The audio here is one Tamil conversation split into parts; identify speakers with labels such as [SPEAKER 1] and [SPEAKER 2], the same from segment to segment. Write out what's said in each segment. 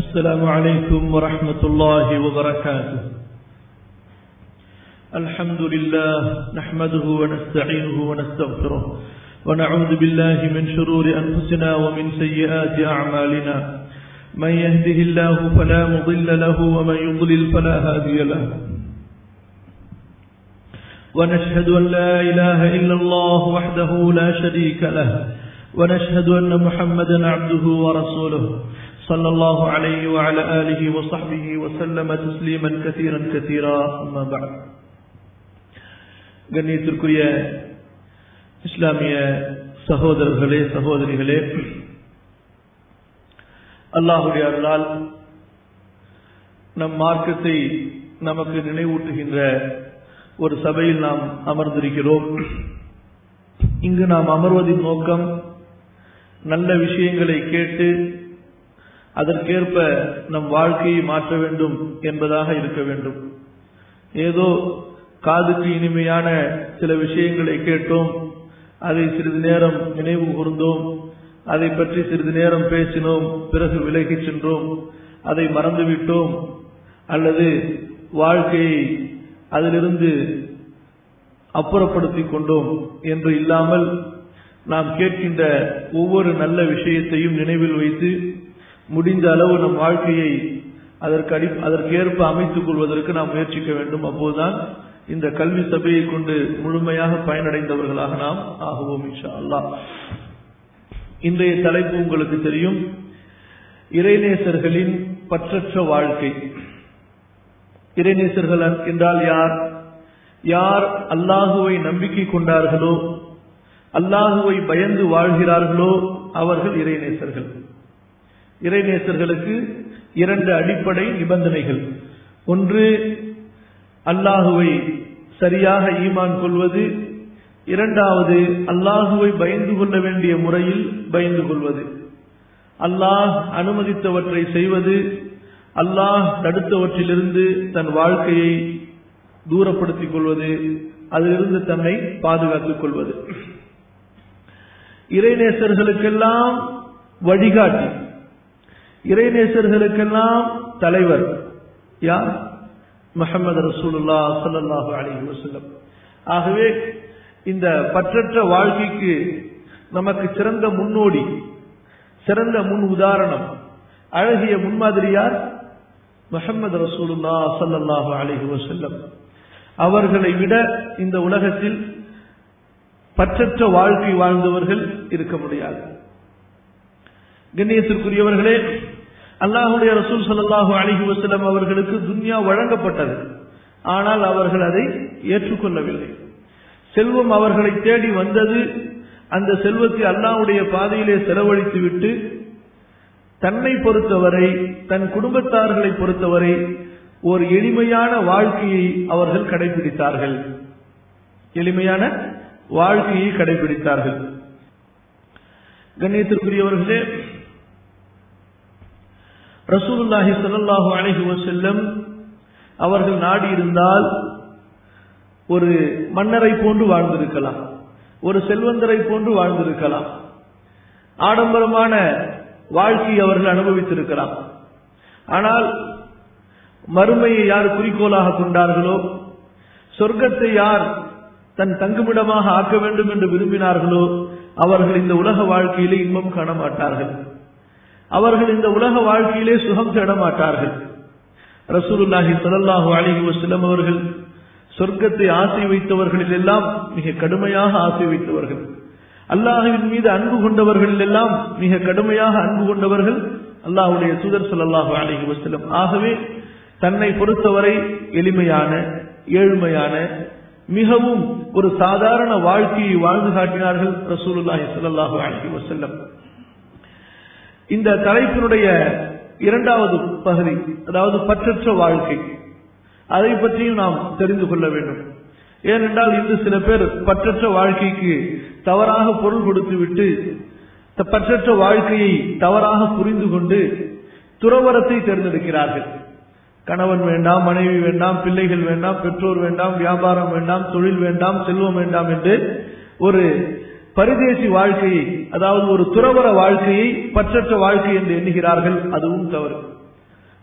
[SPEAKER 1] السلام عليكم ورحمة الله وبركاته الحمد لله نحمده ونستعينه ونستغفره ونعوذ بالله من شرور أنفسنا ومن سيئات أعمالنا من يهده الله فلا مضل له ومن يضلل فلا هادي له ونشهد أن لا إله إلا الله وحده لا شريك له ونشهد أن محمدا عبده ورسوله صلى الله عليه وعلى آله وصحبه وسلم تسليما كثيرا كثيرا أما بعد கண்ணியத்திற்குரிய இஸ்லாமிய சகோதரர்களே சகோதரிகளே அல்லாஹுடைய அருளால் நம் மார்க்கத்தை நமக்கு நினைவூட்டுகின்ற ஒரு சபையில் நாம் அமர்ந்திருக்கிறோம் இங்கு நாம் அமர்வதின் நோக்கம் நல்ல விஷயங்களை கேட்டு அதற்கேற்ப நம் வாழ்க்கையை மாற்ற வேண்டும் என்பதாக இருக்க வேண்டும் ஏதோ காதுக்கு இனிமையான சில விஷயங்களை கேட்டோம் அதை சிறிது நேரம் நினைவு கூர்ந்தோம் அதை பற்றி சிறிது நேரம் பேசினோம் பிறகு விலகிச் சென்றோம் அதை மறந்துவிட்டோம் அல்லது வாழ்க்கையை அதிலிருந்து அப்புறப்படுத்திக் கொண்டோம் என்று இல்லாமல் நாம் கேட்கின்ற ஒவ்வொரு நல்ல விஷயத்தையும் நினைவில் வைத்து முடிந்த அளவு நம் வாழ்க்கையை அதற்கு அடி அதற்கேற்ப அமைத்துக் கொள்வதற்கு நாம் முயற்சிக்க வேண்டும் அப்போதுதான் இந்த கல்வி சபையை கொண்டு முழுமையாக பயனடைந்தவர்களாக நாம் ஆகுவோம் இன்ஷா அல்லா இன்றைய தலைப்பு உங்களுக்கு தெரியும் இறைநேசர்களின் பற்றற்ற வாழ்க்கை இறைநேசர்கள் என்றால் யார் யார் அல்லாஹுவை நம்பிக்கை கொண்டார்களோ அல்லாஹுவை பயந்து வாழ்கிறார்களோ அவர்கள் இறைநேசர்கள் இறைநேசர்களுக்கு இரண்டு அடிப்படை நிபந்தனைகள் ஒன்று அல்லாஹுவை சரியாக ஈமான் கொள்வது இரண்டாவது அல்லாஹுவை பயந்து கொள்ள வேண்டிய முறையில் பயந்து கொள்வது அல்லாஹ் அனுமதித்தவற்றை செய்வது அல்லாஹ் தடுத்தவற்றிலிருந்து தன் வாழ்க்கையை தூரப்படுத்திக் கொள்வது அதிலிருந்து தன்னை பாதுகாத்துக் கொள்வது இறைநேசர்களுக்கெல்லாம் வழிகாட்டி இறைநேசர்களுக்கெல்லாம் தலைவர் யார் முகமது ரசூலுல்லா சல்லாஹூ அலி வசல்லம் ஆகவே இந்த பற்றற்ற வாழ்க்கைக்கு நமக்கு சிறந்த முன்னோடி சிறந்த முன் உதாரணம் அழகிய முன்மாதிரியார் முகமது ரசூலுல்லா சல்லாஹூ அலஹி வசல்லம் அவர்களை விட இந்த உலகத்தில் பற்றற்ற வாழ்க்கை வாழ்ந்தவர்கள் இருக்க முடியாது கண்ணியத்திற்குரியவர்களே அல்லாஹுடைய ரசூல் சல்லாஹூ அலிஹி வசலம் அவர்களுக்கு துன்யா வழங்கப்பட்டது ஆனால் அவர்கள் அதை ஏற்றுக்கொள்ளவில்லை செல்வம் அவர்களை தேடி வந்தது அந்த செல்வத்தை அல்லாஹுடைய பாதையிலே செலவழித்து விட்டு தன்னை பொறுத்தவரை தன் குடும்பத்தார்களை பொறுத்தவரை ஒரு எளிமையான வாழ்க்கையை அவர்கள் கடைபிடித்தார்கள் எளிமையான வாழ்க்கையை கடைபிடித்தார்கள் கண்ணியத்திற்குரியவர்களே ரசூலுல்லாஹி சல்லாஹூ அலஹி வசல்லம் அவர்கள் நாடி இருந்தால் ஒரு மன்னரை போன்று வாழ்ந்திருக்கலாம் ஒரு செல்வந்தரை போன்று வாழ்ந்திருக்கலாம் ஆடம்பரமான வாழ்க்கையை அவர்கள் அனுபவித்திருக்கலாம் ஆனால் மறுமையை யார் குறிக்கோளாக கொண்டார்களோ சொர்க்கத்தை யார் தன் தங்குமிடமாக ஆக்க வேண்டும் என்று விரும்பினார்களோ அவர்கள் இந்த உலக வாழ்க்கையிலே இன்பம் காண மாட்டார்கள் அவர்கள் இந்த உலக வாழ்க்கையிலே சுகம் தேட மாட்டார்கள் ரசூலுல்லாஹி சல்லாஹூ அலிஹி வசலம் அவர்கள் சொர்க்கத்தை ஆசை வைத்தவர்களில் எல்லாம் மிக கடுமையாக ஆசை வைத்தவர்கள் அல்லாஹுவின் மீது அன்பு கொண்டவர்களில் எல்லாம் மிக கடுமையாக அன்பு கொண்டவர்கள் அல்லாஹுடைய தூதர் சொல்லல்லாஹு அலிஹி வசலம் ஆகவே தன்னை பொறுத்தவரை எளிமையான ஏழ்மையான மிகவும் ஒரு சாதாரண வாழ்க்கையை வாழ்ந்து காட்டினார்கள் ரசூலுல்லாஹி சல்லாஹூ அலிஹி வசல்லம் இந்த தலைப்பினுடைய இரண்டாவது பகுதி அதாவது பற்றற்ற வாழ்க்கை அதை பற்றியும் நாம் தெரிந்து கொள்ள வேண்டும் ஏனென்றால் இன்று சில பேர் பற்றற்ற வாழ்க்கைக்கு தவறாக பொருள் கொடுத்து விட்டு பற்றற்ற வாழ்க்கையை தவறாக புரிந்து கொண்டு துறவரத்தை தேர்ந்தெடுக்கிறார்கள் கணவன் வேண்டாம் மனைவி வேண்டாம் பிள்ளைகள் வேண்டாம் பெற்றோர் வேண்டாம் வியாபாரம் வேண்டாம் தொழில் வேண்டாம் செல்வம் வேண்டாம் என்று ஒரு பரிதேசி வாழ்க்கையை அதாவது ஒரு துறவர வாழ்க்கையை பற்றற்ற வாழ்க்கை என்று எண்ணுகிறார்கள் அதுவும் தவறு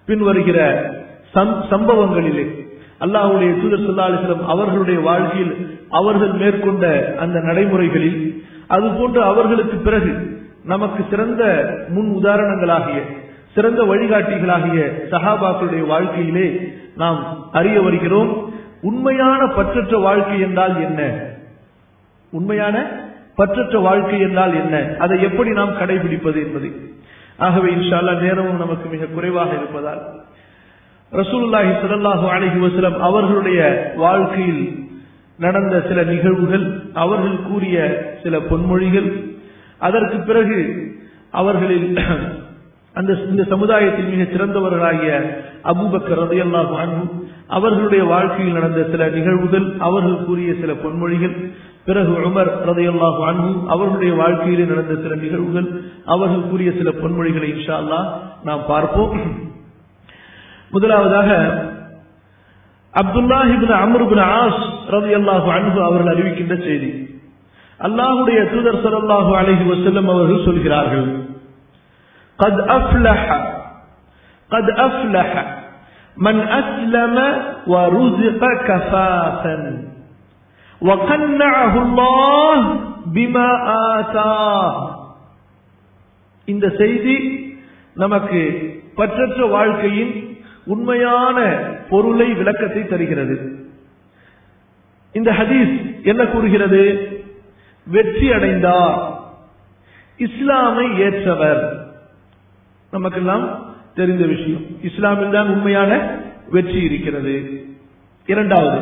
[SPEAKER 1] பின்வருகிற சம்பவங்களிலே அல்லாஹுடைய தூதர் சொல்லாலிசலம் அவர்களுடைய வாழ்க்கையில் அவர்கள் மேற்கொண்ட அந்த நடைமுறைகளில் அதுபோன்று அவர்களுக்கு பிறகு நமக்கு சிறந்த முன் உதாரணங்களாகிய சிறந்த வழிகாட்டிகளாகிய சஹாபாக்களுடைய வாழ்க்கையிலே நாம் அறிய வருகிறோம் உண்மையான பற்றற்ற வாழ்க்கை என்றால் என்ன உண்மையான பற்றற்ற வாழ்க்கை என்றால் என்ன அதை எப்படி நாம் கடைபிடிப்பது என்பது ஆகவே இன்ஷால்லா நேரமும் நமக்கு மிக குறைவாக இருப்பதால் ரசூலுல்லாஹி ஸல்லல்லாஹு அலைஹி வஸல்லம் அவர்களுடைய வாழ்க்கையில் நடந்த சில நிகழ்வுகள் அவர்கள் கூறிய சில பொன்மொழிகள் அதற்கு பிறகு அவர்களில் அந்த இந்த சமுதாயத்தில் மிக சிறந்தவர்களாகிய அபூபக்கர் ரதையல்லாஹு அன்பு அவர்களுடைய வாழ்க்கையில் நடந்த சில நிகழ்வுகள் அவர்கள் கூறிய சில பொன்மொழிகள் பிறகு உமர் ரதையல்லாஹு அன்பு அவர்களுடைய வாழ்க்கையிலே நடந்த சில நிகழ்வுகள் அவர்கள் கூறிய சில பொன்மொழிகளை இன்ஷா அல்லா நாம் பார்ப்போம் முதலாவதாக அப்துல்லாஹிபின் அமருபின் ஆஸ் ரவி அல்லாஹு அன்பு அவர்கள் அறிவிக்கின்ற செய்தி அல்லாஹுடைய தூதர் சல்லாஹு அலஹி வசல்லம் அவர்கள் சொல்கிறார்கள் قد أفلح قد أفلح من أسلم ورزق كفافا وقنعه الله بما آتاه இந்த செய்தி நமக்கு பற்றற்ற வாழ்க்கையின் உண்மையான பொருளை விளக்கத்தை தருகிறது இந்த ஹதீஸ் என்ன கூறுகிறது வெற்றி அடைந்தார் இஸ்லாமை ஏற்றவர் நமக்கெல்லாம் தெரிந்த விஷயம் இஸ்லாமில் தான் உண்மையான வெற்றி இருக்கிறது இரண்டாவது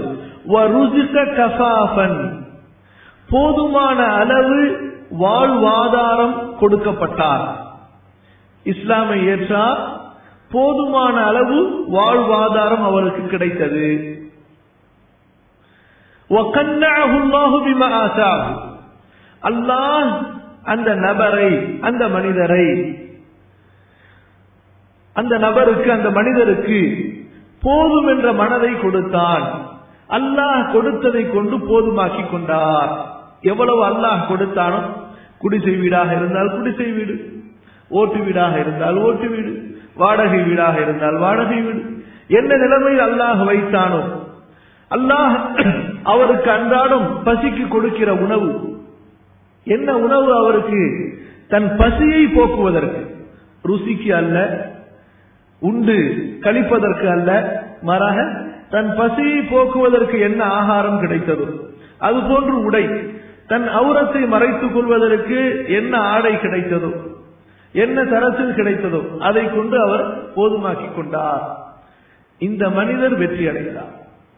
[SPEAKER 1] போதுமான அளவு வாழ்வாதாரம் கொடுக்கப்பட்டார் இஸ்லாமை ஏற்றார் போதுமான அளவு வாழ்வாதாரம் அவருக்கு கிடைத்தது அல்லாஹ் அந்த நபரை அந்த மனிதரை அந்த நபருக்கு அந்த மனிதருக்கு போதும் என்ற மனதை கொடுத்தான் அல்லாஹ் கொடுத்ததை கொண்டு போதுமாக்கி கொண்டார் எவ்வளவு அல்லாஹ் கொடுத்தானோ குடிசை வீடாக இருந்தால் குடிசை வீடு ஓட்டு வீடாக இருந்தால் ஓட்டு வீடு வாடகை வீடாக இருந்தால் வாடகை வீடு என்ன நிலைமையில் அல்லாஹ் வைத்தானோ அல்லாஹ் அவருக்கு அன்றாடம் பசிக்கு கொடுக்கிற உணவு என்ன உணவு அவருக்கு தன் பசியை போக்குவதற்கு ருசிக்கு அல்ல உண்டு கழிப்பதற்கு அல்ல மாறாக தன் பசியை போக்குவதற்கு என்ன ஆகாரம் கிடைத்ததோ அது போன்று உடை தன் அவுரத்தை மறைத்துக் கொள்வதற்கு என்ன ஆடை கிடைத்ததோ என்ன தரத்தில் கிடைத்ததோ அதை கொண்டு அவர் போதுமாக்கி கொண்டார் இந்த மனிதர் வெற்றி அடைந்தார்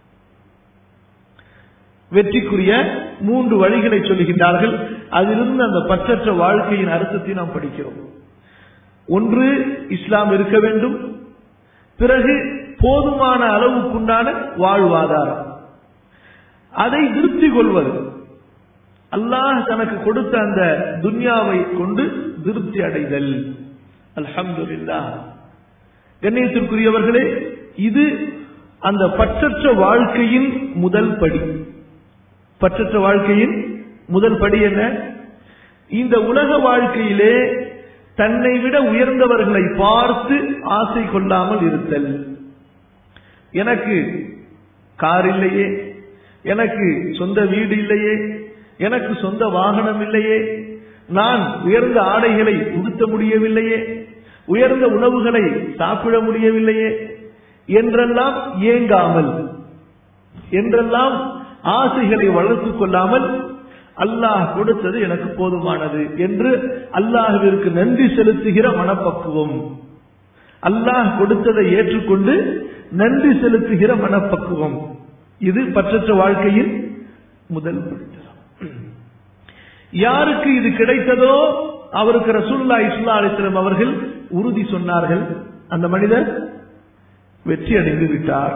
[SPEAKER 1] வெற்றிக்குரிய மூன்று வழிகளை சொல்லுகின்றார்கள் அதிலிருந்து அந்த பற்றற்ற வாழ்க்கையின் அர்த்தத்தை நாம் படிக்கிறோம் ஒன்று இஸ்லாம் இருக்க வேண்டும் பிறகு போதுமான அளவுக்குண்டான வாழ்வாதாரம் அதை திருப்தி கொள்வது அல்லாஹ் தனக்கு கொடுத்த அந்த துன்யாவை கொண்டு திருப்தி அடைதல் அல்ஹம்துல்லா கண்ணியத்திற்குரியவர்களே இது அந்த பற்றற்ற வாழ்க்கையின் முதல் படி பற்றற்ற வாழ்க்கையின் முதல் படி என்ன இந்த உலக வாழ்க்கையிலே தன்னை விட உயர்ந்தவர்களை பார்த்து ஆசை கொள்ளாமல் இருத்தல் எனக்கு கார் இல்லையே எனக்கு சொந்த வீடு இல்லையே எனக்கு சொந்த வாகனம் இல்லையே நான் உயர்ந்த ஆடைகளை உடுத்த முடியவில்லையே உயர்ந்த உணவுகளை சாப்பிட முடியவில்லையே என்றெல்லாம் ஏங்காமல் என்றெல்லாம் ஆசைகளை வளர்த்துக் கொள்ளாமல் அல்லாஹ் கொடுத்தது எனக்கு போதுமானது என்று அல்லாஹுவிற்கு நன்றி செலுத்துகிற மனப்பக்குவம் அல்லாஹ் கொடுத்ததை ஏற்றுக்கொண்டு நன்றி செலுத்துகிற மனப்பக்குவம் இது பற்றற்ற வாழ்க்கையின் முதல் படித்தரம் யாருக்கு இது கிடைத்ததோ அவருக்கு ரசூல்லா இஸ்லா அலிஸ்லாம் அவர்கள் உறுதி சொன்னார்கள் அந்த மனிதர் வெற்றி அடைந்து விட்டார்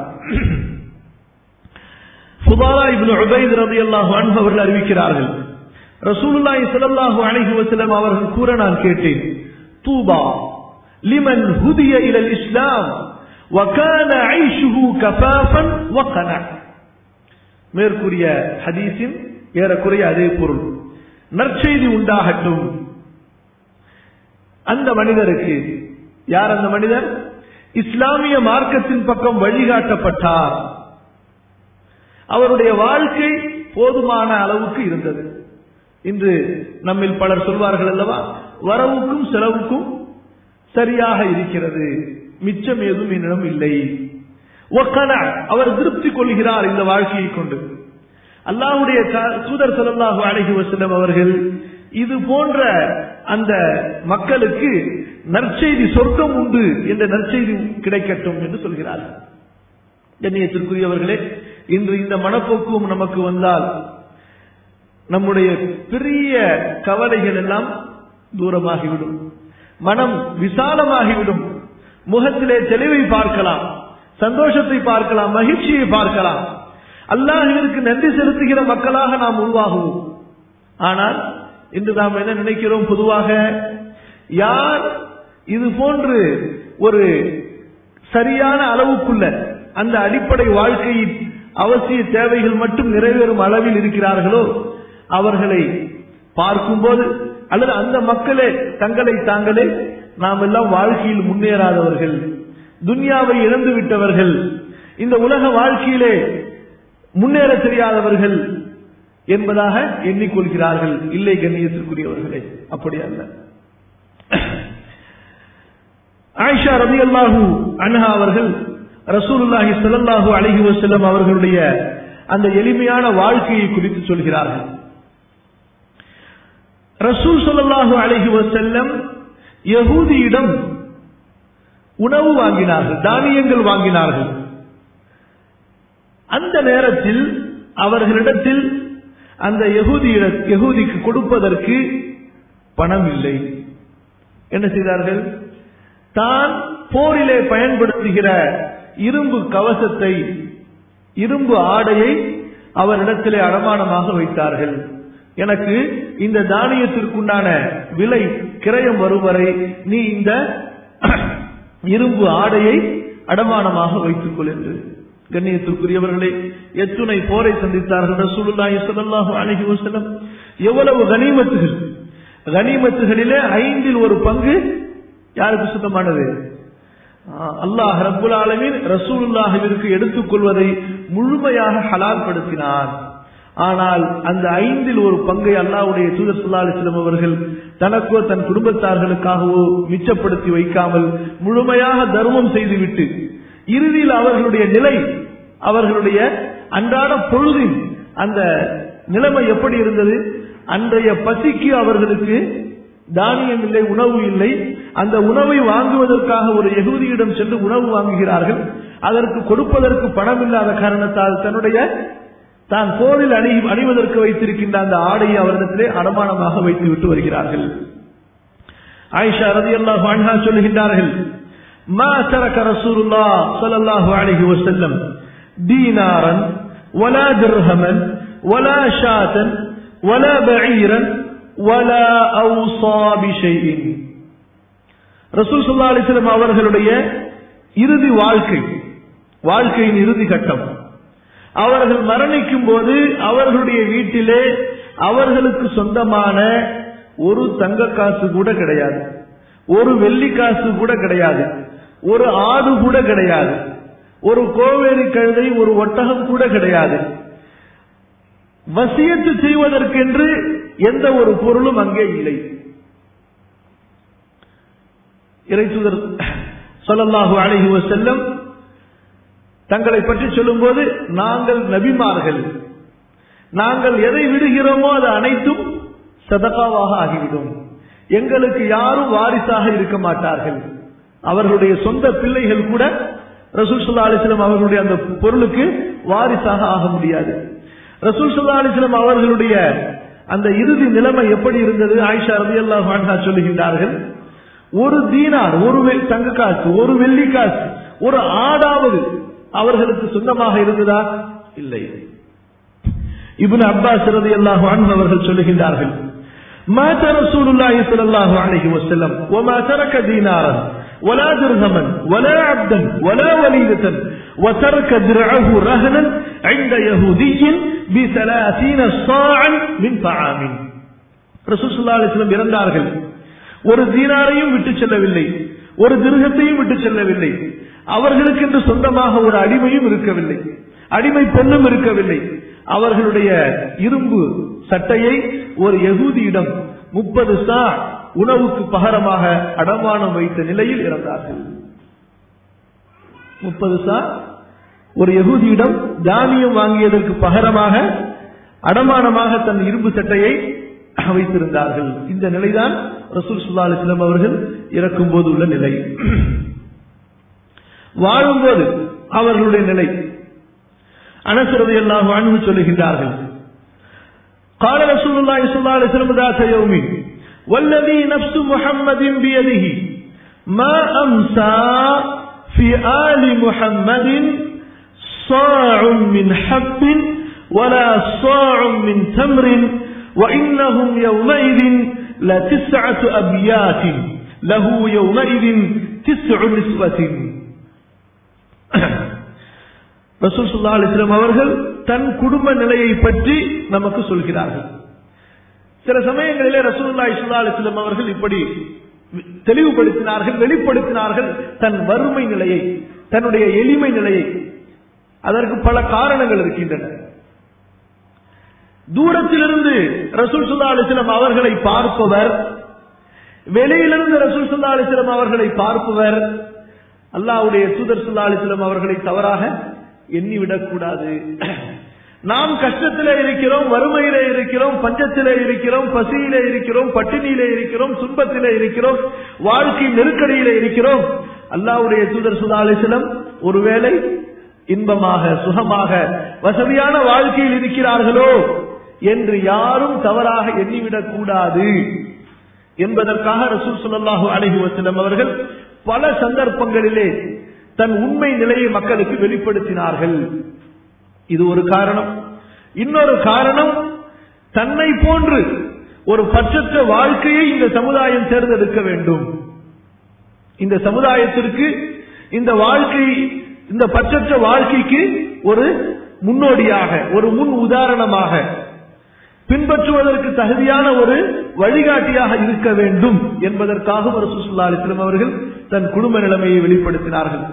[SPEAKER 1] சுபாரா இப்னு உபைத் ரலியல்லாஹு அன்ஹு அவர்கள் அறிவிக்கிறார்கள் ரசூலுல்லாஹி ஸல்லல்லாஹு அலைஹி வஸல்லம் அவர்கள் கூற நான் கேட்டேன் தூபா லிமன் ஹுதிய இலல் இஸ்லாம் وكان عيشه كفافا وقنع மேற்கூறிய ஹதீஸின் ஏறக்குறைய அதே பொருள் நற்செய்தி உண்டாகட்டும் அந்த மனிதருக்கு யார் அந்த மனிதர் இஸ்லாமிய மார்க்கத்தின் பக்கம் வழிகாட்டப்பட்டார் அவருடைய வாழ்க்கை போதுமான அளவுக்கு இருந்தது இன்று நம்மில் பலர் சொல்வார்கள் அல்லவா வரவுக்கும் செலவுக்கும் சரியாக இருக்கிறது மிச்சம் ஏதும் என்னிடம் இல்லை அவர் திருப்தி கொள்கிறார் இந்த வாழ்க்கையை கொண்டு அல்லாஹுடைய தூதர் சல்லாஹு அழகி வசலம் அவர்கள் இது போன்ற அந்த மக்களுக்கு நற்செய்தி சொர்க்கம் உண்டு என்ற நற்செய்தி கிடைக்கட்டும் என்று சொல்கிறார்கள் கண்ணியத்திற்குரியவர்களே இன்று இந்த மனப்போக்குவம் நமக்கு வந்தால் நம்முடைய பெரிய கவலைகள் எல்லாம் தூரமாகிவிடும் மனம் விசாலமாகிவிடும் முகத்திலே தெளிவை பார்க்கலாம் சந்தோஷத்தை பார்க்கலாம் மகிழ்ச்சியை பார்க்கலாம் அல்லாஹிற்கு நன்றி செலுத்துகிற மக்களாக நாம் உருவாகுவோம் ஆனால் இன்று நாம் என்ன நினைக்கிறோம் பொதுவாக யார் இது போன்று ஒரு சரியான அளவுக்குள்ள அந்த அடிப்படை வாழ்க்கையின் அவசிய தேவைகள் மட்டும் நிறைவேறும் அளவில் இருக்கிறார்களோ அவர்களை பார்க்கும்போது அல்லது அந்த மக்களே தங்களை தாங்களே நாம் எல்லாம் வாழ்க்கையில் முன்னேறாதவர்கள் துன்யாவை இழந்து விட்டவர்கள் இந்த உலக வாழ்க்கையிலே முன்னேற தெரியாதவர்கள் என்பதாக எண்ணிக்கொள்கிறார்கள் இல்லை கண்ணியத்திற்குரியவர்களே அப்படி அல்ல ஆயிஷா ரபி அல்லாஹூ அன்ஹா அவர்கள் ரசூலுல்லாஹி ஸல்லல்லாஹு அலைஹி வஸல்லம் அவர்களுடைய அந்த எளிமையான வாழ்க்கையை குறித்து சொல்கிறார்கள் ரசூல் ஸல்லல்லாஹு அலைஹி வஸல்லம் யகூதியிடம் உணவு வாங்கினார்கள் தானியங்கள் வாங்கினார்கள் அந்த நேரத்தில் அவர்களிடத்தில் அந்த யகூதியிட யகூதிக்கு கொடுப்பதற்கு பணம் இல்லை என்ன செய்தார்கள் தான் போரிலே பயன்படுத்துகிற இரும்பு கவசத்தை இரும்பு ஆடையை அவரிடத்திலே அடமானமாக வைத்தார்கள் எனக்கு இந்த தானியத்திற்குண்டான விலை கிரயம் வரும் வரை நீ இந்த இரும்பு ஆடையை அடமானமாக வைத்துக் கொள் என்று கண்ணியத்திற்குரியவர்களே எத்துணை போரை சந்தித்தார்கள் ரசூலுல்லாஹி ஸல்லல்லாஹு அலைஹி வஸல்லம் எவ்வளவு கனிமத்துகள் கனிமத்துகளிலே ஐந்தில் ஒரு பங்கு யாருக்கு சுத்தமானது அல்லாஹ் ரப்புல் ஆலமீன் ரசூலுல்லாஹிற்கு எடுத்துக் கொள்வதை முழுமையாக ஹலால் படுத்தினார் ஆனால் அந்த ஐந்தில் ஒரு பங்கை அல்லாவுடைய தூதர் சுல்லா அலிஸ்லம் அவர்கள் தனக்கோ தன் குடும்பத்தார்களுக்காகவோ மிச்சப்படுத்தி வைக்காமல் முழுமையாக தர்மம் செய்துவிட்டு இறுதியில் அவர்களுடைய நிலை அவர்களுடைய அன்றாட பொழுதின் அந்த நிலைமை எப்படி இருந்தது அன்றைய பசிக்கு அவர்களுக்கு தானியம் இல்லை உணவு இல்லை அந்த உணவை வாங்குவதற்காக ஒரு எகுதியிடம் சென்று உணவு வாங்குகிறார்கள் அதற்கு கொடுப்பதற்கு பணம் இல்லாத காரணத்தால் தன்னுடைய தான் போரில் அணி அணிவதற்கு வைத்திருக்கின்ற அந்த ஆடையை அவரிடத்திலே அடமானமாக வைத்து விட்டு வருகிறார்கள் ஆயிஷா ரதி அல்லாஹ் சொல்லுகின்றார்கள் ما ترك رسول الله صلى الله عليه وسلم دينارا ولا درهما ولا شاة ولا بعيرا ولا أوصى بشيء ரசூல் சுல்லா அலிஸ்லம் அவர்களுடைய இறுதி வாழ்க்கை வாழ்க்கையின் இறுதி கட்டம் அவர்கள் மரணிக்கும் போது அவர்களுடைய வீட்டிலே அவர்களுக்கு சொந்தமான ஒரு தங்க காசு கூட கிடையாது ஒரு வெள்ளி காசு கூட கிடையாது ஒரு ஆடு கூட கிடையாது ஒரு கோவேரி கழுதை ஒரு ஒட்டகம் கூட கிடையாது வசியத்து செய்வதற்கென்று எந்த ஒரு பொருளும் அங்கே இல்லை இறைத்துதர் சொல்லல்லாஹு அழகி செல்லம் தங்களை பற்றி சொல்லும்போது நாங்கள் நபிமார்கள் நாங்கள் எதை விடுகிறோமோ அது அனைத்தும் சதகாவாக ஆகிவிடும் எங்களுக்கு யாரும் வாரிசாக இருக்க மாட்டார்கள் அவர்களுடைய சொந்த பிள்ளைகள் கூட ரசூல் சுல்லா அலிஸ்லாம் அவர்களுடைய அந்த பொருளுக்கு வாரிசாக ஆக முடியாது ரசூல் சுல்லா அலிஸ்லாம் அவர்களுடைய அந்த இறுதி நிலைமை எப்படி இருந்தது ஆயிஷா ரபி அல்லா சொல்லுகின்றார்கள் ஒரு தீனார் ஒரு தங்க காசு ஒரு வெள்ளி காசு ஒரு ஆடாவது அவர்களுக்கு சொந்தமாக இருந்ததா இல்லை இப்னு அப்பாஸ் ரதி அல்லாஹு அவர்கள் சொல்லுகின்றார்கள் مات رسول الله صلى الله عليه وسلم وما ترك دينارا ولا درهما ولا عبدا ولا وليدة وترك درعه رهنا عند يهودي بثلاثين صاعا من طعام رسول صلى الله عليه وسلم இறந்தார்கள் ஒரு தீனாரையும் விட்டு செல்லவில்லை ஒரு திருகத்தையும் விட்டு செல்லவில்லை அவர்களுக்கு என்று சொந்தமாக ஒரு அடிமையும் இருக்கவில்லை அடிமை பெண்ணும் இருக்கவில்லை அவர்களுடைய இரும்பு சட்டையை ஒரு யகூதியிடம் முப்பது சா உணவுக்கு பகரமாக அடமானம் வைத்த நிலையில் இறந்தார்கள் முப்பது சா ஒரு யகூதியிடம் தானியம் வாங்கியதற்கு பகரமாக அடமானமாக தன் இரும்பு சட்டையை வைத்திருந்தார்கள் இந்த நிலைதான் ரசூல் சுல்லா அலிஸ்லாம் அவர்கள் இறக்கும் போது உள்ள நிலை வாழும்போது அவர்களுடைய நிலை அனசுரதை எல்லாம் வாழ்வு சொல்லுகின்றார்கள் قال رسول الله صلى الله عليه وسلم ذات يوم والذي نفس محمد بيده ما أمسى في آل محمد صاع من حب ولا صاع من تمر وإنهم يومئذ لتسعة أبيات له يومئذ تسع نسوة ரசூல் சுல்லா அலிஸ்லாம் அவர்கள் தன் குடும்ப நிலையை பற்றி நமக்கு சொல்கிறார்கள் சில சமயங்களிலே ரசூல்லா இஸ்லா அலிஸ்லாம் அவர்கள் இப்படி தெளிவுபடுத்தினார்கள் வெளிப்படுத்தினார்கள் தன் வறுமை நிலையை தன்னுடைய எளிமை நிலையை அதற்கு பல காரணங்கள் இருக்கின்றன தூரத்திலிருந்து ரசூல் சுல்லா அலிஸ்லாம் அவர்களை பார்ப்பவர் வெளியிலிருந்து ரசூல் சுல்லா அலிஸ்லாம் அவர்களை பார்ப்பவர் அல்லாவுடைய தூதர் சுல்லா அலிஸ்லாம் அவர்களை தவறாக எண்ணிவிடக் கூடாது நாம் கஷ்டத்திலே இருக்கிறோம் வறுமையிலே இருக்கிறோம் பஞ்சத்திலே இருக்கிறோம் பசியிலே இருக்கிறோம் பட்டினியிலே இருக்கிறோம் துன்பத்திலே இருக்கிறோம் வாழ்க்கை நெருக்கடியிலே இருக்கிறோம் அல்லாவுடைய தூதர் சுல்லா அலிஸ்லம் ஒருவேளை இன்பமாக சுகமாக வசதியான வாழ்க்கையில் இருக்கிறார்களோ என்று யாரும் தவறாக எண்ணிவிடக் கூடாது என்பதற்காக ரசூல் சுல்லாஹு அலஹி வசலம் அவர்கள் பல சந்தர்ப்பங்களிலே தன் உண்மை நிலையை மக்களுக்கு வெளிப்படுத்தினார்கள் இது ஒரு காரணம் இன்னொரு காரணம் தன்னை போன்று ஒரு பற்றற்ற வாழ்க்கையை இந்த சமுதாயம் தேர்ந்தெடுக்க வேண்டும் இந்த சமுதாயத்திற்கு இந்த வாழ்க்கை இந்த பற்றற்ற வாழ்க்கைக்கு ஒரு முன்னோடியாக ஒரு முன் உதாரணமாக பின்பற்றுவதற்கு தகுதியான ஒரு வழிகாட்டியாக இருக்க வேண்டும் என்பதற்காக ஒரு சுசுல்லா அலிஸ்லம் அவர்கள் தன் குடும்ப நிலைமையை வெளிப்படுத்தினார்கள்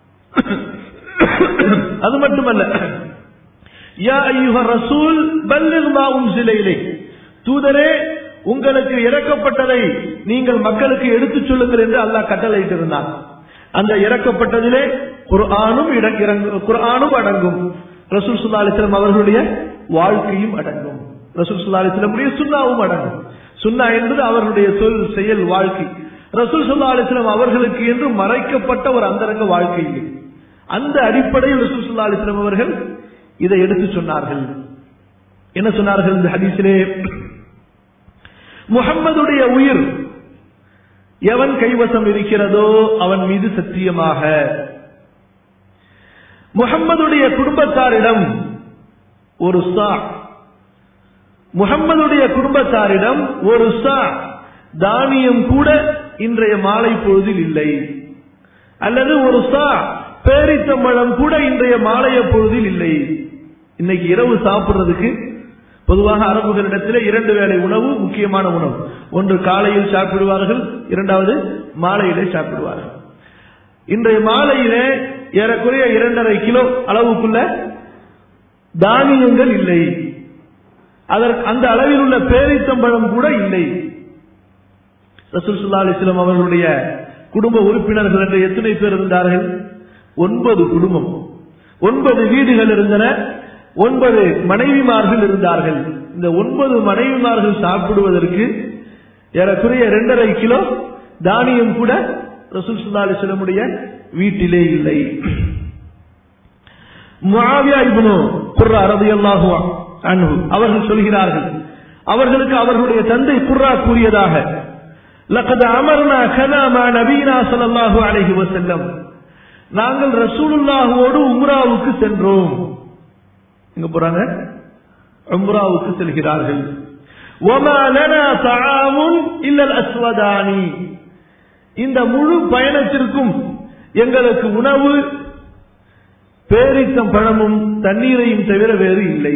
[SPEAKER 1] அது மட்டுமல்ல யா ஐயுக ரசூல் பல்லிருமாவும் சிலையிலே தூதரே உங்களுக்கு இறக்கப்பட்டதை நீங்கள் மக்களுக்கு எடுத்துச் சொல்லுங்கள் என்று அல்லாஹ் கட்டளையிட்டிருந்தார் அந்த இறக்கப்பட்டதிலே குர்ஆனும் குர்ஆனும் அடங்கும் ரசூல் சுல்லா அலிஸ்லாம் அவர்களுடைய வாழ்க்கையும் அடங்கும் ரசூல் சுல்லா அலிஸ்லமுடைய சுண்ணாவும் அடங்கும் சுண்ணா என்பது அவர்களுடைய சொல் செயல் வாழ்க்கை ரசூல் சுல்லா அலிஸ்லாம் அவர்களுக்கு என்று மறைக்கப்பட்ட ஒரு அந்தரங்க வாழ்க்கை இல்லை அந்த அடிப்படையில் ரசூல் சுல்லா அலிஸ்லாம் அவர்கள் இதை எடுத்து சொன்னார்கள் என்ன சொன்னார்கள் இந்த ஹதீஸிலே முகம்மதுடைய உயிர் எவன் கைவசம் இருக்கிறதோ அவன் மீது சத்தியமாக முகம்மதுடைய குடும்பத்தாரிடம் ஒரு சா முகம்மதுடைய குடும்பத்தாரிடம் ஒரு சா தானியம் கூட இன்றைய மாலை பொழுதில் இல்லை அல்லது ஒரு சா பேரித்தம்பழம் கூட இன்றைய மாலைய பொழுதில் இல்லை இன்னைக்கு இரவு சாப்பிடுறதுக்கு பொதுவாக அரபுகளிடத்தில் இரண்டு வேளை உணவு முக்கியமான உணவு ஒன்று காலையில் சாப்பிடுவார்கள் இரண்டாவது மாலையிலே சாப்பிடுவார்கள் இன்றைய மாலையிலே ஏறக்குறைய இரண்டரை கிலோ அளவுக்குள்ள தானியங்கள் இல்லை அதற்கு அந்த அளவில் உள்ள பேரித்தம்பழம் கூட இல்லை ரசூல் சுல்லா அலிஸ்லாம் அவர்களுடைய குடும்ப உறுப்பினர்கள் என்று எத்தனை பேர் இருந்தார்கள் ஒன்பது குடும்பம் ஒன்பது வீடுகள் இருந்தன ஒன்பது மனைவிமார்கள் இருந்தார்கள் இந்த ஒன்பது மனைவிமார்கள் சாப்பிடுவதற்கு ஏறக்குறைய இரண்டரை கிலோ தானியம் கூட ரசூல் சுல்லா அலிஸ்லமுடைய வீட்டிலே இல்லை முஆவியா இப்னு குர்ரா ரலியல்லாஹு அன்ஹு அவர்கள் சொல்கிறார்கள் அவர்களுக்கு அவர்களுடைய தந்தை குர்ரா கூறியதாக லக்கத் அமர்னா கனா மா நபீனா ஸல்லல்லாஹு அலைஹி வஸல்லம் நாங்கள் ரசூலுல்லாஹுவோடு உம்ராவுக்கு சென்றோம் எங்க போறாங்க உம்ராவுக்கு செல்கிறார்கள் وما لنا طعام الا الاسودان இந்த முழு பயணத்திற்கும் எங்களுக்கு உணவு பேரித்தம் பழமும் தண்ணீரையும் தவிர வேறு இல்லை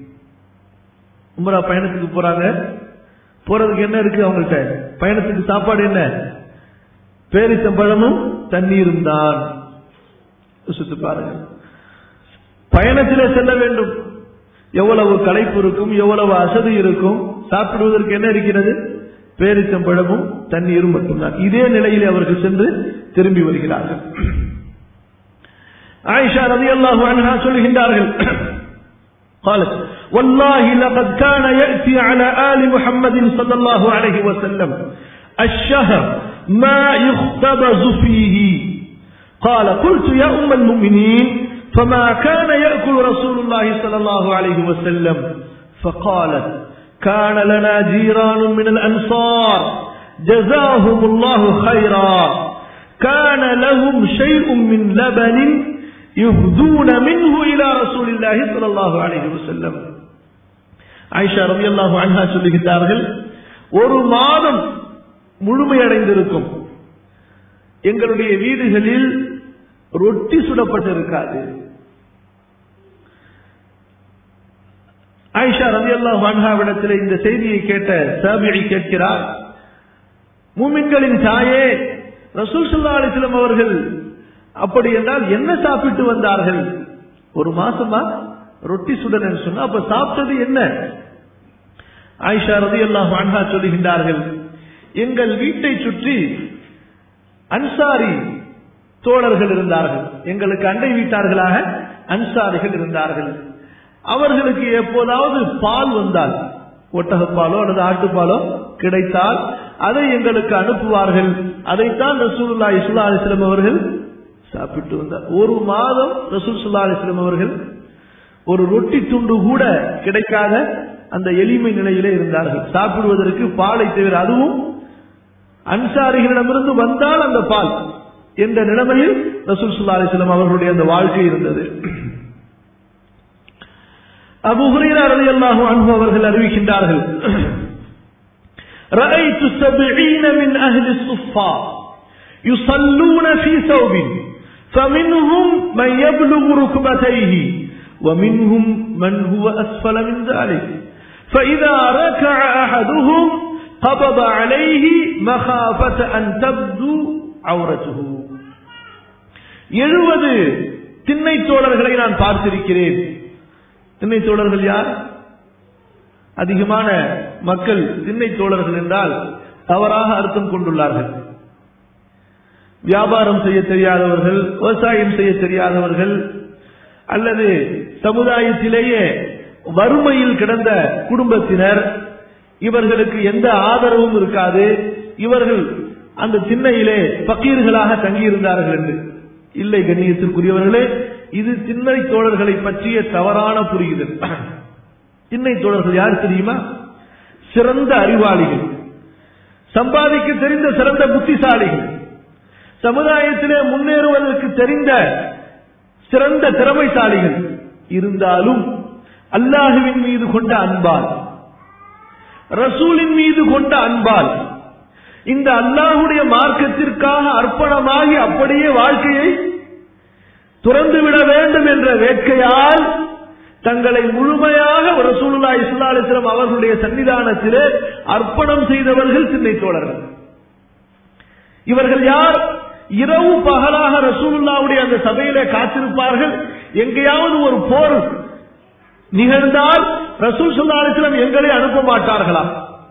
[SPEAKER 1] உம்ரா பயணத்துக்கு போறாங்க போறதுக்கு என்ன இருக்கு அவங்கள்ட்ட பயணத்துக்கு சாப்பாடு என்ன பேரிச்சம்பழமும் தண்ணீரும் தான் யோசித்து பாருங்க பயணத்திலே செல்ல வேண்டும் எவ்வளவு களைப்பு இருக்கும் எவ்வளவு அசதி இருக்கும் சாப்பிடுவதற்கு என்ன இருக்கிறது பேரிச்சம்பழமும் தண்ணீரும் மட்டும்தான் இதே நிலையிலே அவர்கள் சென்று திரும்பி வருகிறார்கள் ஆயிஷா ரதி அல்லாஹு அன்ஹா சொல்கின்றார்கள் قالت والله لقد كان يأتي على آل محمد صلى الله عليه وسلم الشهر ما يختبز فيه قال قلت يا أم المؤمنين فما كان يأكل رسول الله صلى الله عليه وسلم فقالت كان لنا جيران من الأنصار جزاهم الله خيرا كان لهم شيء من لبن يهدون منه إلى رسول الله صلى الله عليه وسلم ஆயிஷா ரவி அல்லாஹு அன்ஹா சொல்லுகிறார்கள் ஒரு மாதம் முழுமையடைந்திருக்கும் எங்களுடைய வீடுகளில் ரொட்டி சுடப்பட்டிருக்காது ஆயிஷா ரவி அல்லாஹு அன்ஹாவிடத்தில் இந்த செய்தியை கேட்ட சாபியை கேட்கிறார் மூமின்களின் தாயே ரசூல் சல்லா அலிஸ்லம் அவர்கள் அப்படி என்றால் என்ன சாப்பிட்டு வந்தார்கள் ஒரு மாசமா ரொட்டி சுடன்னு சொன்னா அப்ப சாப்பிட்டது என்ன ஆயிஷா ரதி அல்லாஹ் அன்ஹா சொல்லுகின்றார்கள் எங்கள் வீட்டை சுற்றி அன்சாரி தோழர்கள் இருந்தார்கள் எங்களுக்கு அண்டை வீட்டார்களாக அன்சாரிகள் இருந்தார்கள் அவர்களுக்கு எப்போதாவது பால் வந்தால் ஒட்டகப்பாலோ அல்லது ஆட்டுப்பாலோ கிடைத்தால் அதை எங்களுக்கு அனுப்புவார்கள் அதைத்தான் ரசூல்லா இஸ்லா அலிஸ்லம் அவர்கள் சாப்பிட்டு வந்தார் ஒரு மாதம் ரசூல் சுல்லா அலிஸ்லம் அவர்கள் ஒரு ரொட்டி துண்டு கூட கிடைக்காத அந்த எளிமை நிலையிலே இருந்தார்கள் சாப்பிடுவதற்கு பாலை தவிர அதுவும் அன்சாரிகளிடமிருந்து வந்தால் அந்த பால் என்ற நிலைமையில் ரசூல் சுல்லா அலிஸ்லாம் அவர்களுடைய அந்த வாழ்க்கை இருந்தது அபு ஹுரைரா ரலியல்லாஹு அன்ஹு அவர்கள் அறிவிக்கின்றார்கள் رأيت سبعين من أهل الصفا يصلون في ثوب فمنهم من يبلغ ركبتيه ومنهم من هو أسفل من ذلك فإذا ركع أحدهم قبض عليه مخافة أن تبدو عورته எழுபது திண்ணை தோழர்களை நான் பார்த்திருக்கிறேன் திண்ணை தோழர்கள் யார் அதிகமான மக்கள் திண்ணை தோழர்கள் என்றால் தவறாக அர்த்தம் கொண்டுள்ளார்கள் வியாபாரம் செய்ய தெரியாதவர்கள் விவசாயம் செய்ய தெரியாதவர்கள் அல்லது சமுதாயத்திலேயே வறுமையில் கிடந்த குடும்பத்தினர் இவர்களுக்கு எந்த ஆதரவும் இருக்காது இவர்கள் அந்த திண்ணையிலே பக்கீர்களாக தங்கியிருந்தார்கள் என்று இல்லை கண்ணியத்திற்குரியவர்களே இது திண்ணை தோழர்களை பற்றிய தவறான புரியுதல் திண்ணை தோழர்கள் யார் தெரியுமா சிறந்த அறிவாளிகள் சம்பாதிக்க தெரிந்த சிறந்த புத்திசாலிகள் சமுதாயத்திலே முன்னேறுவதற்கு தெரிந்த சிறந்த திறமைசாலிகள் இருந்தாலும் அல்லாஹுவின் மீது கொண்ட அன்பால் ரசூலின் மீது கொண்ட அன்பால் இந்த அல்லாஹுடைய மார்க்கத்திற்காக அர்ப்பணமாகி அப்படியே வாழ்க்கையை துறந்துவிட வேண்டும் என்ற வேட்கையால் தங்களை முழுமையாக ரசூலுல்லா இஸ்லா அலிஸ்லாம் அவர்களுடைய சன்னிதானத்திலே அர்ப்பணம் செய்தவர்கள் திண்ணை தோழர்கள் இவர்கள் யார் இரவு பகலாக ரசூலுல்லாவுடைய அந்த சபையிலே காத்திருப்பார்கள் எங்கேயாவது ஒரு போர் நிகழ்ந்தால் ரசூல் சுல்லா அலிஸ்லாம் எங்களை அனுப்ப மாட்டார்களா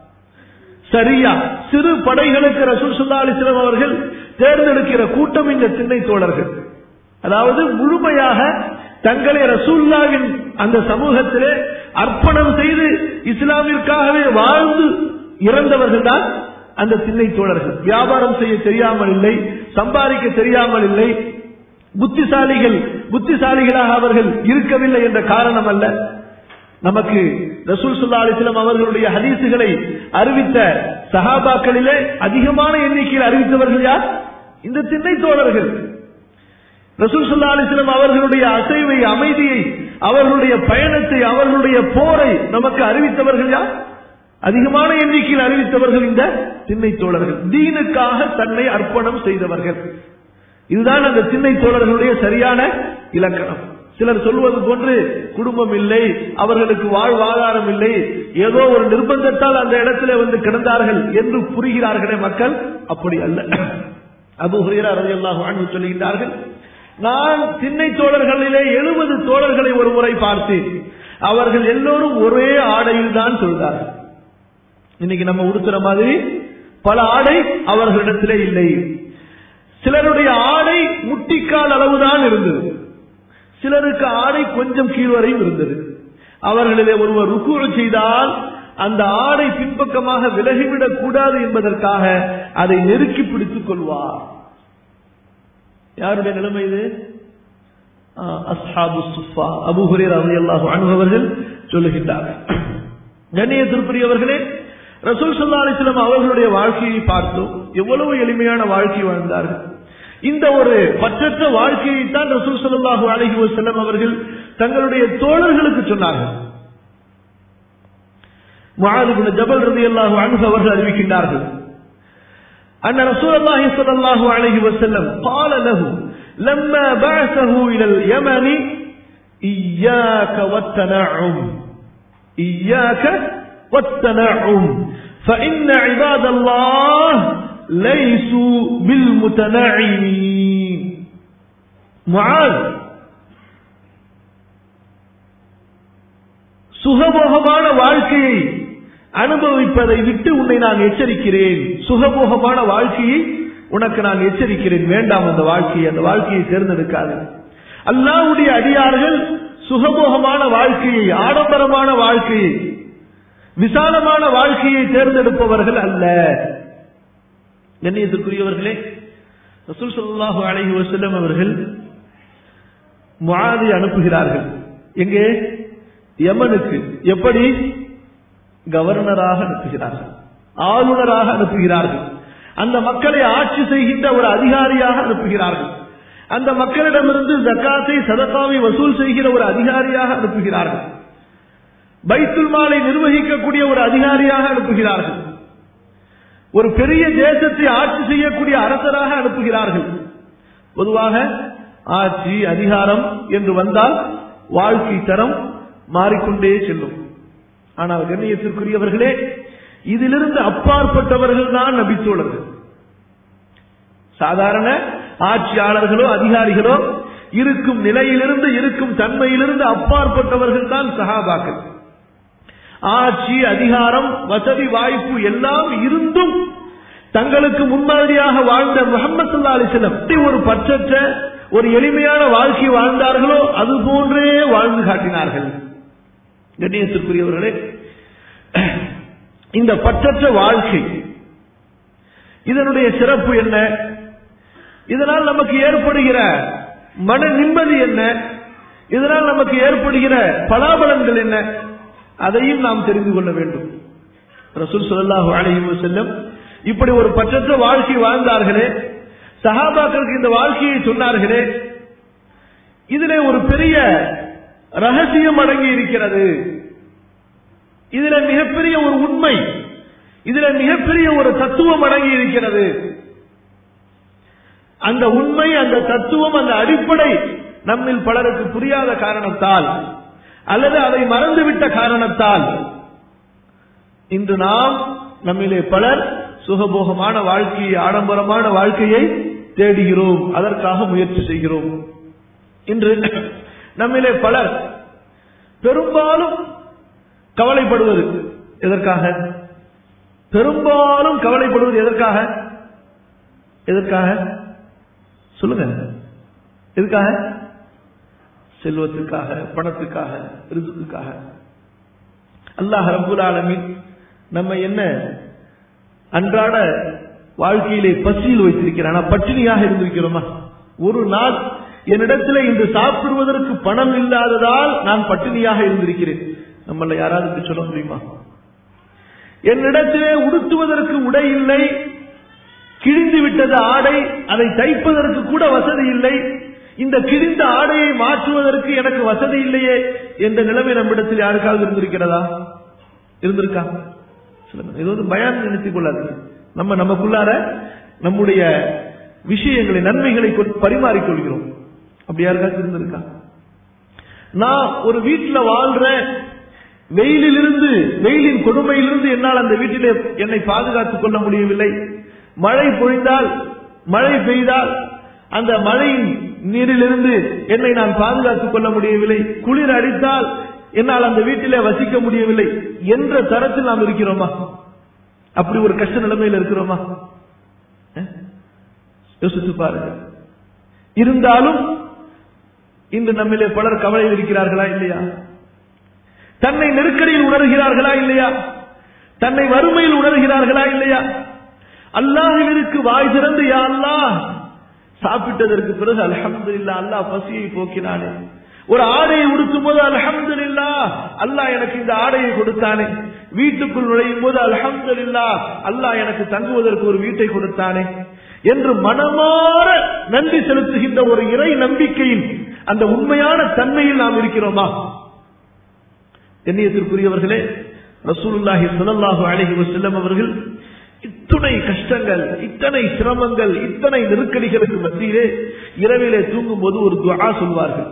[SPEAKER 1] சரியா சிறு படைகளுக்கு ரசூல் சுல்லா அலிஸ்லாம் அவர்கள் தேர்ந்தெடுக்கிற கூட்டம் இந்த திண்ணை தோழர்கள் அதாவது முழுமையாக தங்களை ரசூல்லாவின் அந்த சமூகத்திலே அர்ப்பணம் செய்து இஸ்லாமிற்காகவே வாழ்ந்து இறந்தவர்கள் தான் அந்த திண்ணை தோழர்கள் வியாபாரம் செய்ய தெரியாமல் இல்லை சம்பாதிக்க தெரியாமல் இல்லை புத்திசாலிகள் புத்திசாலிகளாக அவர்கள் இருக்கவில்லை என்ற காரணம் அல்ல நமக்கு ரசூல் சுல்லா அலிஸ்லாம் அவர்களுடைய ஹதீசுகளை அறிவித்த சஹாபாக்களிலே அதிகமான எண்ணிக்கையில் அறிவித்தவர்கள் யார் இந்த திண்ணை தோழர்கள் ரசூல் சுல்லா அலிஸ்லாம் அவர்களுடைய அசைவை அமைதியை அவர்களுடைய பயணத்தை அவர்களுடைய போரை நமக்கு அறிவித்தவர்கள் யார் அதிகமான எண்ணிக்கையில் அறிவித்தவர்கள் இந்த திண்ணை தோழர்கள் தீனுக்காக தன்னை அர்ப்பணம் செய்தவர்கள் இதுதான் அந்த திண்ணை தோழர்களுடைய சரியான இலக்கணம் சிலர் சொல்வது போன்று குடும்பம் இல்லை அவர்களுக்கு வாழ்வாதாரம் இல்லை ஏதோ ஒரு நிர்பந்தத்தால் அந்த இடத்துல வந்து கிடந்தார்கள் என்று புரிகிறார்களே மக்கள் அப்படி அல்ல அபு ஹுரேரா ரலியல்லாஹு அன்ஹு சொல்லுகிறார்கள் நான் திண்ணை தோழர்களிலே எழுபது தோழர்களை ஒரு முறை பார்த்தேன் அவர்கள் எல்லோரும் ஒரே ஆடையில் தான் சொல்றார்கள் இன்னைக்கு நம்ம உடுத்துற மாதிரி பல ஆடை அவர்களிடத்திலே இல்லை சிலருடைய ஆடை முட்டிக்கால் அளவுதான் இருந்தது சிலருக்கு ஆடை கொஞ்சம் கீழ்வரையும் இருந்தது அவர்களிலே ஒருவர் ருக்கு செய்தால் அந்த ஆடை பின்பக்கமாக விலகிவிடக் கூடாது என்பதற்காக அதை நெருக்கி பிடித்துக் கொள்வார் யாருடைய நிலைமை இது அஸ்ஹாபு சுஃபா அபு ஹுரேரா ரலியல்லாஹு அன்ஹு அவர்கள் சொல்லுகின்றார்கள் கண்ணியத்திற்குரியவர்களே ரசூல் ஸல்லல்லாஹு அலைஹி வஸல்லம் அவர்களுடைய வாழ்க்கையை பார்த்தோம் எவ்வளவு எளிமையான வாழ்க்கை வாழ்ந்தார்கள் இந்த ஒரு பற்றற்ற வாழ்க்கையை தான் ரசூல் ஸல்லல்லாஹு அலைஹி வஸல்லம் அவர்கள் தங்களுடைய தோழர்களுக்கு சொன்னார்கள் முஆது இப்னு ஜபல் ரலியல்லாஹு அன்ஹு அவர்கள் அறிவிக்கின்றார்கள் أن رسول الله صلى الله عليه وسلم قال له لما بعثه إلى اليمن إياك والتنعم إياك والتنعم فإن عباد الله ليسوا بالمتنعمين معاذ சுகபோகமான வாழ்க்கையை அனுபவிப்பதை விட்டு உன்னை நான் எச்சரிக்கிறேன் சுகபோகமான வாழ்க்கையை உனக்கு நான் எச்சரிக்கிறேன் வேண்டாம் அந்த வாழ்க்கையை அந்த வாழ்க்கையை தேர்ந்தெடுக்காது அல்லாவுடைய அடியார்கள் சுகபோகமான வாழ்க்கையை ஆடம்பரமான வாழ்க்கையை விசாலமான வாழ்க்கையை தேர்ந்தெடுப்பவர்கள் அல்ல கண்ணியத்துக்குரியவர்களே ரசூல் ஸல்லல்லாஹு அலைஹி வஸல்லம் அவர்கள் முஆதை அனுப்புகிறார்கள் எங்கே யமனுக்கு எப்படி கவர்னராக அனுப்புகிறார்கள் ஆளுநராக அனுப்புகிறார்கள் அந்த மக்களை ஆட்சி செய்கின்ற ஒரு அதிகாரியாக அனுப்புகிறார்கள் அந்த மக்களிடமிருந்து ஜக்காத்தை சதகாவை வசூல் செய்கிற ஒரு அதிகாரியாக அனுப்புகிறார்கள் பைத்துல் மாலை நிர்வகிக்கக்கூடிய ஒரு அதிகாரியாக அனுப்புகிறார்கள் ஒரு பெரிய தேசத்தை ஆட்சி செய்யக்கூடிய அரசராக அனுப்புகிறார்கள் பொதுவாக ஆட்சி அதிகாரம் என்று வந்தால் வாழ்க்கை தரம் மாறிக்கொண்டே செல்லும் ஆனால் கண்ணியத்திற்குரியவர்களே இதிலிருந்து அப்பாற்பட்டவர்கள் தான் நபித்தோழர்கள் சாதாரண ஆட்சியாளர்களோ அதிகாரிகளோ இருக்கும் நிலையிலிருந்து இருக்கும் தன்மையிலிருந்து அப்பாற்பட்டவர்கள் தான் சகாபாக்கள் ஆட்சி அதிகாரம் வசதி வாய்ப்பு எல்லாம் இருந்தும் தங்களுக்கு முன்மாதிரியாக வாழ்ந்த முகமது சல்லா அலிஸ்லம் ஒரு பற்றற்ற ஒரு எளிமையான வாழ்க்கை வாழ்ந்தார்களோ அது போன்றே வாழ்ந்து காட்டினார்கள் கண்ணியத்திற்குரியவர்களே இந்த பற்றற்ற வாழ்க்கை இதனுடைய சிறப்பு என்ன இதனால் நமக்கு ஏற்படுகிற மன நிம்மதி என்ன இதனால் நமக்கு ஏற்படுகிற பலாபலன்கள் என்ன அதையும் நாம் தெரிந்து கொள்ள வேண்டும் ரசூல் சொல்லல்லாஹு அலைஹி செல்லும் இப்படி ஒரு பற்றற்ற வாழ்க்கை வாழ்ந்தார்களே சஹாபாக்களுக்கு இந்த வாழ்க்கையை சொன்னார்களே இதிலே ஒரு பெரிய ரகசியம் அடங்கி இருக்கிறது இதுல மிகப்பெரிய ஒரு உண்மை இதுல மிகப்பெரிய ஒரு தத்துவம் அடங்கி இருக்கிறது அந்த உண்மை அந்த தத்துவம் அந்த அடிப்படை நம்மில் பலருக்கு புரியாத காரணத்தால் அல்லது அதை மறந்துவிட்ட காரணத்தால் இன்று நாம் நம்மிலே பலர் சுகபோகமான வாழ்க்கையை ஆடம்பரமான வாழ்க்கையை தேடுகிறோம் அதற்காக முயற்சி செய்கிறோம் இன்று நம்மிலே பலர் பெரும்பாலும் கவலைப்படுவது எதற்காக பெரும்பாலும் கவலைப்படுவது எதற்காக எதற்காக சொல்லுங்க எதுக்காக செல்வத்துக்காக பணத்துக்காக ரிசுக்காக அல்லாஹ் ரபுல் ஆலமின் நம்ம என்ன அன்றாட வாழ்க்கையிலே பசியில் வைத்திருக்கிறான் ஆனா பட்டினியாக இருந்திருக்கிறோமா ஒரு நாள் என்னிடத்தில் இன்று சாப்பிடுவதற்கு பணம் இல்லாததால் நான் பட்டினியாக இருந்திருக்கிறேன் நம்மள யாராவது சொல்ல முடியுமா என்னிடத்திலே உடுத்துவதற்கு உடை இல்லை கிழிந்து விட்டது ஆடை அதை தைப்பதற்கு கூட வசதி இல்லை இந்த கிழிந்த ஆடையை மாற்றுவதற்கு எனக்கு வசதி இல்லையே என்ற நிலைமை நம்மிடத்தில் யாருக்காவது இருந்திருக்கிறதா இருந்திருக்கா சொல்லுங்க இது வந்து பயான் நினைத்துக் கொள்ளாது நம்ம நமக்குள்ளார நம்முடைய விஷயங்களை நன்மைகளை பரிமாறிக்கொள்கிறோம் அப்படி யாருக்காவது இருந்திருக்கா நான் ஒரு வீட்டில் வாழ்றேன் வெயிலிலிருந்து வெயிலின் கொடுமையிலிருந்து என்னால் அந்த வீட்டிலே என்னை பாதுகாத்துக் கொள்ள முடியவில்லை மழை பொழிந்தால் மழை பெய்தால் அந்த மழையின் நீரிலிருந்து என்னை நான் பாதுகாத்துக் கொள்ள முடியவில்லை குளிர் அடித்தால் என்னால் அந்த வீட்டிலே வசிக்க முடியவில்லை என்ற தரத்தில் நாம் இருக்கிறோமா அப்படி ஒரு கஷ்ட நிலைமையில் இருக்கிறோமா அஹ்? யோசித்து பாருங்க இருந்தாலும் இன்று நம்மிலே பலர் கவலையில் இருக்கிறார்களா இல்லையா தன்னை நெருக்கடியில் உணர்கிறார்களா இல்லையா தன்னை வறுமையில் உணர்கிறார்களா இல்லையா அல்லாஹிற்கு வாய் திறந்து யா அல்லாஹ் சாப்பிட்டதற்கு பிறகு அல்ஹம்துலில்லா அல்லாஹ் பசியை போக்கினானே ஒரு ஆடையை உடுத்தும் போது அல்ஹம்துலில்லா அல்லாஹ் எனக்கு இந்த ஆடையை கொடுத்தானே வீட்டுக்குள் நுழையும் போது அல்ஹம்துலில்லா அல்லாஹ் எனக்கு தங்குவதற்கு ஒரு வீட்டை கொடுத்தானே என்று மனமாற நன்றி செலுத்துகின்ற ஒரு இறை நம்பிக்கையின் அந்த உண்மையான தன்மையில் நாம் இருக்கிறோமா கண்ணியத்திற்குரியவர்களே ரசூலுல்லாஹி ஸல்லல்லாஹு அலைஹி வஸல்லம் அவர்கள் இத்துணை கஷ்டங்கள் இத்தனை சிரமங்கள் இத்தனை நெருக்கடிகளுக்கு மத்தியிலே இரவிலே தூங்கும் போது ஒரு துஆ சொல்வார்கள்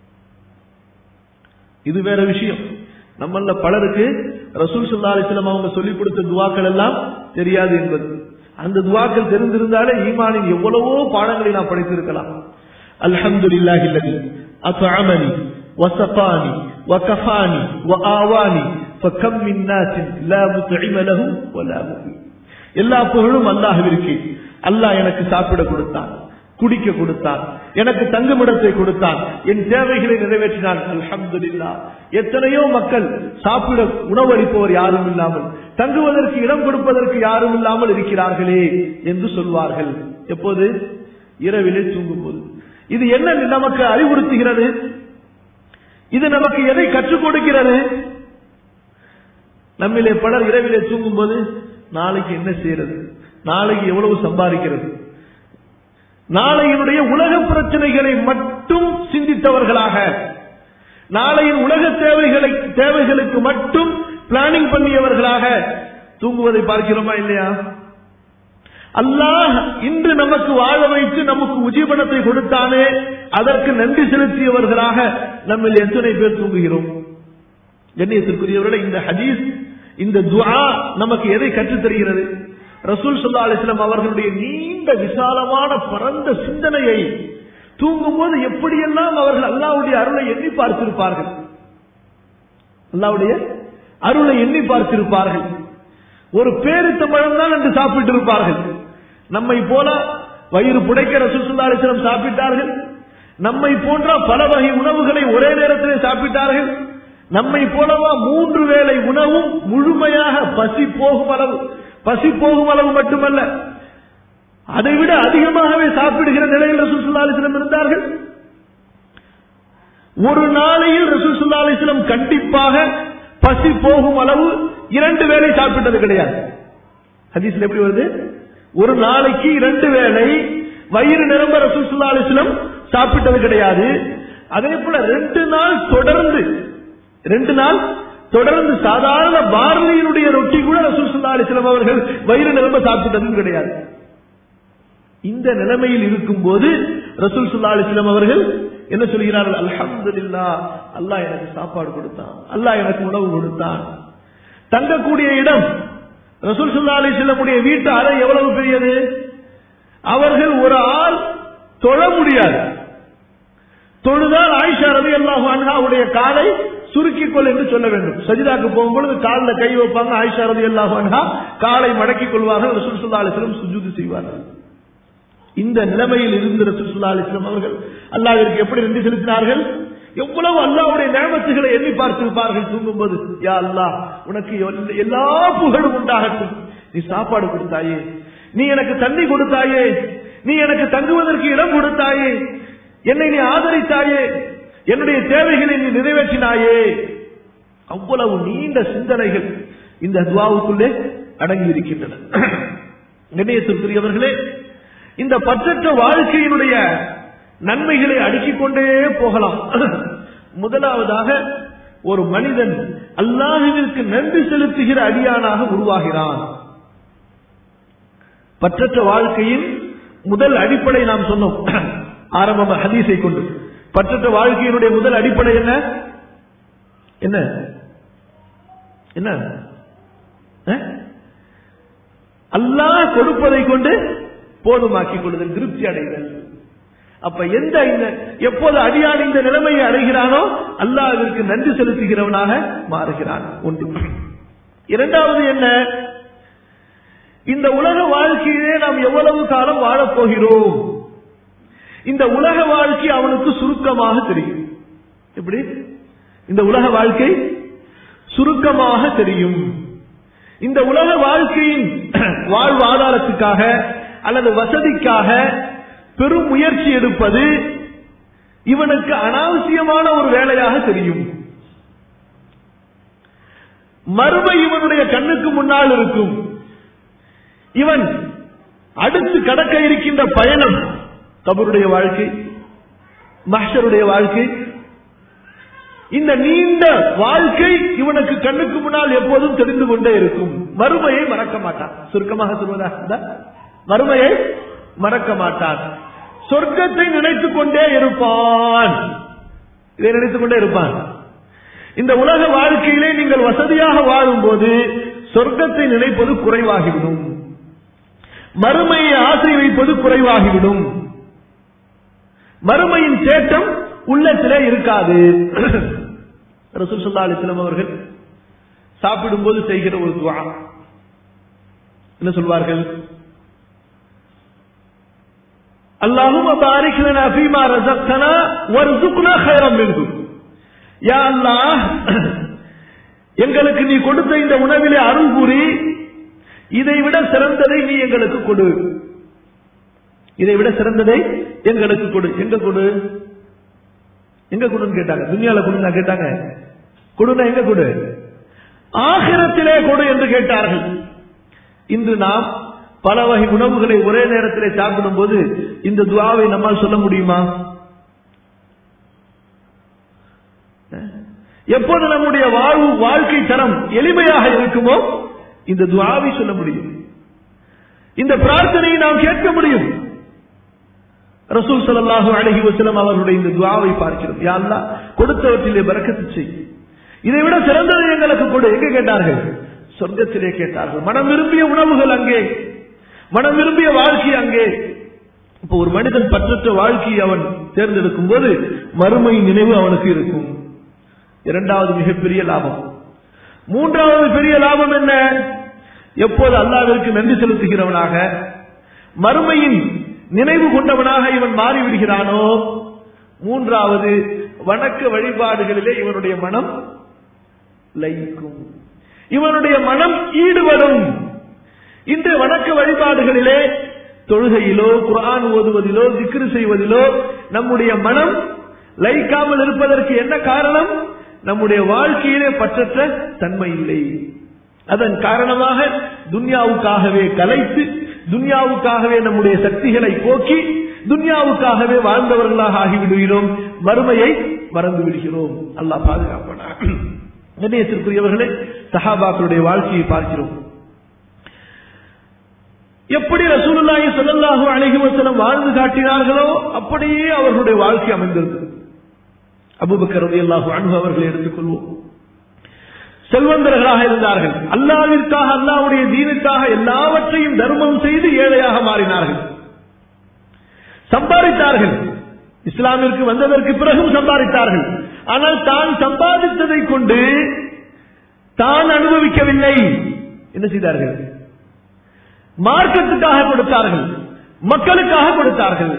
[SPEAKER 1] இது வேற விஷயம் நம்மள பலருக்கு ரசூல் ஸல்லல்லாஹு அலைஹி வஸல்லம் அவங்க சொல்லிக் கொடுத்த துஆக்கள் எல்லாம் தெரியாது என்பது அந்த துஆக்கள் தெரிந்திருந்தாலே ஈமானின் எவ்வளவோ பாடங்களை நாம் படித்திருக்கலாம் அல்ஹம்துலில்லாஹி அல்லதி அத்அமனி وسقاني وكفاني وآواني فكم من ناس لا مطعم لهم ولا مؤمن எல்லா புகழும் அல்லாஹ்விற்கு அல்லாஹ் எனக்கு சாப்பிட கொடுத்தான் குடிக்க கொடுத்தான் எனக்கு தங்குமிடத்தை கொடுத்தான் என் தேவைகளை நிறைவேற்றினான் அல்ஹம்துலில்லாஹ் எத்தனையோ மக்கள் சாப்பிட உணவளிப்பவர் யாரும் இல்லாமல் தங்குவதற்கு இடம் கொடுப்பதற்கு யாரும் இல்லாமல் இருக்கிறார்களே என்று சொல்வார்கள் எப்போது இரவிலே தூங்கும் போது இது என்ன நமக்கு அறிவுறுத்துகிறது இது நமக்கு எதை கற்றுக் கொடுக்கிறது நம்மிலே பலர் இரவிலே தூங்கும் போது நாளைக்கு என்ன செய்யறது நாளைக்கு எவ்வளவு சம்பாதிக்கிறது நாளையினுடைய உலக பிரச்சனைகளை மட்டும் சிந்தித்தவர்களாக நாளையின் உலக தேவைகளை தேவைகளுக்கு மட்டும் பிளானிங் பண்ணியவர்களாக தூங்குவதை பார்க்கிறோமா இல்லையா அல்லாஹ் இன்று நமக்கு வாழ வைத்து நமக்கு உஜீவனத்தை கொடுத்தானே அதற்கு நன்றி செலுத்தியவர்களாக நம்ம எத்தனை பேர் தூங்குகிறோம் கண்ணியத்திற்குரியவர்களே இந்த ஹதீஸ் இந்த துஆ நமக்கு எதை கற்றுத் தருகிறது ரசூல் ஸல்லல்லாஹு அலைஹி வஸல்லம் அவர்களுடைய நீண்ட விசாலமான பரந்த சிந்தனையை தூங்கும்போது எப்படியெல்லாம் அவர்கள் அல்லாஹ்வுடைய அருளை எண்ணி பார்த்திருப்பார்கள் அல்லாஹ்வுடைய அருளை எண்ணி பார்த்திருப்பார்கள் ஒரு பேரித்தம்பழம் தான் என்று சாப்பிட்டு இருப்பார்கள் நம்மை போல வயிறு புடைக்க ரசூல் ஸல்லல்லாஹு அலைஹி வஸல்லம் சாப்பிட்டார்கள் நம்மை போன்ற பல வகை உணவுகளை ஒரே நேரத்திலே சாப்பிட்டார்கள் நம்மை போலவா மூன்று வேளை உணவும் முழுமையாக பசி போகும் அளவு பசி போகும் அளவு மட்டுமல்ல அதை விட அதிகமாகவே சாப்பிடுகிற நிலையில் ரசூல் ஸல்லல்லாஹு அலைஹி வஸல்லம் இருந்தார்கள் ஒரு நாளையில் ரசூல் ஸல்லல்லாஹு அலைஹி வஸல்லம் கண்டிப்பாக பசி போகும் அளவு இரண்டு வேளை சாப்பிட்டது கிடையாது ஹதீஸ்ல எப்படி வருது ஒரு நாளைக்கு இரண்டு வேளை வயிறு நிரம்ப ரசூல் ஸல்லல்லாஹு அலைஹி வஸல்லம் சாப்பிட்டது கிடையாது அதே போல ரெண்டு நாள் தொடர்ந்து ரெண்டு நாள் தொடர்ந்து சாதாரண பார்லியினுடைய ரொட்டி கூட ரசூல் ஸல்லல்லாஹு அலைஹி வஸல்லம் அவர்கள் வயிறு நிரம்ப சாப்பிட்டதும் கிடையாது இந்த நிலைமையில் இருக்கும்போது ரசூல் ஸல்லல்லாஹு அலைஹி வஸல்லம் அவர்கள் என்ன சொல்கிறார்கள் அல்ஹம்துலில்லாஹ் அல்லாஹ் எனக்கு சாப்பாடு கொடுத்தான் அல்லாஹ் எனக்கு உணவு கொடுத்தான் தங்கக்கூடிய இடம் ரசூல் ஸல்லல்லாஹு அலைஹி வஸல்லமுடைய வீட்டு அறை எவ்வளவு பெரியது அவர்கள் ஒரு ஆள் தொழ முடியாது தொழுதால் ஆயிஷா ரவி அல்லாஹு அன்ஹாவுடைய காலை சுருக்கிக் கொள் என்று சொல்ல வேண்டும் சஜிதாக்கு போகும்பொழுது காலில் கை வைப்பாங்க ஆயிஷா ரவி அல்லாஹு அன்ஹா காலை மடக்கிக் கொள்வார்கள் ரசூல் ஸல்லல்லாஹு அலைஹி வஸல்லம் சுஜூது செய்வார்கள் இந்த நிலைமையில் இருந்த ரசூல் ஸல்லல்லாஹு அலைஹி வஸல்லம் அவர்கள் அல்லாஹ்விற்கு எப்படி நன்றி செலுத்தினார்கள் எவ்வளவு அல்லாஹ்வுடைய நியமத்துகளை எண்ணி பார்த்திருப்பார்கள் தூங்கும்போது யா அல்லாஹ் உனக்கு எல்- எல்லா புகழும் உண்டாகட்டும் நீ சாப்பாடு கொடுத்தாயே நீ எனக்கு தண்ணி கொடுத்தாயே நீ எனக்கு தங்குவதற்கு இடம் கொடுத்தாயே என்னை நீ ஆதரித்தாயே என்னுடைய தேவைகளை நீ நிறைவேற்றினாயே அவ்வளவு நீண்ட சிந்தனைகள் இந்த துவாவுக்குள்ளே அடங்கி இருக்கின்றன கண்ணியத்திற்குரியவர்களே இந்த பற்றற்ற வாழ்க்கையினுடைய நன்மைகளை அடுக்கிக் கொண்டே போகலாம் முதலாவதாக ஒரு மனிதன் அல்லாஹுவிற்கு நன்றி செலுத்துகிற அடியானாக உருவாகிறான் பற்றற்ற வாழ்க்கையின் முதல் அடிப்படை நாம் சொன்னோம் ஆரம்ப ஹதீஸை கொண்டு பற்றற்ற வாழ்க்கையினுடைய முதல் அடிப்படை என்ன என்ன என்ன அஹ்? அல்லாஹ் கொடுப்பதை கொண்டு போதுமாக்கிக் கொள்ளுதல் திருப்தி அடைதல் அப்ப எந்த இந்த எப்போது அடியான் இந்த நிலைமையை அடைகிறானோ அல்லாஹ் அதற்கு நன்றி செலுத்துகிறவனாக மாறுகிறான் ஒன்று இரண்டாவது என்ன இந்த உலக வாழ்க்கையிலே நாம் எவ்வளவு காலம் வாழப் போகிறோம் இந்த உலக வாழ்க்கை அவனுக்கு சுருக்கமாக தெரியும் எப்படி இந்த உலக வாழ்க்கை சுருக்கமாக தெரியும் இந்த உலக வாழ்க்கையின் வாழ்வாதாரத்துக்காக அல்லது வசதிக்காக பெரும் முயற்சி எடுப்பது இவனுக்கு அனாவசியமான ஒரு வேலையாக தெரியும் மறுமை இவனுடைய கண்ணுக்கு முன்னால் இருக்கும் இவன் அடுத்து கடக்க இருக்கின்ற பயணம் கபருடைய வாழ்க்கை மஹருடைய வாழ்க்கை இந்த நீண்ட வாழ்க்கை இவனுக்கு கண்ணுக்கு முன்னால் எப்போதும் தெரிந்து கொண்டே இருக்கும் மறுமையை மறக்க மாட்டான் சுருக்கமாக சொல்வதாக இருந்தால் மறுமையை மறக்க மாட்டான் சொர்க்கத்தை நினைத்துக் கொண்டே இருப்பான் இதை நினைத்துக் கொண்டே இருப்பான் இந்த உலக வாழ்க்கையிலே நீங்கள் வசதியாக வாழும்போது சொர்க்கத்தை நினைப்பது குறைவாகிவிடும் மறுமையை ஆசை வைப்பது குறைவாகிவிடும் மறுமையின் சேட்டம் உள்ளத்திலே இருக்காது ரசூல் சல்லா அலிஸ்லாம் அவர்கள் சாப்பிடும்போது செய்கிற ஒரு துவா என்ன சொல்வார்கள் اللهم بارك لنا فيما رزقتنا وارزقنا خيرا منه யா அல்லாஹ் எங்களுக்கு நீ கொடுத்த இந்த உணவிலே அருள் கூறி இதை விட சிறந்ததை நீ எங்களுக்கு கொடு இதை விட சிறந்ததை எங்களுக்கு கொடு எங்க கொடு எங்க கொடுன்னு கேட்டாங்க துனியால கொடுங்க கேட்டாங்க கொடுனா எங்க கொடு ஆகிரத்திலே கொடு என்று கேட்டார்கள் இன்று நாம் பல வகை உணவுகளை ஒரே நேரத்திலே சாப்பிடும் போது இந்த துவாவை நம்மால் சொல்ல முடியுமா எப்போது நம்முடைய வாழ்வு வாழ்க்கை தரம் எளிமையாக இருக்குமோ இந்த துவாவை சொல்ல முடியும் இந்த பிரார்த்தனையை நாம் கேட்க முடியும் ரசூல் சல்லாஹூ அழகி வசலம் அவர்களுடைய இந்த துவாவை பார்க்கிறோம் யாருலா கொடுத்தவற்றிலே பறக்கத்து செய் இதை விட சிறந்ததை எங்களுக்கு கொடு எங்க கேட்டார்கள் சொர்க்கத்திலே கேட்டார்கள் மனம் விரும்பிய உணவுகள் அங்கே மனம் விரும்பிய வாழ்க்கை அங்கே இப்ப ஒரு மனிதன் பற்றற்ற வாழ்க்கையை அவன் தேர்ந்தெடுக்கும் போது மறுமை நினைவு அவனுக்கு இருக்கும் இரண்டாவது மிகப்பெரிய லாபம் மூன்றாவது பெரிய லாபம் என்ன எப்போது அல்லாவிற்கு நன்றி செலுத்துகிறவனாக மறுமையின் நினைவு கொண்டவனாக இவன் மாறிவிடுகிறானோ மூன்றாவது வணக்க வழிபாடுகளிலே இவனுடைய மனம் லயிக்கும் இவனுடைய மனம் ஈடுபடும் இந்த வணக்க வழிபாடுகளிலே தொழுகையிலோ குரான் ஓதுவதிலோ திக்ரு செய்வதிலோ நம்முடைய மனம் லயிக்காமல் இருப்பதற்கு என்ன காரணம் நம்முடைய வாழ்க்கையிலே பற்றற்ற தன்மை இல்லை அதன் காரணமாக துன்யாவுக்காகவே கலைத்து துன்யாவுக்காகவே நம்முடைய சக்திகளை போக்கி துன்யாவுக்காகவே வாழ்ந்தவர்களாக ஆகிவிடுகிறோம் மறுமையை மறந்து விடுகிறோம் அல்லாஹ் பாதுகாப்பனா கண்ணியத்திற்குரியவர்களே சஹாபாக்களுடைய வாழ்க்கையை பார்க்கிறோம் எப்படி ரசூலுல்லாஹி ஸல்லல்லாஹு அலைஹி வஸல்லம் வாழ்ந்து காட்டினார்களோ அப்படியே அவர்களுடைய வாழ்க்கை அமைந்திருந்தது அபூபக்கர் ரலியல்லாஹு அன்ஹு அவர்களை எடுத்துக்கொள்வோம் செல்வந்தர்களாக இருந்தார்கள் அல்லாவிற்காக அல்லாவுடைய தீனுக்காக எல்லாவற்றையும் தர்மம் செய்து ஏழையாக மாறினார்கள் சம்பாதித்தார்கள் இஸ்லாமிற்கு வந்ததற்கு பிறகும் சம்பாதித்தார்கள் ஆனால் தான் சம்பாதித்ததை கொண்டு தான் அனுபவிக்கவில்லை என்ன செய்தார்கள் மார்க்கத்துக்காக கொடுத்தார்கள் மக்களுக்காக கொடுத்தார்கள்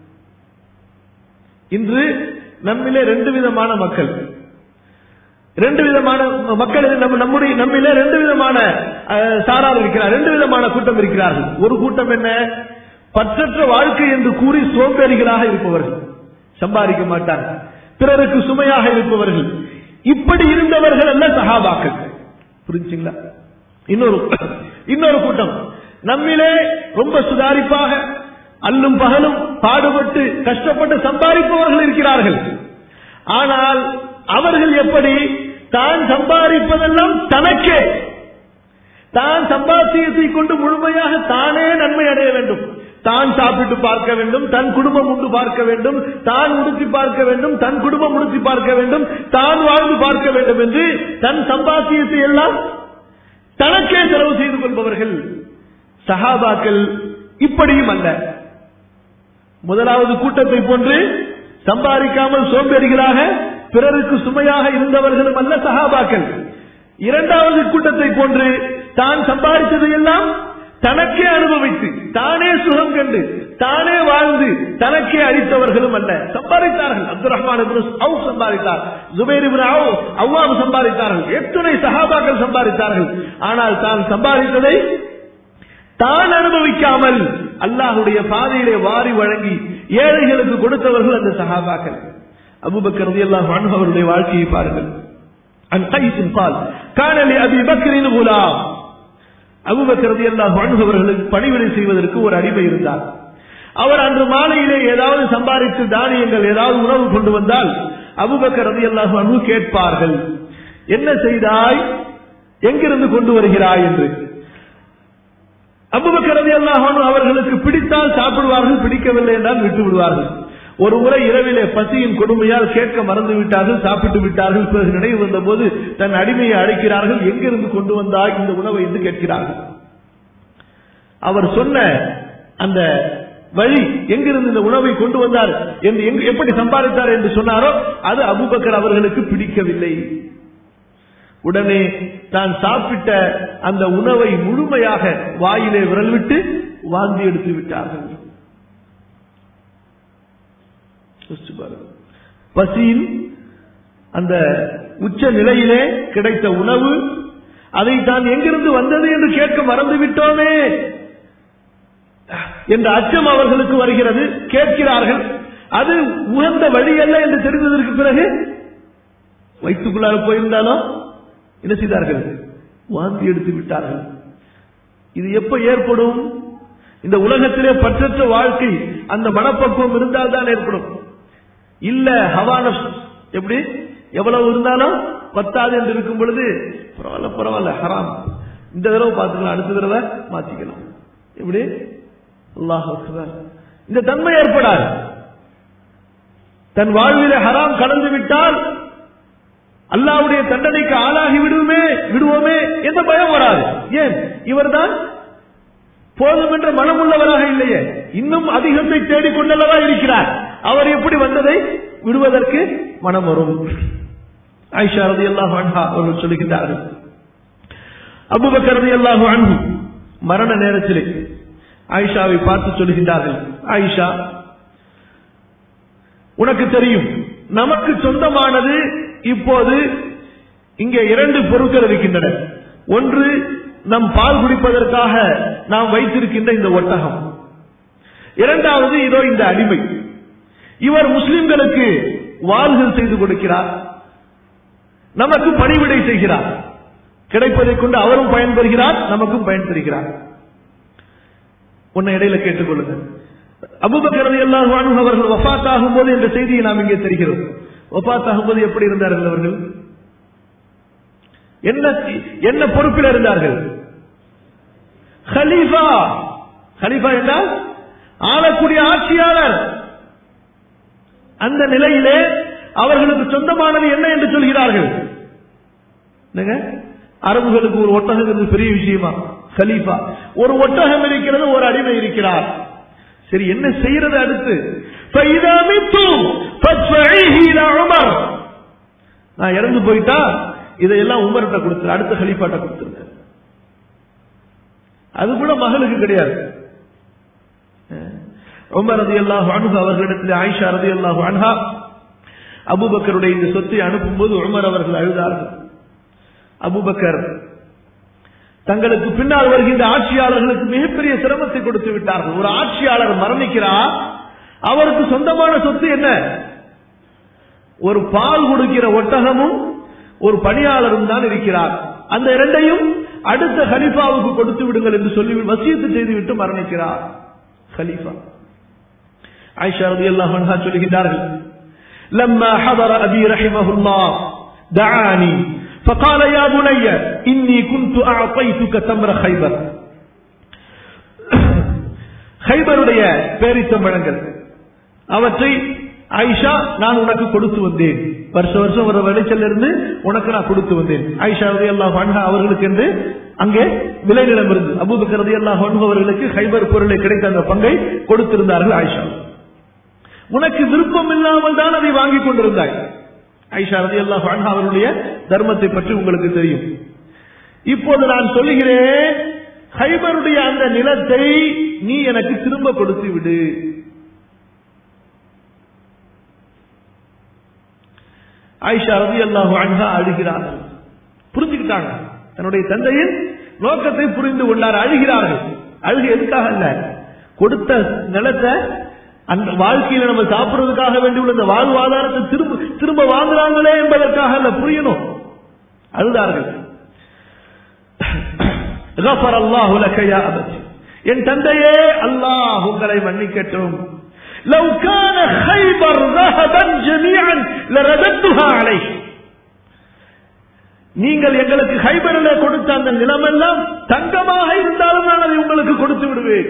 [SPEAKER 1] இன்று நம்மிலே ரெண்டு விதமான மக்கள் ரெண்டு விதமான மக்கள் நம்ம நம்முடைய நம்மிலே ரெண்டு விதமான அஹ், சாரார் இருக்கிறார் ரெண்டு விதமான கூட்டம் இருக்கிறார்கள் ஒரு கூட்டம் என்ன பற்றற்ற வாழ்க்கை என்று கூறி சோம்பேறிகளாக இருப்பவர்கள் சம்பாதிக்க மாட்டார்கள் பிறருக்கு சுமையாக இருப்பவர்கள் இப்படி இருந்தவர்கள் அல்ல சகாபாக்கள் புரிஞ்சுங்களா இன்னொரு இன்னொரு கூட்டம் நம்மிலே ரொம்ப சுதாரிப்பாக அல்லும் பகலும் பாடுபட்டு கஷ்டப்பட்டு சம்பாதிப்பவர்கள் இருக்கிறார்கள் ஆனால் அவர்கள் எப்படி தான் சம்பாதிப்பதெல்லாம் தனக்கே தான் சம்பாத்தியத்தை கொண்டு முழுமையாக தானே நன்மை அடைய வேண்டும் தான் சாப்பிட்டு பார்க்க வேண்டும் தன் குடும்பம் உண்டு பார்க்க வேண்டும் தான் உடுத்தி பார்க்க வேண்டும் தன் குடும்பம் உடுத்தி பார்க்க வேண்டும் தான் வாழ்ந்து பார்க்க வேண்டும் என்று தன் சம்பாத்தியத்தை எல்லாம் தனக்கே செலவு செய்து கொள்பவர்கள் சஹாபாக்கள் இப்படியும் அல்ல முதலாவது கூட்டத்தை போன்று சம்பாதிக்காமல் சோம்பேறிகளாக பிறருக்கு சுமையாக இருந்தவர்களும் அல்ல சஹாபாக்கள் இரண்டாவது கூட்டத்தை போன்று தான் சம்பாதித்ததை எல்லாம் தனக்கே அனுபவித்து தானே சுகம் கண்டு தானே வாழ்ந்து தனக்கே அளித்தவர்களும் அல்ல சம்பாதித்தார்கள் அப்துல் ரஹ்மான் அவுப் சம்பாதித்தார் ஜுபேர் அவ்வாம் சம்பாதித்தார்கள் எத்தனை சஹாபாக்கள் சம்பாதித்தார்கள் ஆனால் தான் சம்பாதித்ததை தான் அனுபவிக்காமல் அல்லாஹுடைய பாதையிலே வாரி வழங்கி ஏழைகளுக்கு கொடுத்தவர்கள் அந்த சஹாபாக்கள் அபுபக்கர் ரலியல்லாஹு அன்ஹு அவருடைய வாழ்க்கையை பாருங்கள் அன் கைஸின் பால் காணலி அபி பக்கரின் குலாம் அபுபக்கர் ரலியல்லாஹு அன்ஹு அவர்களுக்கு பணிவிடை செய்வதற்கு ஒரு அடிமை இருந்தார் அவர் அன்று மாலையிலே ஏதாவது சம்பாதித்து தானியங்கள் ஏதாவது உணவு கொண்டு வந்தால் அபுபக்கர் ரலியல்லாஹு அன்ஹு கேட்பார்கள் என்ன செய்தாய் எங்கிருந்து கொண்டு வருகிறாய் என்று அபுபக்கரதி அல்லாஹானு அவர்களுக்கு பிடித்தால் சாப்பிடுவார்கள் பிடிக்கவில்லை என்றால் விட்டு விடுவார்கள் ஒரு முறை இரவிலே பசியின் கொடுமையால் கேட்க மறந்து விட்டார்கள் சாப்பிட்டு விட்டார்கள் பிறகு நினைவு வந்த போது தன் அடிமையை அழைக்கிறார்கள் எங்கிருந்து கொண்டு வந்தாய் இந்த உணவை என்று கேட்கிறார்கள் அவர் சொன்ன அந்த வழி எங்கிருந்து இந்த உணவை கொண்டு வந்தார் என்று எங்கு- எப்படி சம்பாதித்தார் என்று சொன்னாரோ அது அபுபக்கர் அவர்களுக்கு பிடிக்கவில்லை உடனே தான் சாப்பிட்ட அந்த உணவை முழுமையாக வாயிலே விரல் விட்டு வாந்தி எடுத்து விட்டார்கள் யோசிச்சு பாருங்க. பசியின் அந்த உச்ச நிலையிலே கிடைத்த உணவு அதை தான் எங்கிருந்து வந்தது என்று கேட்க மறந்து விட்டோமே என்ற அச்சம் அவர்களுக்கு வருகிறது கேட்கிறார்கள் அது உகந்த வழி அல்ல என்று தெரிந்ததற்கு பிறகு வயிற்றுக்குள்ளாக போயிருந்தாலும் என்ன செய்தார்கள் வாந்தி எடுத்து விட்டார்கள் இது எப்ப ஏற்படும் இந்த உலகத்திலே பற்றற்ற வாழ்க்கை அந்த மனப்பக்குவம் இருந்தால் தான் ஏற்படும் இல்ல ஹவான எப்படி எவ்வளவு இருந்தாலும் பத்தாது என்று இருக்கும் பொழுது பரவாயில்ல பரவாயில்ல ஹராம் இந்த தடவை பார்த்துக்கலாம் அடுத்த தடவை மாத்திக்கலாம் எப்படி அல்லாஹ் அக்பர். இந்த தன்மை ஏற்படாது தன் வாழ்விலே ஹராம் கலந்து விட்டால் அல்லாவுடைய தண்டனைக்கு ஆளாகி விடுவோமே விடுவோமே எந்த பயம் வராது ஏன் இவர்தான் போதும் என்ற மனம் உள்ளவராக இல்லையே இன்னும் அதிகத்தை தேடிக்கொண்டல்லவா இருக்கிறார் அவர் எப்படி வந்ததை விடுவதற்கு மனம் வரும் ஆயிஷா ரதி அல்லாஹு அன்ஹா அவர்கள் சொல்லுகின்றார்கள் அபுபக்கர் ரதி அல்லாஹு அன்ஹு மரண நேரத்திலே ஆயிஷாவை பார்த்து சொல்லுகின்றார்கள் ஆயிஷா உனக்கு தெரியும் நமக்கு சொந்தமானது இப்போது இங்கே இரண்டு பொருட்கள் இருக்கின்றன ஒன்று நம் பால் குடிப்பதற்காக நாம் வைத்திருக்கின்ற இந்த ஒட்டகம் இரண்டாவது இதோ இந்த அடிமை இவர் முஸ்லிம்களுக்கு வாள்கள் செய்து கொடுக்கிறார் நமக்கு பணிவிடை செய்கிறார் கிடைப்பதை கொண்டு அவரும் பயன்பெறுகிறார் நமக்கும் பயன் தருகிறார் உன்னை இடையில கேட்டுக்கொள்ளுங்கள் அபுபக்கரது எல்லாம் அவர்கள் வஃபாத் ஆகும்போது என்ற செய்தியை நாம் இங்கே தெரிகிறோம் வஃபாத் ஆகும்போது எப்படி இருந்தார்கள் அவர்கள் என்ன என்ன பொறுப்பில் இருந்தார்கள் ஹலீஃபா ஹலீஃபா என்றால் ஆளக்கூடிய ஆட்சியாளர் அந்த நிலையிலே அவர்களுக்கு சொந்தமானது என்ன என்று சொல்கிறார்கள் என்னங்க அரபுகளுக்கு ஒரு ஒட்டகம் என்பது பெரிய விஷயமா கலீஃபா ஒரு ஒட்டகம் இருக்கிறது ஒரு அடிமை இருக்கிறார் சரி என்ன செய்யறது அடுத்து فَإِذَا مِتُّمْ فَادْفَعِيهِ إِلَى عُمَرَ. நான் இறந்து போயிட்டா இதையெல்லாம் உமர்கிட்ட கொடுத்துரு அடுத்த ஹலீஃபாட்ட கொடுத்துருங்க அது கூட மகளுக்கு கிடையாது உமர் ரதி அல்லாஹு அனுகு அவர்களிடத்தில் ஆயிஷா ரதி அல்லாஹு அன்ஹா அபுபக்கருடைய இந்த சொத்தை அனுப்பும்போது உமர் அவர்கள் அழுதார்கள் அபுபக்கர் தங்களுக்கு பின்னால் வருகின்ற ஆட்சியாளர்களுக்கு மிகப்பெரிய சிரமத்தை கொடுத்து விட்டார்கள் ஒரு ஆட்சியாளர் மரணிக்கிறார் அவருக்கு சொந்தமான சொத்து என்ன ஒரு பால் கொடுக்கிற ஒட்டகமும் ஒரு பணியாளரும் தான் இருக்கிறார் அந்த இரண்டையும் அடுத்த ஹலிஃபாவுக்கு கொடுத்து விடுங்கள் என்று சொல்லி வசியத்து செய்துவிட்டு மரணிக்கிறார் ஹலீஃபா ஆயிஷா ரலியல்லாஹு அன்ஹா சொல்கிறார்கள் لما حضر أبي رحمه الله دعاني فقال يا بني إني كنت أعطيتك تمر خيبر خيبருடைய பேரித்தம்பழங்கள் அவற்றை ஆயிஷா நான் உனக்கு கொடுத்து வந்தேன் வருஷ வருஷம் ஒரு விளைச்சல் இருந்து உனக்கு நான் கொடுத்து வந்தேன் ஆயிஷா ரதி அல்லாஹ் அவர்களுக்கு என்று அங்கே விளைநிலம் இருந்து அபூபக்கர் ரதி அல்லாஹ் அவர்களுக்கு ஹைபர் பொருளை கிடைத்த அந்த பங்கை கொடுத்திருந்தார்கள் ஆயிஷா உனக்கு விருப்பம் இல்லாமல் தான் அதை வாங்கிக் கொண்டிருந்தாய் ஐஷா ரதி அல்லாஹ் அவருடைய தர்மத்தை பற்றி உங்களுக்கு தெரியும் இப்போது நான் சொல்லுகிறேன் ஹைபருடைய அந்த நிலத்தை நீ எனக்கு திரும்ப கொடுத்து விடு ஆயிஷா ரதி அல்லாஹு அன்ஹா அழுகிறார்கள் புரிஞ்சுக்கிட்டாங்க தன்னுடைய தந்தையின் நோக்கத்தை புரிந்து கொண்டார் அழுகிறார்கள் அழுகு எதுக்காக அல்ல கொடுத்த நிலத்தை அந்த வாழ்க்கையில நம்ம சாப்பிடுறதுக்காக வேண்டியுள்ள இந்த வாழ்வாதாரத்தை திரும்ப திரும்ப வாங்குறாங்களே என்பதற்காக அல்ல புரியணும் அழுதார்கள் غفر الله لك يا أبت என் தந்தையே அல்லாஹ் உங்களை மன்னிக்கட்டும் لو كان خيبر ذهبا جميعا لرددتها عليه நீங்கள் எங்களுக்கு ஹைபரில் கொடுத்த அந்த நிலமெல்லாம் தங்கமாக இருந்தாலும் நான் அதை உங்களுக்கு கொடுத்து விடுவேன்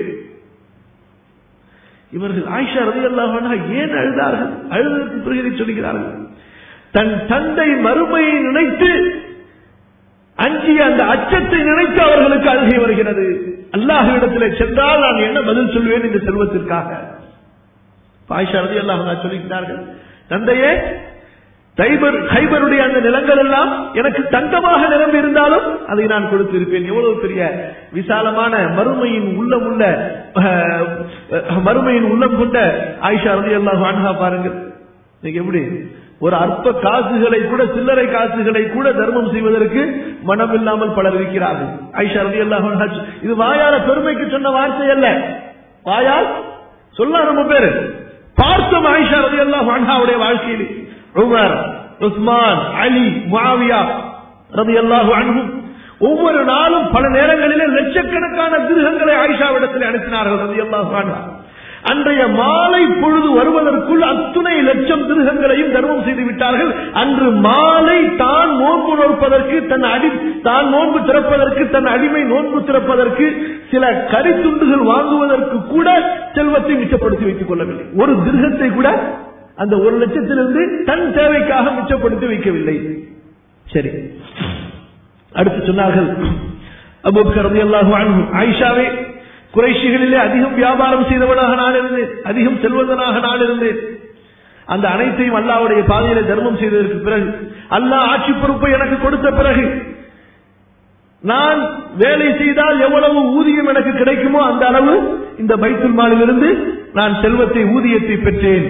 [SPEAKER 1] இவர்கள் ஆயிஷா ரவி அல்லாஹ் ஏன் அழுதார்கள் அழுதற்கு பிறகு சொல்கிறார்கள் தன் தந்தை மறுமையை நினைத்து அஞ்சிய அந்த அச்சத்தை நினைத்து அவர்களுக்கு அழுகை வருகிறது அல்லாஹிடத்தில் சென்றால் நான் என்ன பதில் சொல்வேன் இந்த செல்வத்திற்காக ஆயிஷா ரவி அல்லாஹ் சொல்லுகிறார்கள் தந்தையே தைபர் ஹைபருடைய அந்த நிலங்கள் எல்லாம் எனக்கு தங்கமாக நிரம்பி இருந்தாலும் அதை நான் கொடுத்திருப்பேன் எவ்வளவு பெரிய விசாலமான மறுமையின் உள்ளம் உள்ள மறுமையின் உள்ளம் கொண்ட ஆயிஷா ரதி அல்லாஹ் அன்ஹா பாருங்கள் நீங்க எப்படி ஒரு அற்ப காசுகளை கூட சில்லறை காசுகளை கூட தர்மம் செய்வதற்கு மனம் இல்லாமல் பலர் இருக்கிறார்கள் ஐஷா ரதி அல்லாஹ் இது வாயால பெருமைக்கு சொன்ன வார்த்தை அல்ல வாயால் சொல்ல ரொம்ப பேரு பார்த்தோம் ஆயிஷா ரதி அல்லாஹ் அன்ஹாவுடைய வாழ்க்கையில் உமர் உஸ்மான் அலி முஆவியா ரதி அல்லாஹு அன்ஹும் ஒவ்வொரு நாளும் பல நேரங்களிலே லட்சக்கணக்கான திருகங்களை ஆயிஷாவிடத்தில் அனுப்பினார்கள் ரதி அல்லாஹு அன்ஹா அன்றைய மாலை பொழுது வருவதற்குள் அத்துணை லட்சம் திருகங்களையும் தர்மம் செய்து விட்டார்கள் அன்று மாலை தான் நோன்பு நோற்பதற்கு தன் அடி தான் நோன்பு திறப்பதற்கு தன் அடிமை நோன்பு திறப்பதற்கு சில கரித்துண்டுகள் வாங்குவதற்கு கூட செல்வத்தை மிச்சப்படுத்தி வைத்துக் கொள்ளவில்லை ஒரு திருகத்தை கூட அந்த ஒரு லட்சத்திலிருந்து தன் தேவைக்காக மிச்சப்படுத்தி வைக்கவில்லை சரி அடுத்து சொன்னார்கள் அபூபக்கர் ரலியல்லாஹு அன்ஹு ஆயிஷாவே குறைஷிகளிலே அதிகம் வியாபாரம் செய்தவனாக நான் இருந்தேன் அதிகம் செல்வந்தனாக நான் இருந்தேன் அந்த அனைத்தையும் அல்லாவுடைய பாதையில தர்மம் செய்ததற்கு பிறகு அல்லாஹ் ஆட்சி பொறுப்பை எனக்கு கொடுத்த பிறகு நான் வேலை செய்தால் எவ்வளவு ஊதியம் எனக்கு கிடைக்குமோ அந்த அளவு இந்த பைத்துல் மாலிலிருந்து நான் செல்வத்தை ஊதியத்தை பெற்றேன்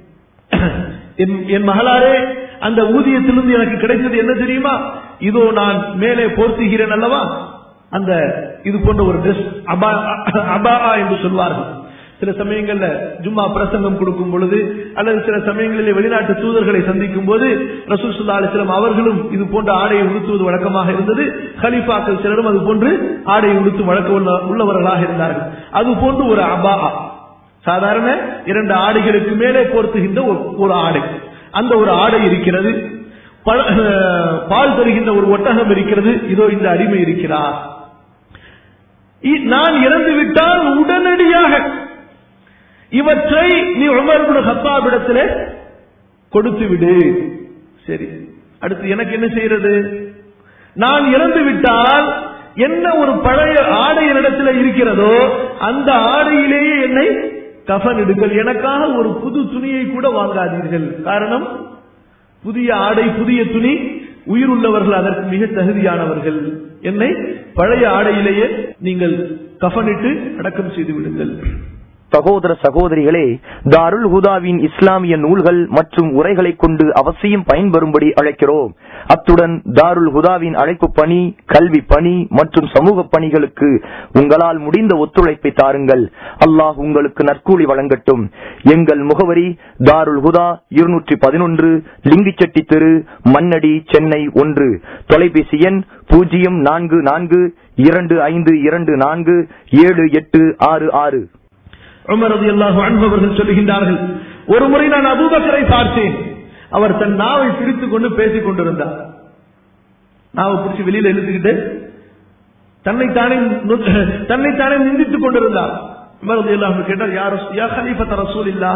[SPEAKER 1] என் மகளாரே அந்த ஊதியத்திலிருந்து எனக்கு கிடைத்தது என்ன தெரியுமா இதோ நான் மேலே போர்த்துகிறேன் அல்லவா அந்த இது போன்ற ஒரு ட்ரெஸ் அபா என்று சொல்வார்கள் சில சமயங்கள்ல ஜும்மா பிரசங்கம் கொடுக்கும் பொழுது அல்லது சில சமயங்களில் வெளிநாட்டு தூதர்களை சந்திக்கும் போது ரசூல் சுல்லா அலிஸ்லாம் அவர்களும் இது போன்ற ஆடையை உடுத்துவது வழக்கமாக இருந்தது ஹலிஃபாக்கள் சிலரும் அது போன்று ஆடையை உடுத்தும் வழக்கம் உள்ளவர்களாக இருந்தார்கள் அது போன்று ஒரு அபா சாதாரண இரண்டு ஆடைகளுக்கு மேலே போர்த்துகின்ற ஒரு ஆடை அந்த ஒரு ஆடை இருக்கிறது பால் தருகின்ற ஒரு ஒட்டகம் இருக்கிறது இதோ இந்த அடிமை இருக்கிறார் நான் இறந்து விட்டால் உடனடியாக இவற்றை நீ உமர் ஹத்தாபிடத்தில் கொடுத்து விடு சரி அடுத்து எனக்கு என்ன செய்யறது நான் இறந்து விட்டால் என்ன ஒரு பழைய ஆடை என்னிடத்தில் இருக்கிறதோ அந்த ஆடையிலேயே என்னை கஃன் எடுங்கள் எனக்காக ஒரு புது துணியை கூட வாங்காதீர்கள் காரணம் புதிய ஆடை புதிய துணி உயிர் உள்ளவர்கள் அதற்கு மிக தகுதியானவர்கள் என்னை பழைய ஆடையிலேயே நீங்கள் கஃனிட்டு அடக்கம் செய்து விடுங்கள்
[SPEAKER 2] சகோதர சகோதரிகளே தாருல் ஹுதாவின் இஸ்லாமிய நூல்கள் மற்றும் உரைகளை கொண்டு அவசியம் பயன்பெறும்படி அழைக்கிறோம் அத்துடன் தாருல் ஹுதாவின் அழைப்பு பணி கல்வி பணி மற்றும் சமூக பணிகளுக்கு உங்களால் முடிந்த ஒத்துழைப்பை தாருங்கள் அல்லாஹ் உங்களுக்கு நற்கூலி வழங்கட்டும் எங்கள் முகவரி தாருல் ஹுதா இருநூற்றி பதினொன்று லிங்கிச்செட்டி தெரு மண்ணடி சென்னை ஒன்று தொலைபேசி எண் பூஜ்ஜியம் நான்கு நான்கு இரண்டு ஐந்து இரண்டு நான்கு ஏழு எட்டு ஆறு ஆறு
[SPEAKER 1] உமர் ரதி அல்லாஹு அன்பவர்கள் சொல்லுகின்றார்கள் ஒரு முறை நான் அபூபக்கரை பார்த்தேன் அவர் தன் நாவை பிடித்துக் கொண்டு பேசிக் கொண்டிருந்தார் நாவை பிடிச்சி வெளியில இழுத்துக்கிட்டு தன்னைத்தானே தன்னைத்தானே நிந்தித்துக் கொண்டிருந்தார் உமர் ரதி அல்லாஹு கேட்டார் யார் யா ஹலீஃபத் ரசூல் இல்லா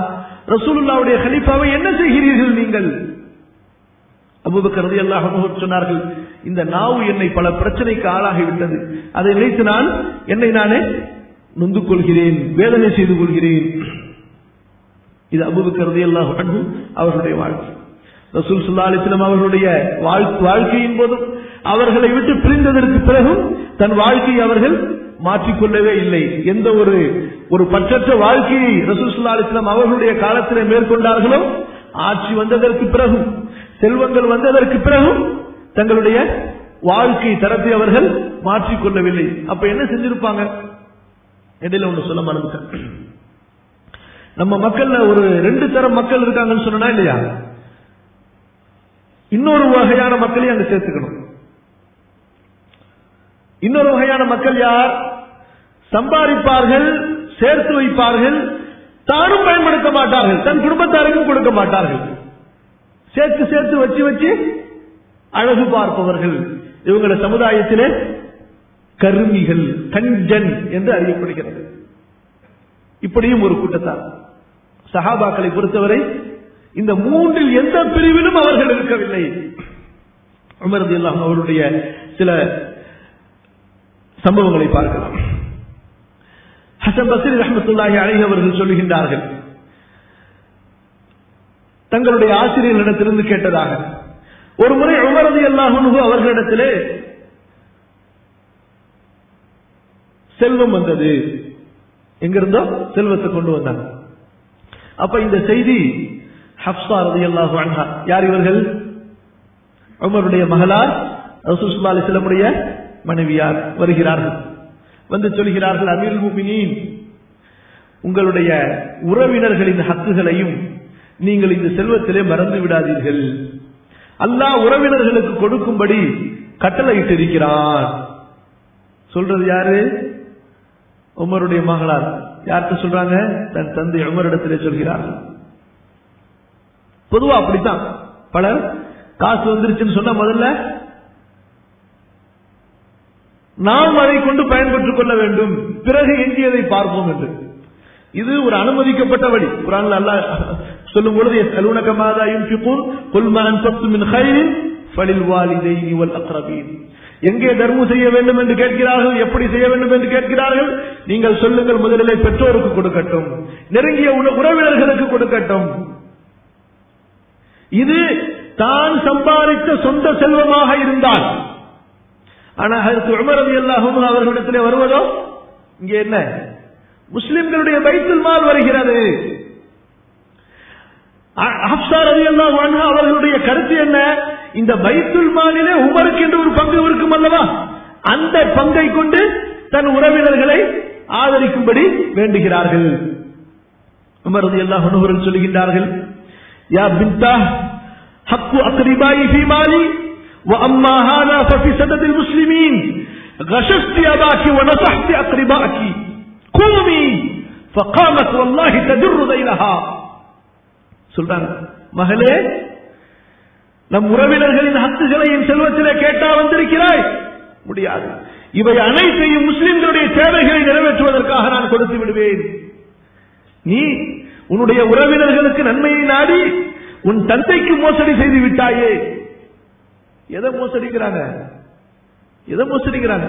[SPEAKER 1] ரசூலுல்லாவுடைய ஹலீஃபாவை என்ன செய்கிறீர்கள் நீங்கள் அபூபக்கர் ரலியல்லாஹு அன்ஹு சொன்னார்கள் இந்த நாவு என்னை பல பிரச்சனைக்கு ஆளாகிவிட்டது அதை நினைத்து நான் என்னை நானே நொந்து கொள்கிறேன் வேதனை செய்து கொள்கிறேன் இது அபூபக்கர் ரலியல்லாஹு அன்ஹு அவர்களுடைய வாழ்க்கை ரசூல் ஸல்லல்லாஹு அலைஹி வஸல்லம் அவர்களுடைய வாழ்- வாழ்க்கையின் போதும் அவர்களை விட்டு பிரிந்ததற்கு பிறகும் தன் வாழ்க்கையை அவர்கள் மாற்றிக்கொள்ளவே இல்லை எந்த ஒரு ஒரு பற்றற்ற வாழ்க்கையை ரசூல் ஸல்லல்லாஹு அலைஹி வஸல்லம் அவர்களுடைய காலத்திலே மேற்கொண்டார்களோ ஆட்சி வந்ததற்கு பிறகும் செல்வங்கள் வந்ததற்கு பிறகும் தங்களுடைய வாழ்க்கை தரத்தை அவர்கள் மாற்றிக்கொள்ளவில்லை அப்ப என்ன செஞ்சிருப்பாங்க இடையில ஒண்ணு சொல்ல மறந்துட்டேன் நம்ம மக்கள்ல ஒரு ரெண்டு தரம் மக்கள் இருக்காங்கன்னு சொன்னா இல்லையா இன்னொரு வகையான மக்களையும் அங்க சேர்த்துக்கணும் இன்னொரு வகையான மக்கள் யார் சம்பாதிப்பார்கள் சேர்த்து வைப்பார்கள் தானும் பயன்படுத்த மாட்டார்கள் தன் குடும்பத்தாருக்கும் கொடுக்க மாட்டார்கள் சேர்த்து சேர்த்து வச்சு வச்சு அழகு பார்ப்பவர்கள் இவங்கள சமுதாயத்திலே கருமிகள் கஞ்சன் என்று அறியப்படுகிறது இப்படியும் ஒரு கூட்டத்தார் சஹாபாக்களை பொறுத்தவரை இந்த மூன்றில் எந்த பிரிவிலும் அவர்கள் இருக்கவில்லை உமர் ரலியல்லாஹு அவருடைய சில சம்பவங்களை பார்க்கலாம் ஹசன் பஸ்ரி ரஹமத்துல்லாஹி அலைஹி அவர்கள் சொல்லுகின்றார்கள் தங்களுடைய ஆசிரியர்களிடத்திலிருந்து கேட்டதாக ஒரு முறை உமரது அல்லாஹு அவர்களிடத்திலே செல்வம் வந்தது எங்கிருந்தோ செல்வத்தை கொண்டு வந்தாங்க அப்ப இந்த செய்தி ஹப்சா ரலியல்லாஹு அன்ஹா யார் இவர்கள் உமருடைய மகளார் ரசூல் ஸல்லல்லாஹு அலைஹி வஸல்லமுடைய மனைவியார் வருகிறார்கள் வந்து சொல்கிறார்கள் அமீர் முஃமினீன் உங்களுடைய உறவினர்களின் ஹக்குகளையும் நீங்கள் இந்த செல்வத்திலே மறந்து விடாதீர்கள் அல்லாஹ் உறவினர்களுக்கு கொடுக்கும்படி கட்டளையிட்டிருக்கிறான் சொல்றது யாரு உமருடைய மகளார் யார்கிட்ட சொல்றாங்க தன் தந்தை உமரிடத்திலே சொல்கிறார்கள் பொதுவா அப்படித்தான் பலர் காசு வந்துருச்சுன்னு சொன்னா முதல்ல நாம் அதை கொண்டு பயன்பெற்றுக் கொள்ள வேண்டும் பிறகு எஞ்சியதை பார்ப்போம் என்று இது ஒரு அனுமதிக்கப்பட்ட வழி குரான்ல அல்லாஹ் சொல்லும் பொழுது அலுவலக மாதா யுன்ஃபிகூன் குல் மா அன்ஃபக்து மின் கைரின் ஃபலில் வாலிதைனி வல் அக்ரபீன் எங்கே தர்மம் செய்ய வேண்டும் என்று கேட்கிறார்கள் எப்படி செய்ய வேண்டும் என்று கேட்கிறார்கள் நீங்கள் சொல்லுங்கள் முதலிலே பெற்றோருக்கு கொடுக்கட்டும் நெருங்கிய உற- உறவினர்களுக்கு கொடுக்கட்டும் இது தான் சம்பாதித்த சொந்த செல்வமாக இருந்தால் ஆனா அதற்கு உமரது எல்லாகும் அவர்களிடத்திலே வருவதோ இங்கே என்ன முஸ்லிம்களுடைய பைத்துல் மால் வருகிறது ரலியல்லாஹு அன்ஹா அவர்களுடைய கருத்து என்ன இந்த பைத்துல் மாலிலே உமருக்கு என்று ஒரு பங்கு இருக்கும் அல்லவா அந்த பங்கை கொண்டு தன் உறவினர்களை ஆதரிக்கும்படி வேண்டுகிறார்கள் உமர் ரலியல்லாஹு அன்ஹு அவர்கள் சொல்லுகின்றார்கள் யா பின்தா ஹக்கு அக்ரிபாயி ஃபீ மாலி وأما هذا ففي سدد المسلمين غششت أباك ونصحت أقرباك قومي فقامت والله تجر ذيلها சொல்றாங்க மகளே நம் உறவினர்களின் ஹக்குகளை என் செல்வத்திலே கேட்டா வந்திருக்கிறாய் முடியாது இவை அனைத்தையும் முஸ்லிம்களுடைய தேவைகளை நிறைவேற்றுவதற்காக நான் கொடுத்து விடுவேன் நீ உன்னுடைய உறவினர்களுக்கு நன்மையை நாடி உன் தந்தைக்கு மோசடி செய்து விட்டாயே எதை மோசடிக்கிறாங்க எதை மோசடிக்கிறாங்க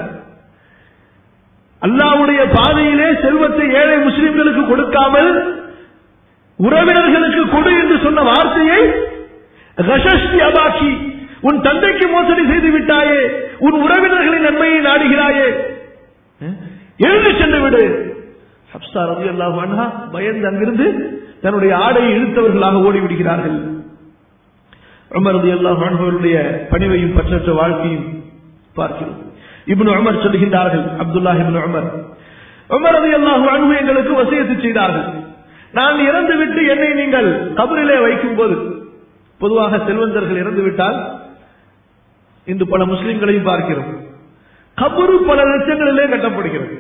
[SPEAKER 1] அல்லாவுடைய பாதையிலே செல்வத்தை ஏழை முஸ்லிம்களுக்கு கொடுக்காமல் உறவினர்களுக்கு கொடு என்று சொன்ன வார்த்தையை ரஷஸ்தி அபாக்கி உன் தந்தைக்கு மோசடி செய்து விட்டாயே உன் உறவினர்களின் நன்மையை நாடுகிறாயே எழுந்து சென்று விடு ஹப்சா ரவி அல்லாஹ் அன்ஹா பயந்து அங்கிருந்து தன்னுடைய ஆடையை இழுத்தவர்களாக ஓடிவிடுகிறார்கள் உமர் ரதி அல்லாஹ் அன்ஹுடைய பணிவையும் பற்றற்ற வாழ்க்கையும் பார்க்கிறோம் இப்னு உமர் சொல்லுகின்றார்கள் அப்துல்லா இப்னு உமர் உமர் ரதி அல்லாஹ் அன்ஹு எங்களுக்கு வசியத்து செய்தார்கள் நான் இறந்து விட்டு என்னை நீங்கள் கபரிலே வைக்கும் போது பொதுவாக செல்வந்தர்கள் இறந்து விட்டால் இன்று பல முஸ்லிம்களையும் பார்க்கிறோம் கபரு பல லட்சங்களிலே கட்டப்படுகிறது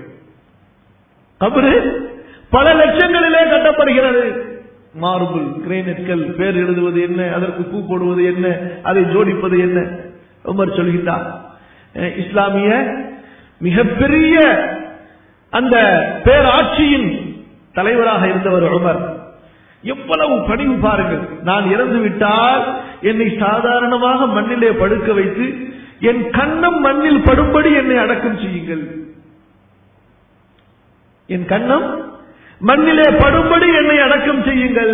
[SPEAKER 1] கபரு பல லட்சங்களிலே கட்டப்படுகிறது மார்பிள் கிரேனட்கள் பேர் எழுதுவது என்ன அதற்கு பூ போடுவது என்ன அதை ஜோடிப்பது என்ன உமர் சொல்கின்றார் அஹ் இஸ்லாமிய மிகப்பெரிய அந்த பேராட்சியின் தலைவராக இருந்தவர் உமர் எவ்வளவு பணிவு பாருங்கள் நான் இறந்து விட்டால் என்னை சாதாரணமாக மண்ணிலே படுக்க வைத்து என் கண்ணம் மண்ணில் படும்படி என்னை அடக்கம் செய்யுங்கள் என் கண்ணம் மண்ணிலே படும்படி என்னை அடக்கம் செய்யுங்கள்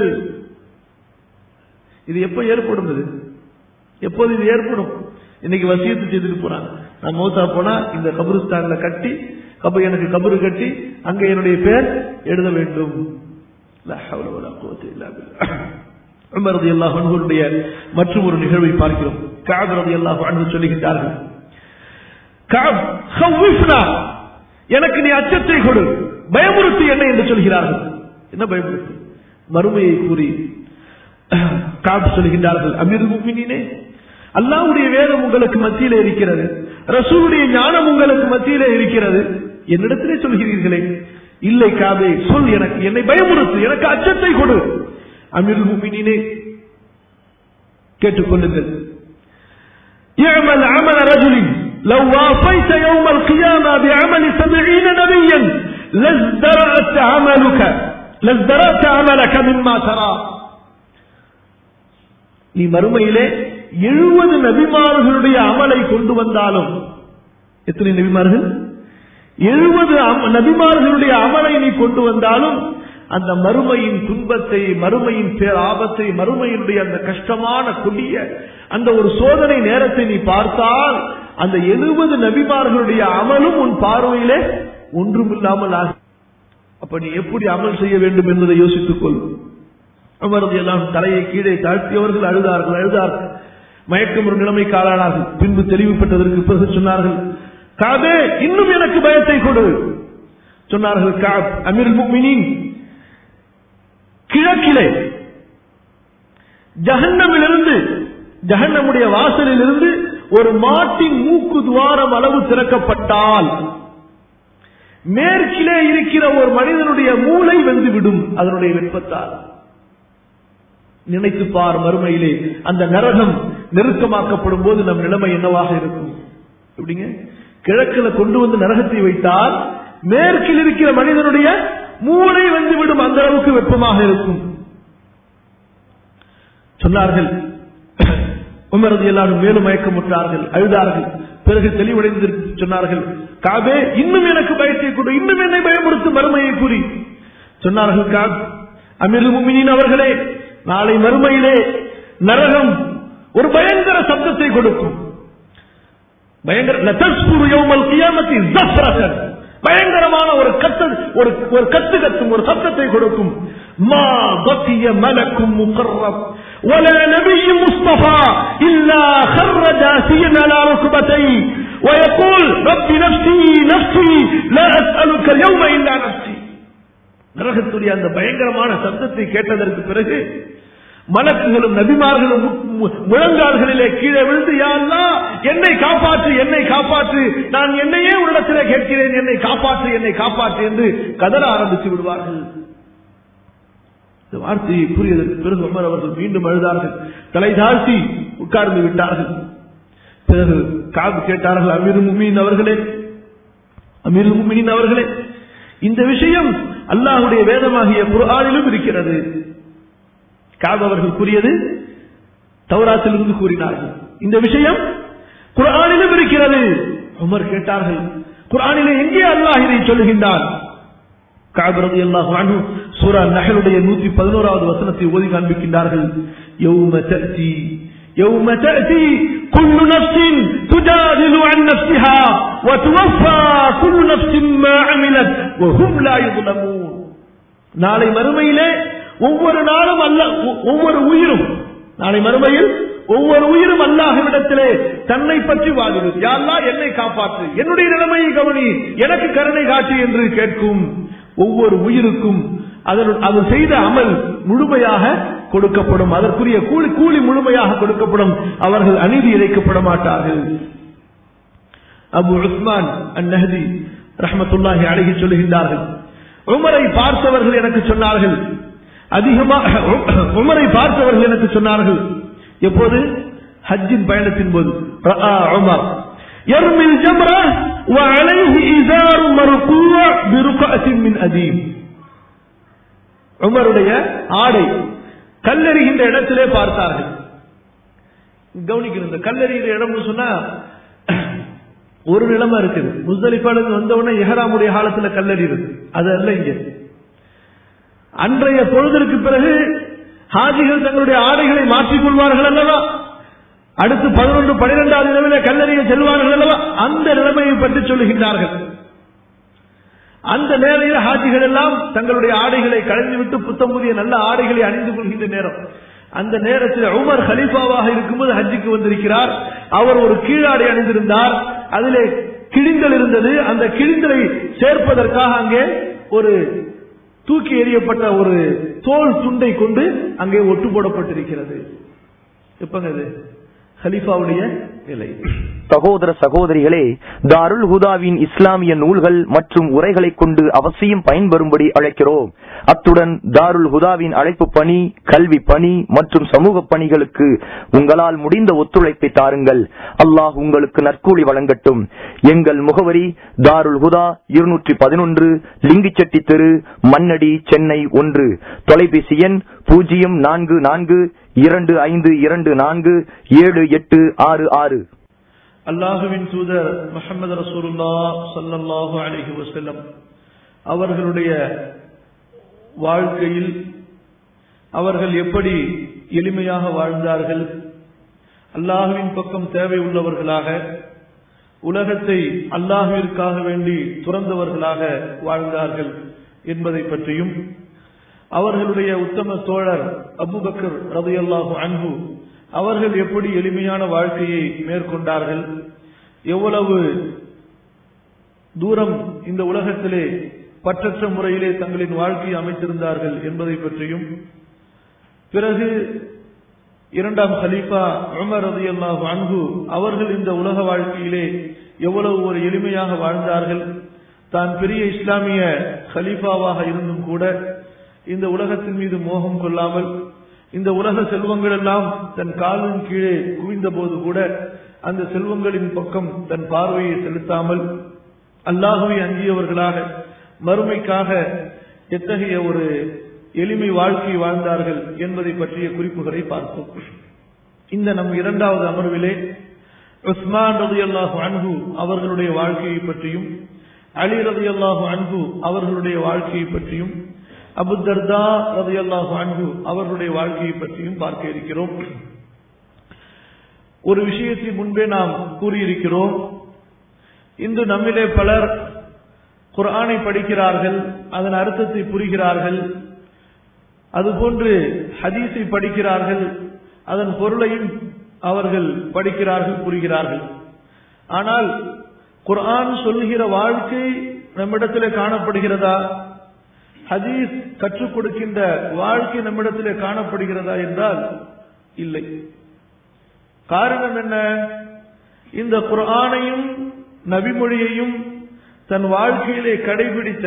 [SPEAKER 1] இது எப்போ ஏற்படும் இது எப்போது இது ஏற்படும் இன்னைக்கு வசியத்து செய்துட்டு போறாங்க நான் மௌத்தா போனா இந்த கபருஸ்தான்ல கட்டி கப எனக்கு கபரு கட்டி அங்க என்னுடைய பேர் எழுத வேண்டும் லா ஹவ்ல வலா குவத்த இல்லா பில்லாஹ். உமர் ரலியல்லாஹு அன்ஹுவுடைய மற்றும் ஒரு நிகழ்வை பார்க்கிறோம் கஅப் ரலியல்லாஹு அன்ஹு சொல்லுகிறார்கள் கஅப் ஹவ்விஃப்னா எனக்கு நீ அச்சத்தை கொடு பயமுறுத்தி என்ன என்று சொல்கிறார்கள் என்ன பயமுறுத்தி மறுமையை கூறி காப் சொல்கின்றார்கள் அமீர் முக்மினே அல்லாவுடைய வேதம் உங்களுக்கு மத்தியிலே இருக்கிறது ரசூலுடைய ஞானம் உங்களுக்கு மத்தியிலே இருக்கிறது என்னிடத்திலே சொல்கிறீர்களே இல்லை காபே சொல் எனக்கு என்னை பயமுறுத்து எனக்கு அச்சத்தை கொடு அமீர் முக்மினே கேட்டுக்கொள்ளுங்கள் اعمل عمل رجل لو وافيت يوم القيامة بعمل سبعين نبيا لازدرأت عملك لازدرأت عملك مما ترى நீ மறுமையிலே எழுபது நபிமார்களுடைய அமலை கொண்டு வந்தாலும் எத்தனை நபிமார்கள் எழுபது நபிமார்களுடைய அமலை நீ கொண்டு வந்தாலும் அந்த மறுமையின் துன்பத்தை மறுமையின் பேர் ஆபத்தை மறுமையினுடைய அந்த கஷ்டமான கொடிய அந்த ஒரு சோதனை நேரத்தை நீ பார்த்தால் அந்த எழுபது நபிமார்களுடைய அமலும் உன் பார்வையிலே ஒன்றுமில்லாமல் ஆகும் அப்ப நீ எப்படி அமல் செய்ய வேண்டும் என்பதை யோசித்துக் கொள் அமர்ந்து எல்லாம் தலையை கீழே தாழ்த்தியவர்கள் அழுதார்கள் அழுதார்கள் மயக்கம் ஒரு நிலைமை காலானார்கள் பின்பு தெளிவு பெற்றதற்கு பிறகு சொன்னார்கள் காபே இன்னும் எனக்கு பயத்தை கொடு சொன்னார்கள் காப் அமீர் முக்மினின் கிழக்கிலே ஜஹன்னமிலிருந்து ஜஹன்னமுடைய வாசலில் இருந்து ஒரு மாட்டின் மூக்கு துவாரம் அளவு திறக்கப்பட்டால் மேற்கிலே இருக்கிற ஒரு மனிதனுடைய மூளை வெந்துவிடும் அதனுடைய வெப்பத்தால் நினைத்து பார் மறுமையிலே அந்த நரகம் நெருக்கமாக்கப்படும் போது நம் நிலைமை என்னவாக இருக்கும் எப்படிங்க கிழக்குல கொண்டு வந்து நரகத்தை வைத்தால் மேற்கில் இருக்கிற மனிதனுடைய மூளை வந்துவிடும் அந்த அளவுக்கு வெப்பமாக இருக்கும் சொன்னார்கள் உமரது எல்லாரும் மேலும் மயக்கமுற்றார்கள் அழுதார்கள் பிறகு தெளிவடைந்து சொன்னார்கள் காபே இன்னும் எனக்கு பயத்தை கொடு இன்னும் என்னை பயமுறுத்தும் மறுமையை கூறி சொன்னார்கள் காப் அமீர் முமினின் அவர்களே நாளை மறுமையிலே நரகம் ஒரு பயங்கர சப்தத்தை கொடுக்கும் பயங்கர லதஸ்புரு யௌமல் கியாமத்தி ஜஃப்ரத்தன் பயங்கரமான ஒரு கத்து ஒரு ஒரு கத்து கத்தும் ஒரு சத்தத்தை கொடுக்கும் மா பத்திய மலக்கும் முகர்ரப் ولا نبي مصطفى إلا خر جاسيا على ركبتيه ويقول رب نفسي نفسي لا أسألك اليوم إلا نفسي நரகத்துடைய அந்த பயங்கரமான சத்தத்தை கேட்டதற்கு பிறகு மலக்குகளும் நபிமார்களும் முழங்கால்களிலே கீழே விழுந்து யாருலா என்னை காப்பாற்று என்னை காப்பாற்று நான் என்னையே உள்ளத்திலே கேட்கிறேன் என்னை காப்பாற்று என்னை காப்பாற்று என்று கதற ஆரம்பித்து விடுவார்கள் இந்த வார்த்தையை கூறியதற்கு பிறகு உமர் அவர்கள் மீண்டும் அழுதார்கள் தலை தாழ்த்தி உட்கார்ந்து விட்டார்கள் பிறகு காது கேட்டார்கள் அமீர் முமீன் அவர்களே அமீர் முமீன் அவர்களே இந்த விஷயம் அல்லாஹுடைய வேதமாகிய குரானிலும் இருக்கிறது காப் அவர்கள் கூறியது தௌராத்திலிருந்து கூறினார்கள் இந்த விஷயம் குரானிலும் இருக்கிறது உமர் கேட்டார்கள் குரானிலே எங்கே அல்லாஹ் இதை சொல்லுகின்றான் காபிரதி அல்லாஹ் அனு சூரா நகலுடைய நூத்தி பதினோராவது வசனத்தை ஓதி காண்பிக்கின்றார்கள் யௌம தأتي يوم تأتي كل نفس تجادل عن نفسها وتوفى كل نفس ما عملت وهم لا يظلمون நாளை மறுமையிலே ஒவ்வொரு நாளும் அல்ல ஒவ்வொரு உயிரும் நாளை மறுமையில் ஒவ்வொரு உயிரும் அல்லாஹ்விடத்திலே தன்னை பற்றி வாழுது யாரெல்லாம் என்னை காப்பாற்று என்னுடைய நிலைமையை கவனி எனக்கு கருணை காட்டு என்று கேட்கும் ஒவ்வொரு உயிருக்கும் அது செய்த அமல் முழுமையாக கொடுக்கப்படும் அதற்குரிய கூலி கூலி முழுமையாக கொடுக்கப்படும் அவர்கள் அநீதி இழைக்கப்பட மாட்டார்கள் அபு உஸ்மான் அந்நஹதி ரஹமத்துல்லாஹி அழகி சொல்லுகின்றார்கள் உமரை பார்த்தவர்கள் எனக்கு சொன்னார்கள் அதிகமாக உமரை பார்த்தவர்கள் எனக்கு சொன்னார்கள் எப்போது ஹஜ்ஜின் பயணத்தின் போது உமர் يرمي الجمرة وعليه إزار مرقوع برقعة من أديم உமருடைய ஆடை கல்லெறிகின்ற இடத்திலே பார்த்தார்கள் கவனிக்கணும் இந்த கல்லெறிகிற இடம்னு சொன்னா ஒரு நிலைமை இருக்குது முஸ்தலிஃபாலுக்கு வந்த உடனே எஹராமுடைய காலத்துல கல்லெறிகிறது அது அல்ல இங்க அன்றைய பொழுதற்கு பிறகு ஹாஜிகள் தங்களுடைய ஆடைகளை மாற்றிக் கொள்வார்கள் அல்லவா அடுத்து பதினொன்று பனிரெண்டாவது நிலையில கல்லறிய செல்வார்கள் அல்லவா அந்த நிலைமையை பற்றி சொல்லுகின்றார்கள் அந்த நேரையில் ஹாஜிகள் எல்லாம் தங்களுடைய ஆடைகளை களைந்துவிட்டு புத்தம் புதிய நல்ல ஆடைகளை அணிந்து கொள்கின்ற நேரம் அந்த நேரத்தில் உமர் ஹலீஃபாவாக இருக்கும்போது ஹஜ்ஜுக்கு வந்திருக்கிறார் அவர் ஒரு கீழாடை அணிந்திருந்தார் அதிலே கிழிந்தல் இருந்தது அந்த கிழிந்தலை சேர்ப்பதற்காக அங்கே ஒரு தூக்கி எறியப்பட்ட ஒரு தோல் துண்டை கொண்டு அங்கே ஒட்டு போடப்பட்டிருக்கிறது எப்பங்க இது ஹலீஃபாவுடைய நிலை
[SPEAKER 2] சகோதர சகோதரிகளே தாருல் ஹுதாவின் இஸ்லாமிய நூல்கள் மற்றும் உரைகளை கொண்டு அவசியம் பயன்பெறும்படி அழைக்கிறோம் அத்துடன் தாருல் ஹுதாவின் அழைப்பு பணி கல்வி பணி மற்றும் சமூக பணிகளுக்கு உங்களால் முடிந்த ஒத்துழைப்பை தாருங்கள் அல்லாஹ் உங்களுக்கு நற்கூலி வழங்கட்டும் எங்கள் முகவரி தாருல் ஹுதா இருநூற்றி பதினொன்று லிங்கிச்செட்டி தெரு மண்ணடி சென்னை ஒன்று தொலைபேசி எண் பூஜ்ஜியம் நான்கு நான்கு இரண்டு ஐந்து இரண்டு நான்கு ஏழு எட்டு ஆறு ஆறு
[SPEAKER 1] அல்லாஹுவின் தூதர் முகமது ரசூலுல்லா சல்லல்லாஹு அலைஹி வஸல்லம் அவர்களுடைய வாழ்க்கையில் அவர்கள் எப்படி எளிமையாக வாழ்ந்தார்கள் அல்லாஹுவின் பக்கம் தேவை உள்ளவர்களாக உலகத்தை அல்லாஹுவிற்காக வேண்டி துறந்தவர்களாக வாழ்ந்தார்கள் என்பதை பற்றியும் அவர்களுடைய உத்தம தோழர் அபுபக்கர் ரதையல்லாஹு அன்பு அவர்கள் எப்படி எளிமையான வாழ்க்கையை மேற்கொண்டார்கள் எவ்வளவு தூரம் இந்த உலகத்திலே பற்றற்ற முறையிலே தங்களின் வாழ்க்கையை அமைத்திருந்தார்கள் என்பதை பற்றியும் பிறகு இரண்டாம் ஹலீஃபா உமர் ரதியல்லாஹு அன்ஹு அவர்கள் இந்த உலக வாழ்க்கையிலே எவ்வளவு ஒரு எளிமையாக வாழ்ந்தார்கள் தான் பெரிய இஸ்லாமிய ஹலீஃபாவாக இருந்தும் கூட இந்த உலகத்தின் மீது மோகம் கொள்ளாமல் இந்த உலக செல்வங்கள் எல்லாம் தன் காலின் கீழே குவிந்த போது கூட அந்த செல்வங்களின் பக்கம் தன் பார்வையை செலுத்தாமல் அல்லாஹுவை அஞ்சியவர்களாக மறுமைக்காக எத்தகைய ஒரு எளிமை வாழ்க்கை வாழ்ந்தார்கள் என்பதை பற்றிய குறிப்புகளை பார்த்தோம் இந்த நம் இரண்டாவது அமர்விலே உஸ்மான் ரதி அல்லாஹு அன்ஹு அவர்களுடைய வாழ்க்கையை பற்றியும் அலி ரதி அல்லாஹு அன்ஹு அவர்களுடைய வாழ்க்கையை பற்றியும் அபு தர்தா ரதி அல்லாஹு அன்ஹு அவர்களுடைய வாழ்க்கையை பற்றியும் பார்க்க இருக்கிறோம் ஒரு விஷயத்தை முன்பே நாம் கூறியிருக்கிறோம் இன்று நம்மிலே பலர் குர்ஆனை படிக்கிறார்கள் அதன் அர்த்தத்தை புரிகிறார்கள் அதுபோன்று ஹதீஸை படிக்கிறார்கள் அதன் பொருளையும் அவர்கள் படிக்கிறார்கள் புரிகிறார்கள் ஆனால் குர்ஆன் சொல்லுகிற வாழ்க்கை நம்மிடத்திலே காணப்படுகிறதா ஹதீஸ் கற்றுக் கொடுக்கின்ற வாழ்க்கை நம்மிடத்திலே காணப்படுகிறதா என்றால் இல்லை காரணம் என்ன இந்த குர்ஆனையும் நபிமொழியையும் தன் வாழ்க்கையிலே கடைபிடித்த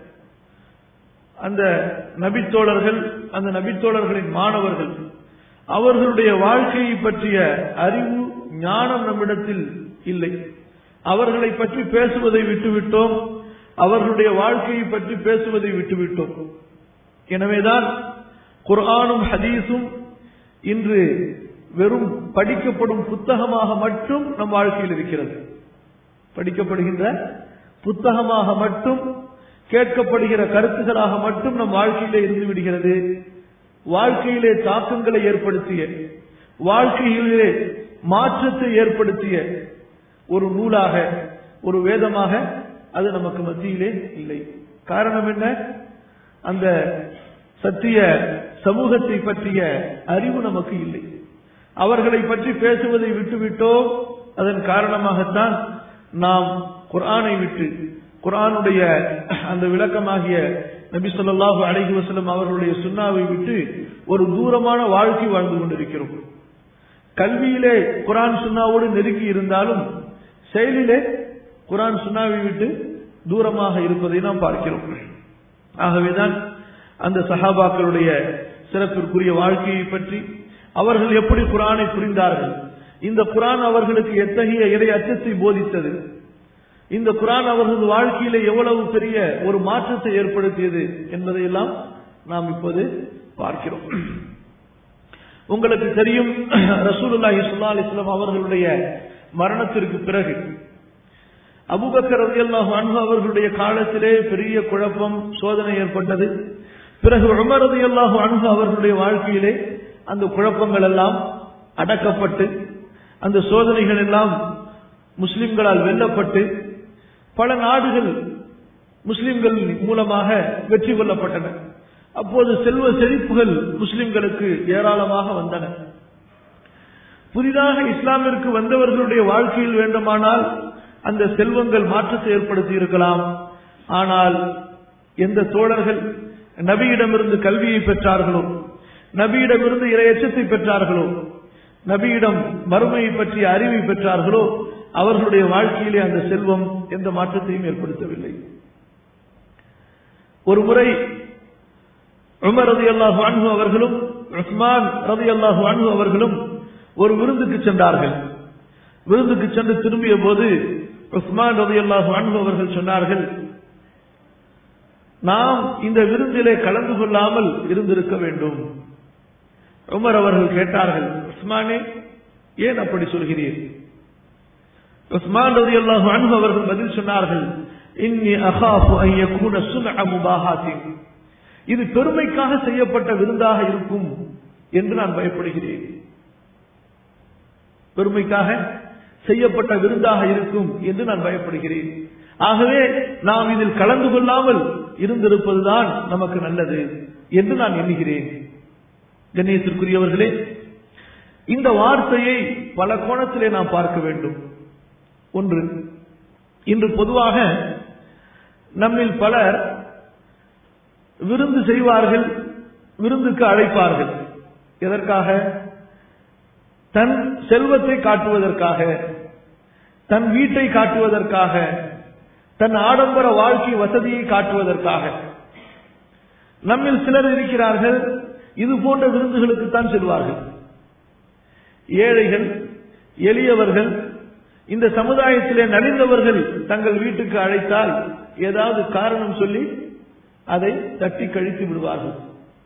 [SPEAKER 1] அந்த நபித்தோழர்கள் அந்த நபித்தோழர்களின் மாணவர்கள் அவர்களுடைய வாழ்க்கையை பற்றிய அறிவு ஞானம் நம்மிடத்தில் இல்லை அவர்களை பற்றி பேசுவதை விட்டுவிட்டோம் அவர்களுடைய வாழ்க்கையை பற்றி பேசுவதை விட்டுவிட்டோம் எனவேதான் குர்ஆனும் ஹதீஸும் இன்று வெறும் படிக்கப்படும் புத்தகமாக மட்டும் நம் வாழ்க்கையில் இருக்கிறது படிக்கப்படுகின்ற புத்தகமாக மட்டும் கேட்கப்படுகிற கருத்துகளாக மட்டும் நம் வாழ்க்கையிலே இருந்து விடுகிறது வாழ்க்கையிலே தாக்கங்களை ஏற்படுத்திய வாழ்க்கையிலே மாற்றத்தை ஏற்படுத்திய ஒரு நூலாக ஒரு வேதமாக அது நமக்கு மத்தியிலே இல்லை காரணம் என்ன அந்த சத்திய சமூகத்தை பற்றிய அறிவு நமக்கு இல்லை அவர்களை பற்றி பேசுவதை விட்டுவிட்டோம் அதன் காரணமாகத்தான் நாம் குர்ஆனை விட்டு குர்ஆனுடைய அந்த விளக்கமாகிய நபி சொல்லாஹு அலைஹி வஸல்லம் அவர்களுடைய சுண்ணாவை விட்டு ஒரு தூரமான வாழ்க்கை வாழ்ந்து கொண்டிருக்கிறோம் கல்வியிலே குர்ஆன் சுண்ணாவோடு நெருக்கி இருந்தாலும் செயலிலே குர்ஆன் சுண்ணாவை விட்டு தூரமாக இருப்பதை நாம் பார்க்கிறோம் ஆகவேதான் அந்த சஹாபாக்களுடைய சிறப்பிற்குரிய வாழ்க்கையை பற்றி அவர்கள் எப்படி குரானை புரிந்தார்கள் இந்த குரான் அவர்களுக்கு எத்தகைய இறை அச்சத்தை போதித்தது இந்த குரான் அவர்களது வாழ்க்கையில எவ்வளவு பெரிய ஒரு மாற்றத்தை ஏற்படுத்தியது என்பதையெல்லாம் நாம் இப்போது பார்க்கிறோம் உங்களுக்கு தெரியும் ரசூலுல்லாஹி ஸல்லல்லாஹு அலைஹி வஸல்லம் அவர்களுடைய மரணத்திற்கு பிறகு அபூபக்கர் ரலியல்லாஹு அன்ஹு அவர்களுடைய காலத்திலே பெரிய குழப்பம் சோதனை ஏற்பட்டது பிறகு உமர் ரலியல்லாஹு அன்ஹு அவர்களுடைய வாழ்க்கையிலே அந்த குழப்பங்கள் எல்லாம் அடக்கப்பட்டு அந்த சோதனைகள் எல்லாம் முஸ்லிம்களால் வெல்லப்பட்டு பல நாடுகள் முஸ்லிம்கள் மூலமாக வெற்றி கொள்ளப்பட்டன அப்போது செல்வ செழிப்புகள் முஸ்லிம்களுக்கு ஏராளமாக வந்தன புதிதாக இஸ்லாமிற்கு வந்தவர்களுடைய வாழ்க்கையில் வேண்டுமானால் அந்த செல்வங்கள் மாற்றத்தை ஏற்படுத்தி இருக்கலாம் ஆனால் எந்த தோழர்கள் நபியிடமிருந்து கல்வியை பெற்றார்களோ நபியிடமிருந்து இரையச்சத்தை பெற்றார்களோ நபியிடம் மறுமையை பற்றிய அறிவை பெற்றார்களோ அவர்களுடைய வாழ்க்கையிலே அந்த செல்வம் எந்த மாற்றத்தையும் ஏற்படுத்தவில்லை ஒரு முறை உமர் ரதி அல்லாஹு அன்பு அவர்களும் உஸ்மான் ரதி அல்லாஹு அன்பு அவர்களும் ஒரு விருந்துக்கு சென்றார்கள் விருந்துக்கு சென்று திரும்பிய போது உஸ்மான் ரதி அல்லாஹு அன்பு அவர்கள் சொன்னார்கள் நாம் இந்த விருந்திலே கலந்து கொள்ளாமல் இருந்திருக்க வேண்டும் உமர் அவர்கள் கேட்டார்கள் உஸ்மானே ஏன் அப்படி சொல்கிறீர் உஸ்மான் ரதி அல்லாஹு அன்பு அவர்கள் பதில் சொன்னார்கள் இன்னி அகாஃபு அன் யகூன சுன்அ முபாஹாத்தின் இது பெருமைக்காக செய்யப்பட்ட விருந்தாக இருக்கும் என்று நான் பயப்படுகிறேன் பெருமைக்காக செய்யப்பட்ட விருந்தாக இருக்கும் என்று நான் பயப்படுகிறேன் ஆகவே நாம் இதில் கலந்து கொள்ளாமல் இருந்திருப்பதுதான் நமக்கு நல்லது என்று நான் எண்ணுகிறேன் கண்ணியத்திற்குரியவர்களே இந்த வார்த்தையை பல கோணத்திலே நாம் பார்க்க வேண்டும் ஒன்று இன்று பொதுவாக நம்மில் பலர் விருந்து செய்வார்கள் விருந்துக்கு அழைப்பார்கள் எதற்காக தன் செல்வத்தை காட்டுவதற்காக தன் வீட்டை காட்டுவதற்காக தன் ஆடம்பர வாழ்க்கை வசதியை காட்டுவதற்காக நம்மில் சிலர் இருக்கிறார்கள் இது போன்ற விருந்துகளுக்குத்தான் செல்வார்கள் ஏழைகள் எளியவர்கள் இந்த சமுதாயத்திலே நலிந்தவர்கள் தங்கள் வீட்டுக்கு அழைத்தால் ஏதாவது காரணம் சொல்லி அதை தட்டி கழித்து விடுவார்கள்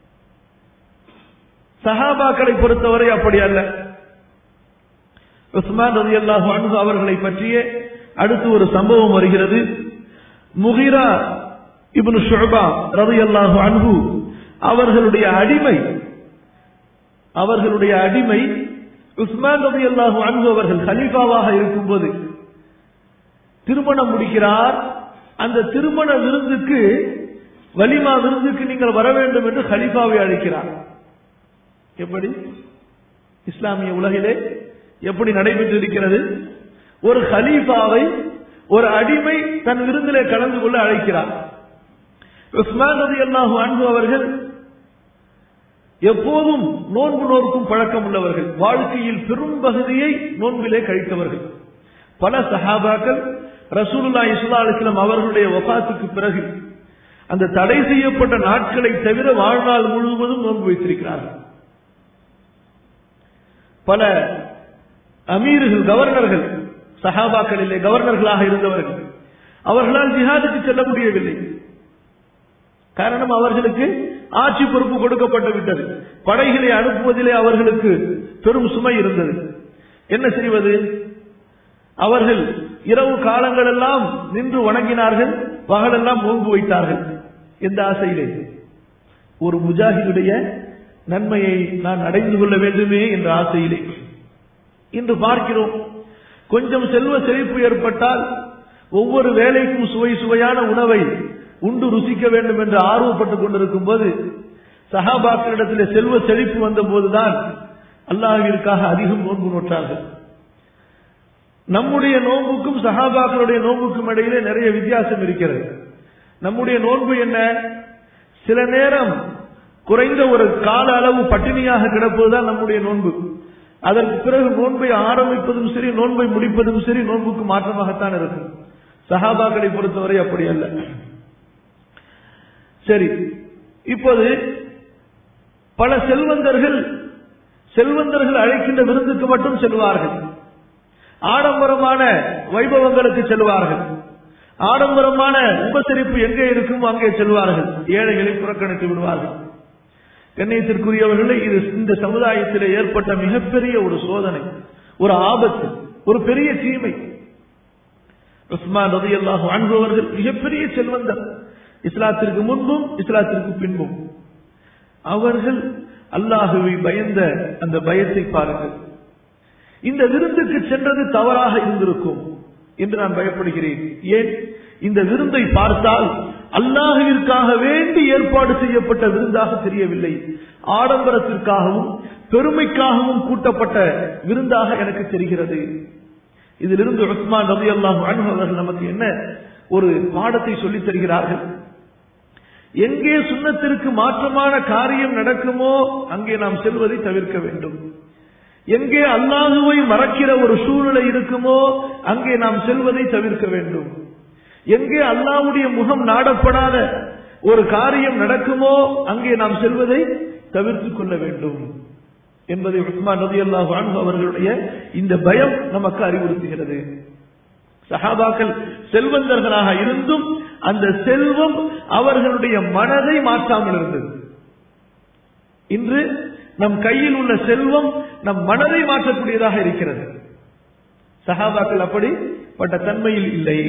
[SPEAKER 1] சஹாபாக்களை பொறுத்தவரை அப்படி அல்ல உஸ்மான் ரதி அல்லாஹு அன்பு அவர்களை பற்றிய அடுத்து ஒரு சம்பவம் வருகிறது முகிரா இப்னு ஷுபா ரதி அல்லாஹு அன்பு அவர்களுடைய அடிமை அவர்களுடைய அடிமை உஸ்மான் ரதி அல்லாஹு அன்பு அவர்கள் ஹலீஃபாவாக இருக்கும்போது திருமணம் முடிக்கிறார் அந்த திருமண விருந்துக்கு வலிமா விருந்துக்கு நீங்கள் வர வேண்டும் என்று ஹலிஃபாவை அழைக்கிறார் எப்படி இஸ்லாமிய உலகிலே எப்படி நடைபெற்றிருக்கிறது ஒரு ஹலீஃபாவை ஒரு அடிமை தன் விருந்திலே கலந்து கொள்ள அழைக்கிறார் உஸ்மான் ரதி அல்லாஹு அன்பு அவர்கள் எப்போதும் நோன்பு நோர்க்கும் பழக்கம் உள்ளவர்கள் வாழ்க்கையில் பெரும் பகுதியை நோன்பிலே கழித்தவர்கள் பல சஹாபாக்கள் ரசூலுல்லா இஸ்லா அலிஸ்லாம் அவர்களுடைய வபாத்துக்கு பிறகு அந்த தடை செய்யப்பட்ட நாட்களை தவிர வாழ்நாள் முழுவதும் நோன்பு வைத்திருக்கிறார்கள் பல அமீர்கள் கவர்னர்கள் சஹாபாக்களிலே கவர்னர்களாக இருந்தவர்கள் அவர்களால் ஜிஹாதுக்கு செல்ல முடியவில்லை காரணம் அவர்களுக்கு ஆட்சி பொறுப்பு கொடுக்கப்பட்டு விட்டது படைகளை அனுப்புவதிலே அவர்களுக்கு பெரும் சுமை இருந்தது என்ன செய்வது அவர்கள் இரவு காலங்கள் எல்லாம் நின்று வணங்கினார்கள் பகலெல்லாம் நோன்பு வைத்தார்கள் எந்த ஆசையிலே ஒரு முஜாஹிதுடைய நன்மையை நான் அடைந்து கொள்ள வேண்டுமே என்ற ஆசையிலே இன்று பார்க்கிறோம் கொஞ்சம் செல்வ செழிப்பு ஏற்பட்டால் ஒவ்வொரு வேலைக்கும் சுவை சுவையான உணவை உண்டு ருசிக்க வேண்டும் என்று ஆர்வப்பட்டுக் கொண்டிருக்கும் போது சஹாபாக்களிடத்திலே செல்வ செழிப்பு வந்த போதுதான் அல்லாஹிற்காக அதிகம் நோன்பு நோற்றார்கள் நம்முடைய நோன்புக்கும் சஹாபாக்களுடைய நோன்புக்கும் இடையிலே நிறைய வித்தியாசம் இருக்கிறது நம்முடைய நோன்பு என்ன சில நேரம் குறைந்த ஒரு கால அளவு பட்டினியாக கிடப்பதுதான் நம்முடைய நோன்பு அதற்கு பிறகு நோன்பை ஆரம்பிப்பதும் சரி நோன்பை முடிப்பதும் சரி நோன்புக்கு மாற்றமாகத்தான் இருக்கும் சஹாபாக்களை பொறுத்தவரை அப்படி அல்ல சரி இப்போது பல செல்வந்தர்கள் செல்வந்தர்கள் அழைக்கின்ற விருந்துக்கு மட்டும் செல்வார்கள் ஆடம்பரமான வைபவங்களுக்கு செல்வார்கள் ஆடம்பரமான உபசரிப்பு எங்கே இருக்கும் அங்கே செல்வார்கள் ஏழைகளை புறக்கணித்து விடுவார்கள் கண்ணியத்திற்குரியவர்களே இது இந்த சமுதாயத்தில் ஏற்பட்ட மிகப்பெரிய ஒரு சோதனை ஒரு ஆபத்து ஒரு பெரிய தீமை உஸ்மான் ரதி அல்லாஹு அன்பவர்கள் மிகப்பெரிய செல்வந்தர் இஸ்லாத்திற்கு முன்பும் இஸ்லாத்திற்கு பின்பும் அவர்கள் அல்லாஹுவை பயந்த அந்த பயத்தை பாருங்கள் இந்த விருந்துக்கு சென்றது தவறாக இருந்திருக்கும் என்று நான் பயப்படுகிறேன் ஏன் இந்த விருந்தை பார்த்தால் அல்லாஹுவிற்காக வேண்டி ஏற்பாடு செய்யப்பட்ட விருந்தாக தெரியவில்லை ஆடம்பரத்திற்காகவும் பெருமைக்காகவும் கூட்டப்பட்ட விருந்தாக எனக்கு தெரிகிறது இதிலிருந்து உஸ்மான் ரவி அல்லாஹ் அவர்கள் நமக்கு என்ன ஒரு பாடத்தை சொல்லித் தருகிறார்கள் எங்கே சுண்ணத்திற்கு மாற்றமான காரியம் நடக்குமோ அங்கே நாம் செல்வதை தவிர்க்க வேண்டும் எங்கே அல்லாஹுவை மறக்கிற ஒரு சூழ்நிலை இருக்குமோ அங்கே நாம் செல்வதை தவிர்க்க வேண்டும் எங்கே அல்லாஹ்வுடைய முகம் நாடப்படாத ஒரு காரியம் நடக்குமோ அங்கே நாம் செல்வதை தவிர்த்துக் கொள்ள வேண்டும் என்பதை உஸ்மான் ரதி அல்லாஹ் அவர்களுடைய இந்த பயம் நமக்கு அறிவுறுத்துகிறது சஹாபாக்கள் செல்வந்தர்களாக இருந்தும் அந்த செல்வம் அவர்களுடைய மனதை மாற்றாமல் இருந்தது இன்று நம் கையில் உள்ள செல்வம் நம் மனதை மாற்றக்கூடியதாக இருக்கிறது சஹாபாக்கள் அப்படிப்பட்ட தன்மையில் இல்லை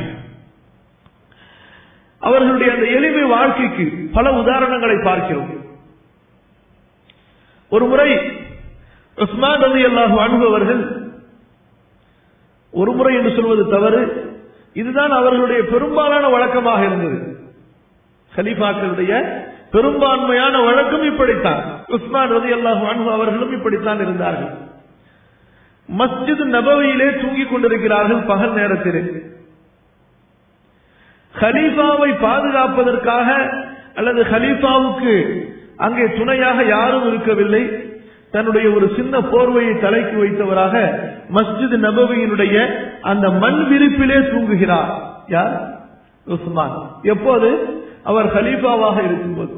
[SPEAKER 1] அவர்களுடைய அந்த எளிமை வாழ்க்கைக்கு பல உதாரணங்களை பார்க்கிறோம் ஒரு முறை உஸ்மான் ரவி அல்லாஹு அனுபவர்கள் ஒரு முறை என்று சொல்வது தவறு இதுதான் அவர்களுடைய பெரும்பாலான வழக்கமாக இருந்தது கலீஃபாக்களுடைய பெரும்பான்மையான வழக்கம் இப்படித்தான் உஸ்மான் ரதி அல்லாஹு அன்பு அவர்களும் இப்படித்தான் இருந்தார்கள் மஸ்ஜித் நபவியிலே தூங்கிக் கொண்டிருக்கிறார்கள் பகல் நேரத்திலே ஹலீஃபாவை பாதுகாப்பதற்காக அல்லது ஹலீஃபாவுக்கு அங்கே துணையாக யாரும் இருக்கவில்லை தன்னுடைய ஒரு சின்ன போர்வையை தலைக்கு வைத்தவராக மஸ்ஜித் நபவியினுடைய அந்த மண் விரிப்பிலே தூங்குகிறார் யார் உஸ்மான் எப்போது அவர் ஹலீஃபாவாக இருக்கும்போது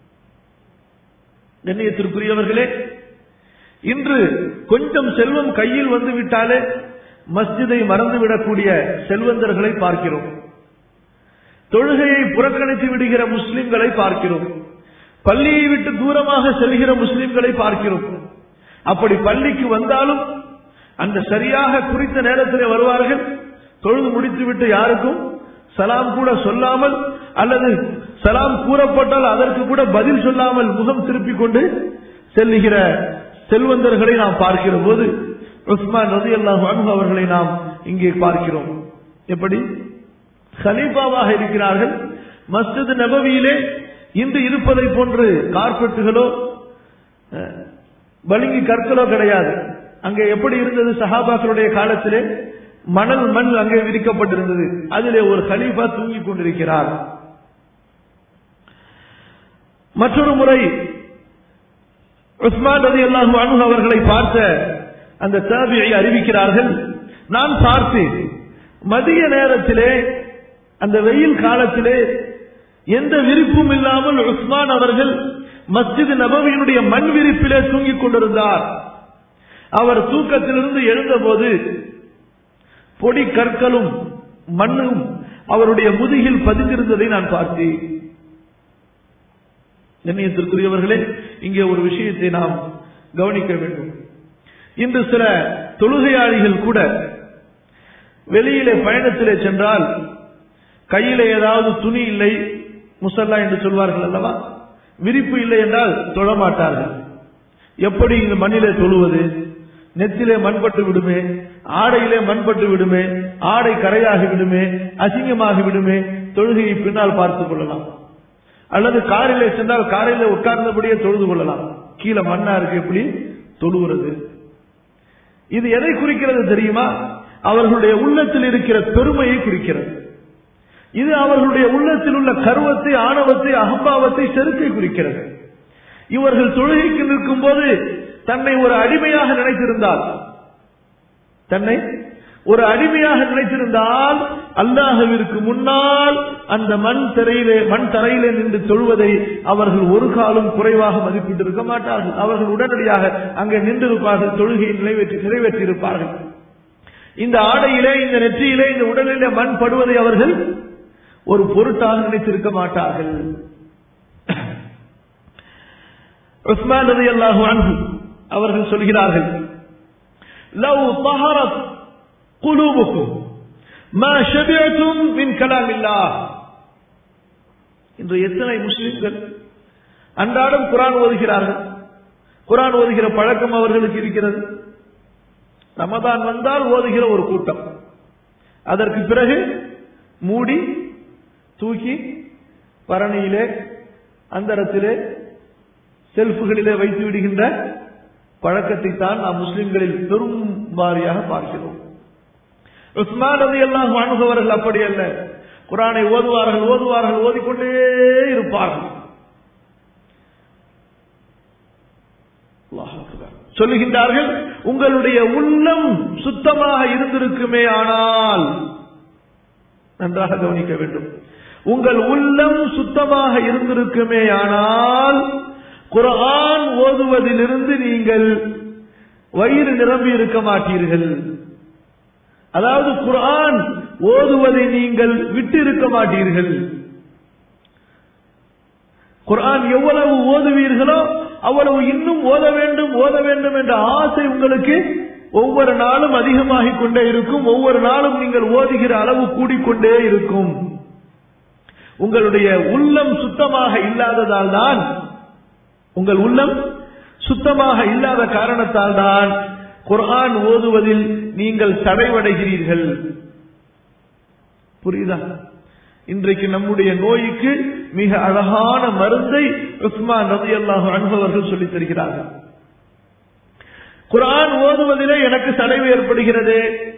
[SPEAKER 1] கண்ணியத்திற்குரியவர்களே இன்று கொஞ்சம் செல்வம் கையில் வந்து விட்டாலே மஸ்ஜிதை மறந்துவிடக்கூடிய செல்வந்தர்களை பார்க்கிறோம் தொழுகையை புறக்கணித்து விடுகிற முஸ்லிம்களை பார்க்கிறோம் பள்ளியை விட்டு தூரமாக செல்கிற முஸ்லிம்களை பார்க்கிறோம் அப்படி பள்ளிக்கு வந்தாலும் அந்த சரியாக குறித்த நேரத்தில் வருவார்கள் தொழுது முடித்துவிட்டு யாருக்கும் சலாம் கூட சொல்லாமல் அல்லது சலாம் கூறப்பட்டால் அதற்கு கூட பதில் சொல்லாமல் முகம் திருப்பிக் கொண்டு செல்லுகிற செல்வந்தர்களை நாம் பார்க்கிற போது உஸ்மான் ரதி அல்லாஹ் அவர்களை நாம் இங்கே பார்க்கிறோம் எப்படி ஹலீஃபாவாக இருக்கிறார்கள் மஸ்ஜித் நபவியிலே இன்று இருப்பதை போன்று கார்பெட்டுகளோ பளிங்கு கற்களோ கிடையாது அங்கே எப்படி இருந்தது சஹாபாக்களுடைய காலத்திலே மணல் மண் அங்கே விரிக்கப்பட்டிருந்தது அதிலே ஒரு கலீஃபா தூங்கிக் கொண்டிருக்கிறார் மற்றொரு முறை உஸ்மான் ரதி அல்லாஹு அனு அவர்களை பார்த்த அந்த தேவையை அறிவிக்கிறார்கள் நான் பார்த்தேன் மதிய நேரத்திலே அந்த வெயில் காலத்திலே எந்த விரிப்பும் இல்லாமல் உஸ்மான் அவர்கள் மஸ்ஜித் நபவியினுடைய மண் விரிப்பிலே தூங்கிக் கொண்டிருந்தார் அவர் தூக்கத்திலிருந்து எழுந்தபோது பொடி கற்களும் மண்ணும் அவருடைய முதுகில் பதிந்திருந்ததை நான் பார்த்தேன் கண்ணியத்திற்குரியவர்களே இங்கே ஒரு விஷயத்தை நாம் கவனிக்க வேண்டும் இன்று சில தொழுகையாளிகள் கூட வெளியிலே பயணத்திலே சென்றால் கையிலே ஏதாவது துணி இல்லை முசல்லா என்று சொல்வார்கள் அல்லவா விரிப்பு இல்லை என்றால் தொழமாட்டார்கள் எப்படி இங்கு மண்ணிலே தொழுவது நெத்திலே மண்பட்டு விடுமே ஆடையிலே மண்பட்டு விடுமே ஆடை கரையாகி விடுமே அசிங்கமாகி விடுமே தொழுகையை பின்னால் பார்த்துக் கொள்ளலாம் அல்லது காரிலே சென்றால் காரிலே உட்கார்ந்தபடியே தொழுது கொள்ளலாம் கீழே மண்ணா இருக்கு எப்படி தொழுகிறது இது எதை குறிக்கிறது தெரியுமா அவர்களுடைய உள்ளத்தில் இருக்கிற பெருமையை குறிக்கிறது இது அவர்களுடைய உள்ளத்தில் உள்ள கருவத்தை ஆணவத்தை அகம்பாவத்தை செருக்கை குறிக்கிறது இவர்கள் தொழுகைக்கு நிற்கும் போது தன்னை ஒரு அடிமையாக நினைத்திருந்தால் தன்னை ஒரு அடிமையாக நினைத்திருந்தால் அல்லாஹவிற்கு முன்னால் அந்த மண் தரையிலே மண் தரையிலே நின்று தொழுவதை அவர்கள் ஒரு காலம் குறைவாக மதிப்பிட்டிருக்க மாட்டார்கள் அவர்கள் உடனடியாக அங்கே நின்றிருப்பார்கள் தொழுகையை நிறைவேற்றி நிறைவேற்றியிருப்பார்கள் இந்த ஆடையிலே இந்த நெற்றியிலே இந்த உடலிலே மண் படுவதை அவர்கள் ஒரு பொருட்டாக நினைத்திருக்க மாட்டார்கள் உஸ்மான் ரலியல்லாஹு அன்ஹு அவர்கள் சொல்கிறார்கள் லவ் தஹரத் குலூபுக்கும் மா ஷபிஅத்தும் மின் கலாமில்லாஹ் இன்று எத்தனை முஸ்லிம்கள் அன்றாடம் குரான் ஓதுகிறார்கள் குரான் ஓதுகிற பழக்கம் அவர்களுக்கு இருக்கிறது ரமதான் வந்தால் ஓதுகிற ஒரு கூட்டம் அதற்கு பிறகு மூடி தூக்கி பரணியிலே அந்தரத்திலே செல்ஃபுகளிலே வைத்து விடுகின்ற பழக்கத்தை தான் நாம் முஸ்லிம்களில் பெரும் வாரியாக பார்க்கிறோம் உஸ்மான் ரதி எல்லாம் வாழ்ந்தவர்கள் அப்படி அல்ல குரானை ஓதுவார்கள் ஓதுவார்கள் ஓதிக்கொண்டே இருப்பார்கள் அல்லாஹ் அக்பர். சொல்லுகின்றார்கள் உங்களுடைய உள்ளம் சுத்தமாக இருந்திருக்குமே ஆனால் நன்றாக கவனிக்க வேண்டும் உங்கள் உள்ளம் சுத்தமாக இருந்திருக்குமே ஆனால் குர்ஆன் ஓதுவதிலிருந்து நீங்கள் வயிறு நிரம்பி இருக்க மாட்டீர்கள் அதாவது குர்ஆன் ஓதுவதை நீங்கள் விட்டு இருக்க மாட்டீர்கள் குர்ஆன் எவ்வளவு ஓதுவீர்களோ அவ்வளவு இன்னும் ஓத வேண்டும் ஓத வேண்டும் என்ற ஆசை உங்களுக்கு ஒவ்வொரு நாளும் அதிகமாகிக் கொண்டே இருக்கும் ஒவ்வொரு நாளும் நீங்கள் ஓதுகிற அளவு கூடிக்கொண்டே இருக்கும் உங்களுடைய உள்ளம் சுத்தமாக இல்லாததால் தான் உங்கள் உள்ளம் சுத்தமாக இல்லாத காரணத்தால் தான் குர்ஆன் ஓதுவதில் நீங்கள் தடைவடைகிறீர்கள் புரியுதா இன்றைக்கு நம்முடைய நோய்க்கு மிக அழகான மருந்தை உஸ்மான் ரதி அல்லாஹு அன்பவர்கள் சொல்லித் தருகிறார்கள் குர்ஆன் ஓதுவதிலே எனக்கு தடைவு ஏற்படுகிறது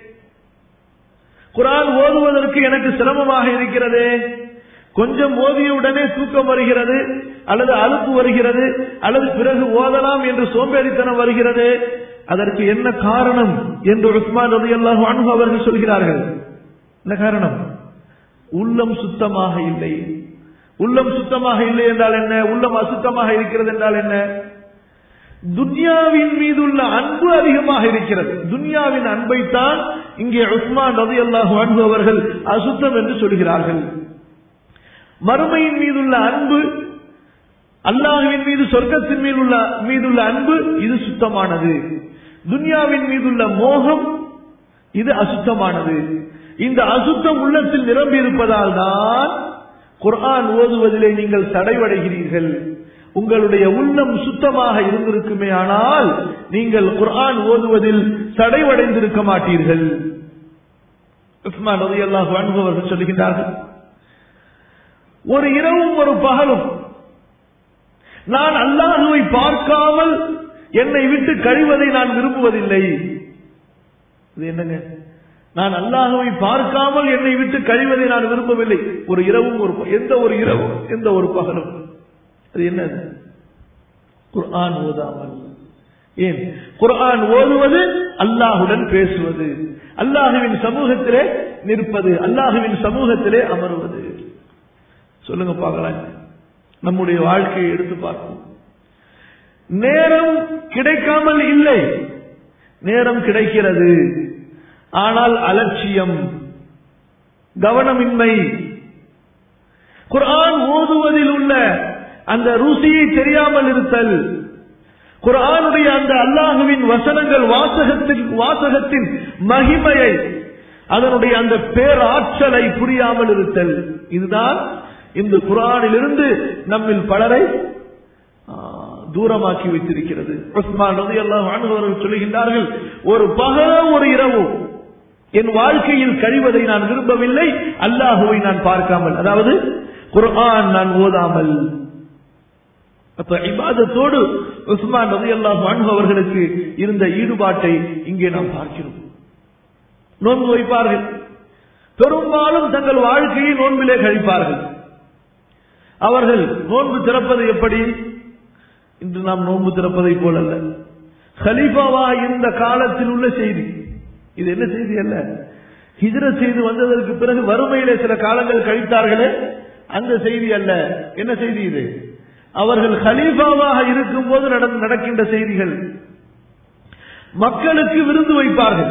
[SPEAKER 1] குர்ஆன் ஓதுவதற்கு எனக்கு சிரமமாக இருக்கிறது கொஞ்சம் ஓதிய உடனே தூக்கம் வருகிறது அல்லது அலுப்பு வருகிறது அல்லது பிறகு ஓதலாம் என்று சோம்பேறித்தனம் வருகிறது அதற்கு என்ன காரணம் என்று உஸ்மான் ரதி அல்லாஹு அன்பு அவர்கள் சொல்கிறார்கள் என்ன காரணம் உள்ளம் சுத்தமாக இல்லை உள்ளம் சுத்தமாக இல்லை என்றால் என்ன உள்ளம் அசுத்தமாக இருக்கிறது என்றால் என்ன துன்யாவின் மீது உள்ள அன்பு அதிகமாக இருக்கிறது துன்யாவின் அன்பைத்தான் இங்கே உஸ்மான் ரதி அல்லாஹு அன்பு அவர்கள் அசுத்தம் என்று சொல்கிறார்கள் மறுமையின் மீதுள்ள அன்பு அல்லாஹுவின் மீது சொர்க்கத்தின் மீது உள்ள மீதுள்ள அன்பு இது சுத்தமானது துன்யாவின் மீதுள்ள மோகம் இது அசுத்தமானது இந்த அசுத்தம் உள்ளத்தில் நிரம்பி இருப்பதால் தான் குர்ஆன் ஓதுவதிலே நீங்கள் தடைவடைகிறீர்கள் உங்களுடைய உள்ளம் சுத்தமாக இருந்திருக்குமே ஆனால் நீங்கள் குர்ஆன் ஓதுவதில் தடைவடைந்திருக்க மாட்டீர்கள் உஸ்மான் ரலியல்லாஹு அன்ஹு அவர்கள் சொல்லுகின்றார்கள் ஒரு இரவும் ஒரு பகலும் நான் அல்லாஹுவை பார்க்காமல் என்னை விட்டு கழிவதை நான் விரும்புவதில்லை இது என்னங்க நான் அல்லாஹுவை பார்க்காமல் என்னை விட்டு கழிவதை நான் விரும்பவில்லை ஒரு இரவும் ஒரு ப- எந்த ஒரு இரவும் எந்த ஒரு பகலும் அது என்னது குர்ஆன் ஓதாமல் ஏன் குர்ஆன் ஓதுவது அல்லாஹுடன் பேசுவது அல்லாஹுவின் சமூகத்திலே நிற்பது அல்லாஹுவின் சமூகத்திலே அமர்வது சொல்லுங்க பார்க்கலாம் நம்முடைய வாழ்க்கையை எடுத்து பார்ப்போம் நேரம் கிடைக்காமல் இல்லை நேரம் கிடைக்கிறது ஆனால் அலட்சியம் கவனமின்மை குர்ஆன் ஓதுவதில் உள்ள அந்த ருசியை தெரியாமல் இருத்தல் குர்ஆனுடைய அந்த அல்லாஹுவின் வசனங்கள் வாசகத்தின் வாசகத்தின் மகிமையை அதனுடைய அந்த பேராற்றலை புரியாமல் இருத்தல் இதுதான் இந்த குர்ஆனிலிருந்து நம்மில் பலரை ஆ, தூரமாக்கி வைத்திருக்கிறது உஸ்மான் ரலியல்லாஹு அன்ஹு அவர்கள் சொல்லுகின்றார்கள் ஒரு பகலோ ஒரு இரவு என் வாழ்க்கையில் கழிவதை நான் விரும்பவில்லை அல்லாஹுவை நான் பார்க்காமல் அதாவது குர்ஆன் நான் ஓதாமல் அப்ப இபாதத்தோடு உஸ்மான் ரலியல்லாஹு அன்ஹு அவர்களுக்கு இருந்த ஈடுபாட்டை இங்கே நாம் பார்க்கிறோம் நோன்பு வைப்பார்கள் பெரும்பாலும் தங்கள் வாழ்க்கையை நோன்பிலே கழிப்பார்கள் அவர்கள் நோன்பு திறப்பது எப்படி இன்று நாம் நோன்பு திறப்பதை போல அல்ல ஹலீஃபாவா இருந்த காலத்தில் உள்ள செய்தி இது என்ன செய்தி அல்ல ஹிஜ்ரத் செய்து வந்ததற்கு பிறகு வறுமையிலே சில காலங்கள் கழித்தார்களே அந்த செய்தி அல்ல என்ன செய்தி இது அவர்கள் ஹலீஃபாவாக இருக்கும் போது நடந்து நடக்கின்ற செய்திகள் மக்களுக்கு விருந்து வைப்பார்கள்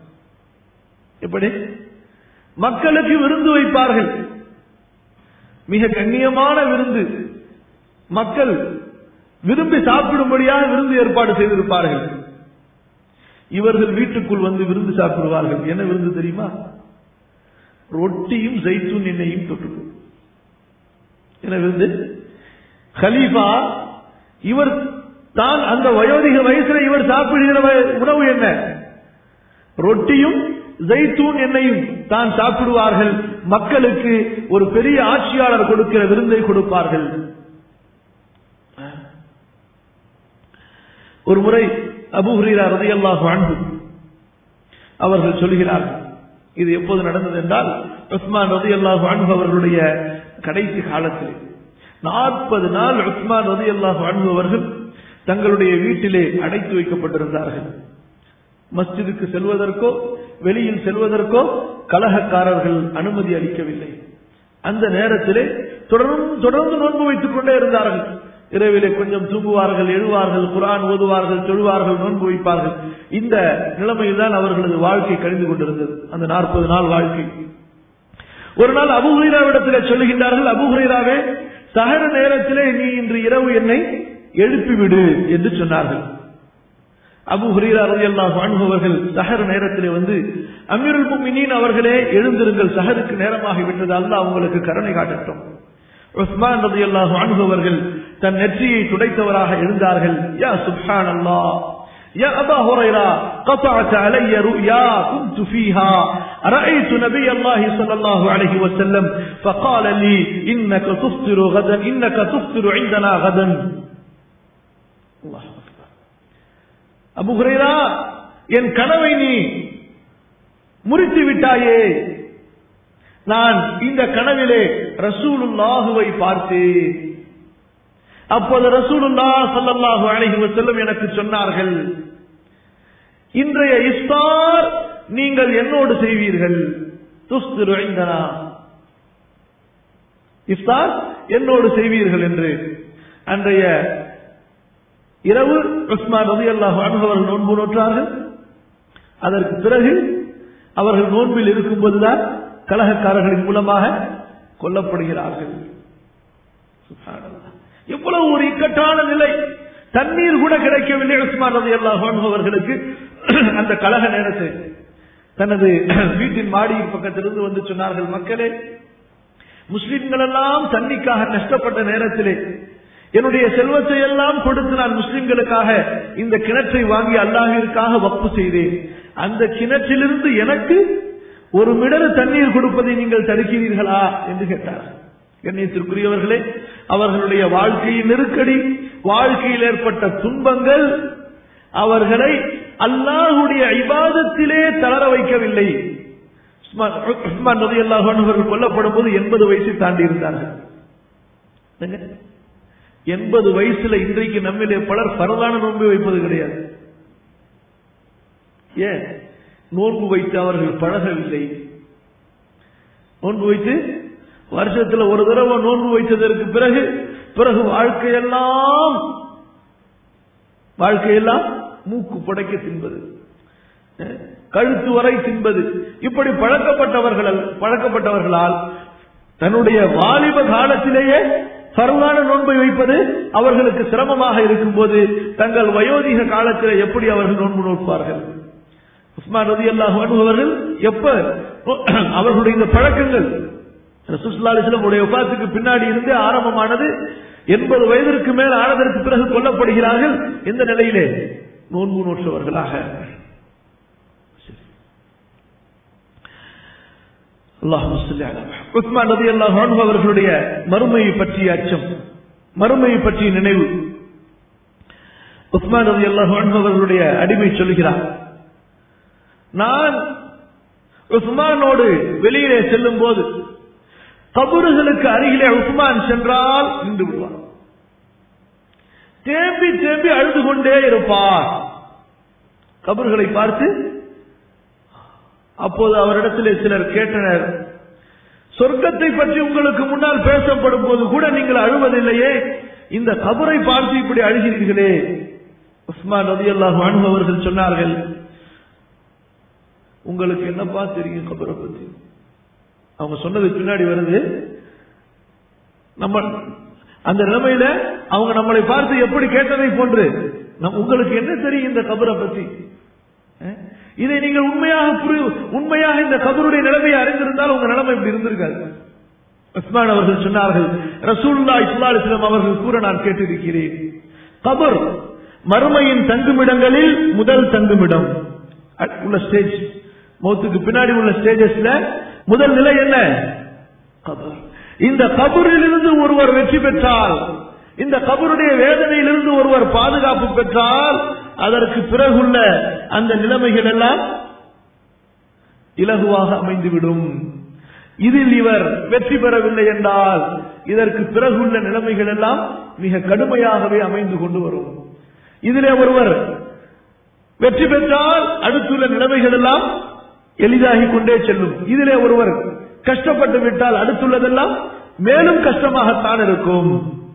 [SPEAKER 1] எப்படி மக்களுக்கு விருந்து வைப்பார்கள் மிக கண்ணியமான விருந்து மக்கள் விரும்பி சாப்பிடும்படியாக விருந்து ஏற்பாடு செய்திருப்பார்கள் இவர்கள் வீட்டுக்குள் வந்து விருந்து சாப்பிடுவார்கள் என்ன விருந்து தெரியுமா ரொட்டியும் ஜெய்தூன் எண்ணெயும் தொட்டு என்ன விருந்து ஹலீஃபா இவர் தான் அந்த வயோதிக வயசுல இவர் சாப்பிடுகிற வ- உணவு என்ன ரொட்டியும் ஜெய்தூன் எண்ணெயும் தான் சாப்பிடுவார்கள் மக்களுக்கு ஒரு பெரிய ஆட்சியாளர் கொடுக்கிற விருந்தை கொடுப்பார்கள் ஒரு முறை அபு ஹுரீரா ரலியல்லாஹு அன்ஹு அவர்கள் சொல்கிறார்கள் இது எப்போது நடந்தது என்றால் உஸ்மான் ரலியல்லாஹு அன்ஹு அவர்களுடைய கடைசி காலத்தில் நாற்பது நாள் உஸ்மான் ரலியல்லாஹு அன்ஹு அவர்கள் தங்களுடைய வீட்டிலே அடைத்து வைக்கப்பட்டிருந்தார்கள் மஸ்ஜிதுக்கு செல்வதற்கோ வெளியில் செல்வதற்கோ கலகக்காரர்கள் அனுமதி அளிக்கவில்லை அந்த நேரத்திலே தொடர்ந்து தொடர்ந்து நோன்பு வைத்துக் கொண்டே இருந்தார்கள் இரவிலே கொஞ்சம் தூங்குவார்கள் எழுவார்கள் குரான் ஓதுவார்கள் தொழுவார்கள் நோன்பு வைப்பார்கள் இந்த நிலைமையில் தான் அவர்களது வாழ்க்கை கழிந்து கொண்டிருந்தது அந்த நாற்பது நாள் வாழ்க்கை ஒரு நாள் அபுஹுரைராவிடத்திலே சொல்லுகின்றார்கள் அபுஹுரைராவே சகர நேரத்திலே நீ இன்று இரவு என்னை எழுப்பிவிடு என்று சொன்னார்கள் அபு ஹுரீரா ரலியல்லாஹு அன்ஹு அவர்கள் சஹர் நேரத்திலே வந்து அமீருல் முஃமினீன் அவர்களே எழுந்திருங்கள் சஹருக்கு நேரமாகி விட்டதால் தான் அவங்களுக்கு கருணை காட்டட்டும் உஸ்மான் ரலியல்லாஹு அன்ஹு அவர்கள் தன் நெற்றியை துடைத்தவராக எழுந்தார்கள் யா சுப்ஹானல்லாஹ் يا أبا هريرة قطعت علي رؤيا كنت فيها رأيت نبي الله صلى الله عليه وسلم فقال لي إنك تفطر غدا إنك تفطر عندنا غدا الله أكبر அபு ஹுரைரா என் கனவை நீ முறித்து விட்டாயே நான் இந்த கனவிலே ரசூலுல்லாஹுவை பார்த்தேன் அப்போது ரசூலுல்லா ஸல்லல்லாஹு அலைஹி வஸல்லம் எனக்கு சொன்னார்கள் இன்றைய இஃப்தார் நீங்கள் என்னோடு செய்வீர்கள் துஸ்திரு இந்தனா இஃப்தார் என்னோடு செய்வீர்கள் என்று அன்றைய இரவு உஸ்மான் ரதி அல்லாஹ் அவர்கள் நோன்பு நோற்றார்கள் அதற்கு பிறகு அவர்கள் நோன்பில் இருக்கும்போதுதான் கலகக்காரர்களின் மூலமாக கொல்லப்படுகிறார்கள் சுப்ஹானல்லாஹ். எவ்வளவு ஒரு இக்கட்டான நிலை தண்ணீர் கூட கிடைக்கவில்லை உஸ்மான் ரதி அல்லாஹ் அவர்களுக்கு அந்த கலக நேரத்தை தனது வீட்டின் மாடியின் பக்கத்திலிருந்து வந்து சொன்னார்கள் மக்களே முஸ்லிம்கள் எல்லாம் தண்ணிக்காக கஷ்டப்பட்ட நேரத்திலே என்னுடைய செல்வத்தை எல்லாம் கொடுத்து நான் முஸ்லிம்களுக்காக இந்த கிணற்றை வாங்கி அல்லாஹிற்காக வப்பு செய்தேன் அந்த கிணற்றிலிருந்து எனக்கு ஒரு மிடரு தண்ணீர் கொடுப்பதை நீங்கள் தடுக்கிறீர்களா என்று கேட்டார் கண்ணியத்திற்குரியவர்களே அவர்களுடைய வாழ்க்கையின் நெருக்கடி வாழ்க்கையில் ஏற்பட்ட துன்பங்கள் அவர்களை அல்லாஹுடைய இபாதத்திலே தளர வைக்கவில்லை உஸ்மான் உஸ்மான் ரலியல்லாஹு அன்ஹு அவர்கள் கொல்லப்படும் போது எண்பது வயசை தாண்டி இருந்தார்கள் என்னங்க? எண்பது வயசுல இன்றைக்கு நம்மிலே பலர் பரவான நோன்பு வைப்பது கிடையாது ஏன் நோன்பு வைத்து அவர்கள் பழகவில்லை நோன்பு வைத்து வருஷத்துல ஒரு தடவை நோன்பு வைத்ததற்கு பிறகு பிறகு வாழ்க்கையெல்லாம் வாழ்க்கையெல்லாம் மூக்கு புடைக்க தின்பது அஹ், கழுத்து வரை தின்பது இப்படி பழக்கப்பட்டவர்கள் பழக்கப்பட்டவர்களால் தன்னுடைய வாலிப காலத்திலேயே பருவான நோன்பை வைப்பது அவர்களுக்கு சிரமமாக இருக்கும்போது தங்கள் வயோதிக காலத்தில் எப்படி அவர்கள் நோன்பு நோட்பார்கள் உஸ்மான் ரதி அல்லாஹ் அவர்கள் எப்ப அவர்களுடைய இந்த பழக்கங்கள் ரசூலுல்லாஹி உடைய உபாத்துக்கு பின்னாடி இருந்தே ஆரம்பமானது எண்பது வயதிற்கு மேல் ஆனதற்கு பிறகு கொல்லப்படுகிறார்கள் இந்த நிலையிலே நோன்பு நோற்றவர்களாக அல்லாஹு உஸ்மான் ரதி அல்லாஹ் அவர்களுடைய மறுமையை பற்றிய அச்சம் மறுமையை பற்றிய நினைவு உஸ்மான் ரதி அல்லாஹ் அவர்களுடைய அடிமை சொல்கிறார் நான் உஸ்மானோடு வெளியிலே செல்லும் போது கபறுகளுக்கு அருகிலே உஸ்மான் சென்றால் நின்று விடுவார் தேம்பி தேம்பி அழுது கொண்டே இருப்பார் கபறுகளை பார்த்து அப்போது அவரிடத்திலே சிலர் கேட்டனர் சொர்க்கத்தை பற்றி உங்களுக்கு முன்னால் பேசப்படும் போது கூட நீங்கள் அழுவதில்லையே இந்த கபரை பார்த்து இப்படி அழுகிறீர்களே உஸ்மான் ரதி அல்லாஹ் அவர்கள் சொன்னார்கள் உங்களுக்கு என்னப்பா தெரியும் கபரை பத்தி அவங்க சொன்னது பின்னாடி வருது நம்ம அந்த நிலைமையில அவங்க நம்மளை பார்த்து எப்படி கேட்டதை போன்று நம் உங்களுக்கு என்ன தெரியும் இந்த கபரை பத்தி அஹ்? இதை நீங்கள் உண்மையாக புரி- உண்மையாக இந்த கபருடைய நிலைமையை அறிந்திருந்தால் உங்க நிலைமை இப்படி இருந்திருக்காது உஸ்மான் அவர்கள் சொன்னார்கள் ரசூல்லா இஸ்லாலிஸ்லாம் அவர்கள் கூற நான் கேட்டிருக்கிறேன் கபர் மறுமையின் தங்குமிடங்களில் முதல் தங்குமிடம் அ- உள்ள ஸ்டேஜ் மௌத்துக்கு பின்னாடி உள்ள ஸ்டேஜஸ்ல முதல் நிலை என்ன கபர் இந்த கபரிலிருந்து ஒருவர் வெற்றி பெற்றால் இந்த கபருடைய வேதனையிலிருந்து ஒருவர் பாதுகாப்பு பெற்றால் அதற்கு பிறகுள்ள அந்த நிலைமைகள் எல்லாம் இலகுவாக அமைந்துவிடும் இதில் இவர் வெற்றி பெறவில்லை என்றால் இதற்கு பிறகுள்ள நிலைமைகள் எல்லாம் மிக கடுமையாகவே அமைந்து கொண்டு வரும் இதிலே ஒருவர் வெற்றி பெற்றால் அடுத்துள்ள நிலைமைகள் எல்லாம் எளிதாகிக் கொண்டே செல்லும் இதிலே ஒருவர் கஷ்டப்பட்டு விட்டால் அடுத்துள்ளதெல்லாம் மேலும் கஷ்டமாகத்தான் இருக்கும்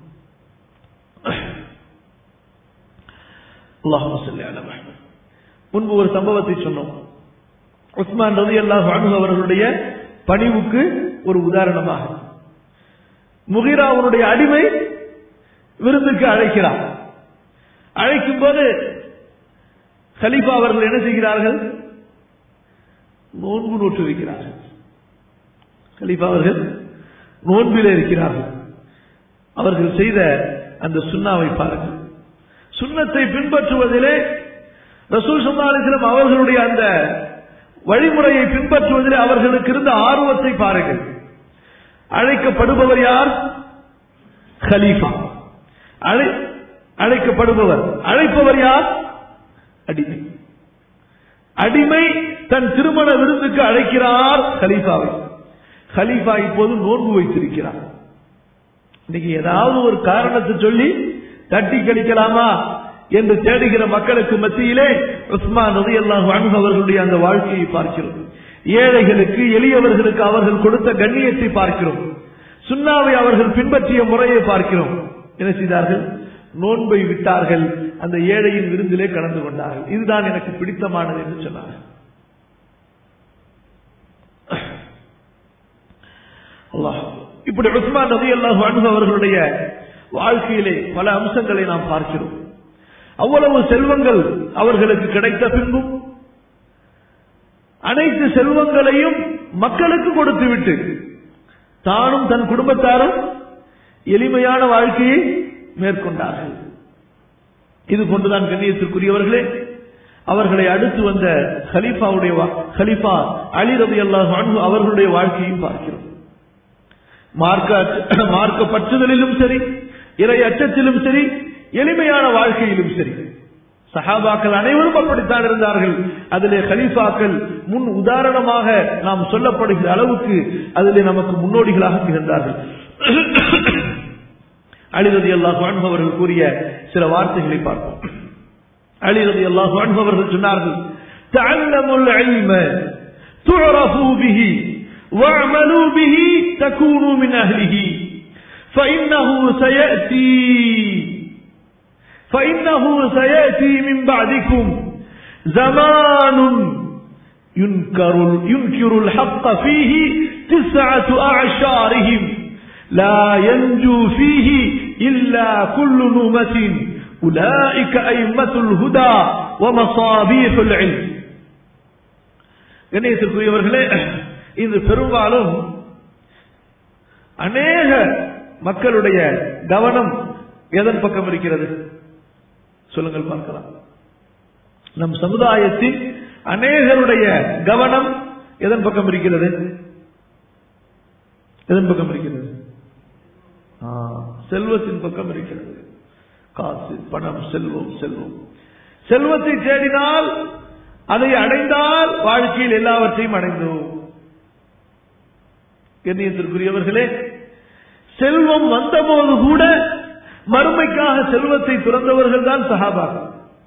[SPEAKER 1] அல்லாஹும்ம ஸல்லி அலா முஹம்மத். முன்பு ஒரு சம்பவத்தை சொன்னோம் உஸ்மான் ரதி அல்லாஹ் அவர்களுடைய பணிவுக்கு ஒரு உதாரணமாக முகிராவுடைய அடிமை விருந்துக்கு அழைக்கிறார் அழைக்கும் போது கலீஃபா அவர்கள் என்ன செய்கிறார்கள் நோன்பு நோட்டு வைக்கிறார்கள் கலீஃபா அவர்கள் நோன்பிலே இருக்கிறார்கள் அவர்கள் செய்த அந்த சுண்ணாவை பாருங்கள் சுண்ணத்தை பின்பற்றுவதிலே ரசூல் சல்லாலிஸ்லம் அவர்களுடைய அந்த வழிமுறையை பின்பற்றுவதிலே அவர்களுக்கு இருந்த ஆர்வத்தை பாருங்கள் அழைக்கப்படுபவர் யார் கலீஃபா அழை அழைக்கப்படுபவர் அழைப்பவர் யார் அடிமை அடிமை தன் திருமண விருந்துக்கு அழைக்கிறார் கலீஃபாவை கலீஃபா இப்போது நோன்பு வைத்திருக்கிறார் இன்னைக்கு ஏதாவது ஒரு காரணத்தை சொல்லி தட்டி கழிக்கலாமா என்று தேடுகிற மக்களுக்கு மத்தியிலே உஸ்மான் ரதி அல்லாஹ் அவர்களுடைய அந்த வாழ்க்கையை பார்க்கிறோம் ஏழைகளுக்கு எளியவர்களுக்கு அவர்கள் கொடுத்த கண்ணியத்தை பார்க்கிறோம் சுண்ணாவை அவர்கள் பின்பற்றிய முறையை பார்க்கிறோம் என்ன செய்தார்கள் நோன்பை விட்டார்கள் அந்த ஏழையின் விருந்திலே கலந்து கொண்டார்கள் இதுதான் எனக்கு பிடித்தமானது என்று சொன்னார்கள் அல்லாஹ் இப்படி உஸ்மான் நபி அல்லாஹ் அவர்களுடைய வாழ்க்கையிலே பல அம்சங்களை நாம் பார்க்கிறோம் அவ்வளவு செல்வங்கள் அவர்களுக்கு கிடைத்த பின்பும் அனைத்து செல்வங்களையும் மக்களுக்கு கொடுத்து விட்டு தானும் தன் குடும்பத்தாரும் எளிமையான வாழ்க்கையை மேற்கொண்டார்கள் இது கொண்டுதான் கண்ணியத்திற்குரியவர்களே அவர்களை அடுத்து வந்த ஹலீஃபாவுடைய வா- ஹலீஃபா அலி ரதி அல்லாஹ் அவர்களுடைய வாழ்க்கையும் பார்க்கிறோம் மார்க்க அச்ச- மார்க்க பற்றுதலிலும் சரி இறை அச்சத்திலும் சரி எளிமையான வாழ்க்கையிலும் சரி சஹாபாக்கள் அனைவரும் அப்படித்தான் இருந்தார்கள் அதிலே கலீஃபாக்கள் முன் உதாரணமாக நாம் சொல்லப்படுகிற அளவுக்கு அதிலே நமக்கு முன்னோடிகளாக திகழ்ந்தார்கள் அலி ரதி அல்லாஹ் அவர்கள் கூறிய சில வார்த்தைகளை பார்ப்போம் அலி ரதி அல்லாஹ் அவர்கள் சொன்னார்கள் تعلموا العلم تعرفوا به واعملوا به تكونوا من أهله فإنه سيأتي فإنه سيأتي من بعدكم زمان ينكر ينكر الحق فيه تسعة أعشارهم لا ينجو فيه إلا كل نومة أولئك أئمة الهدى ومصابيح العلم கணேசத்துக்குரியவர்களே இது பெரும்பாலும் அநேக மக்களுடைய கவனம் எதன் பக்கம் இருக்கிறது சொல்லுங்கள் பார்க்கலாம் நம் சமுதாயத்தின் அநேகருடைய கவனம் எதன் பக்கம் இருக்கிறது எதன் பக்கம் இருக்கிறது ஆ, செல்வத்தின் பக்கம் இருக்கிறது காசு பணம் செல்வம் செல்வம் செல்வத்தை தேடினால் அதை அடைந்தால் வாழ்க்கையில் எல்லாவற்றையும் அடைந்தோம் கண்ணியத்திற்குரியவர்களே செல்வம் வந்தபோது கூட மறுமைக்காக செல்வத்தை துறந்தவர்கள் தான் சகாபாக்கள்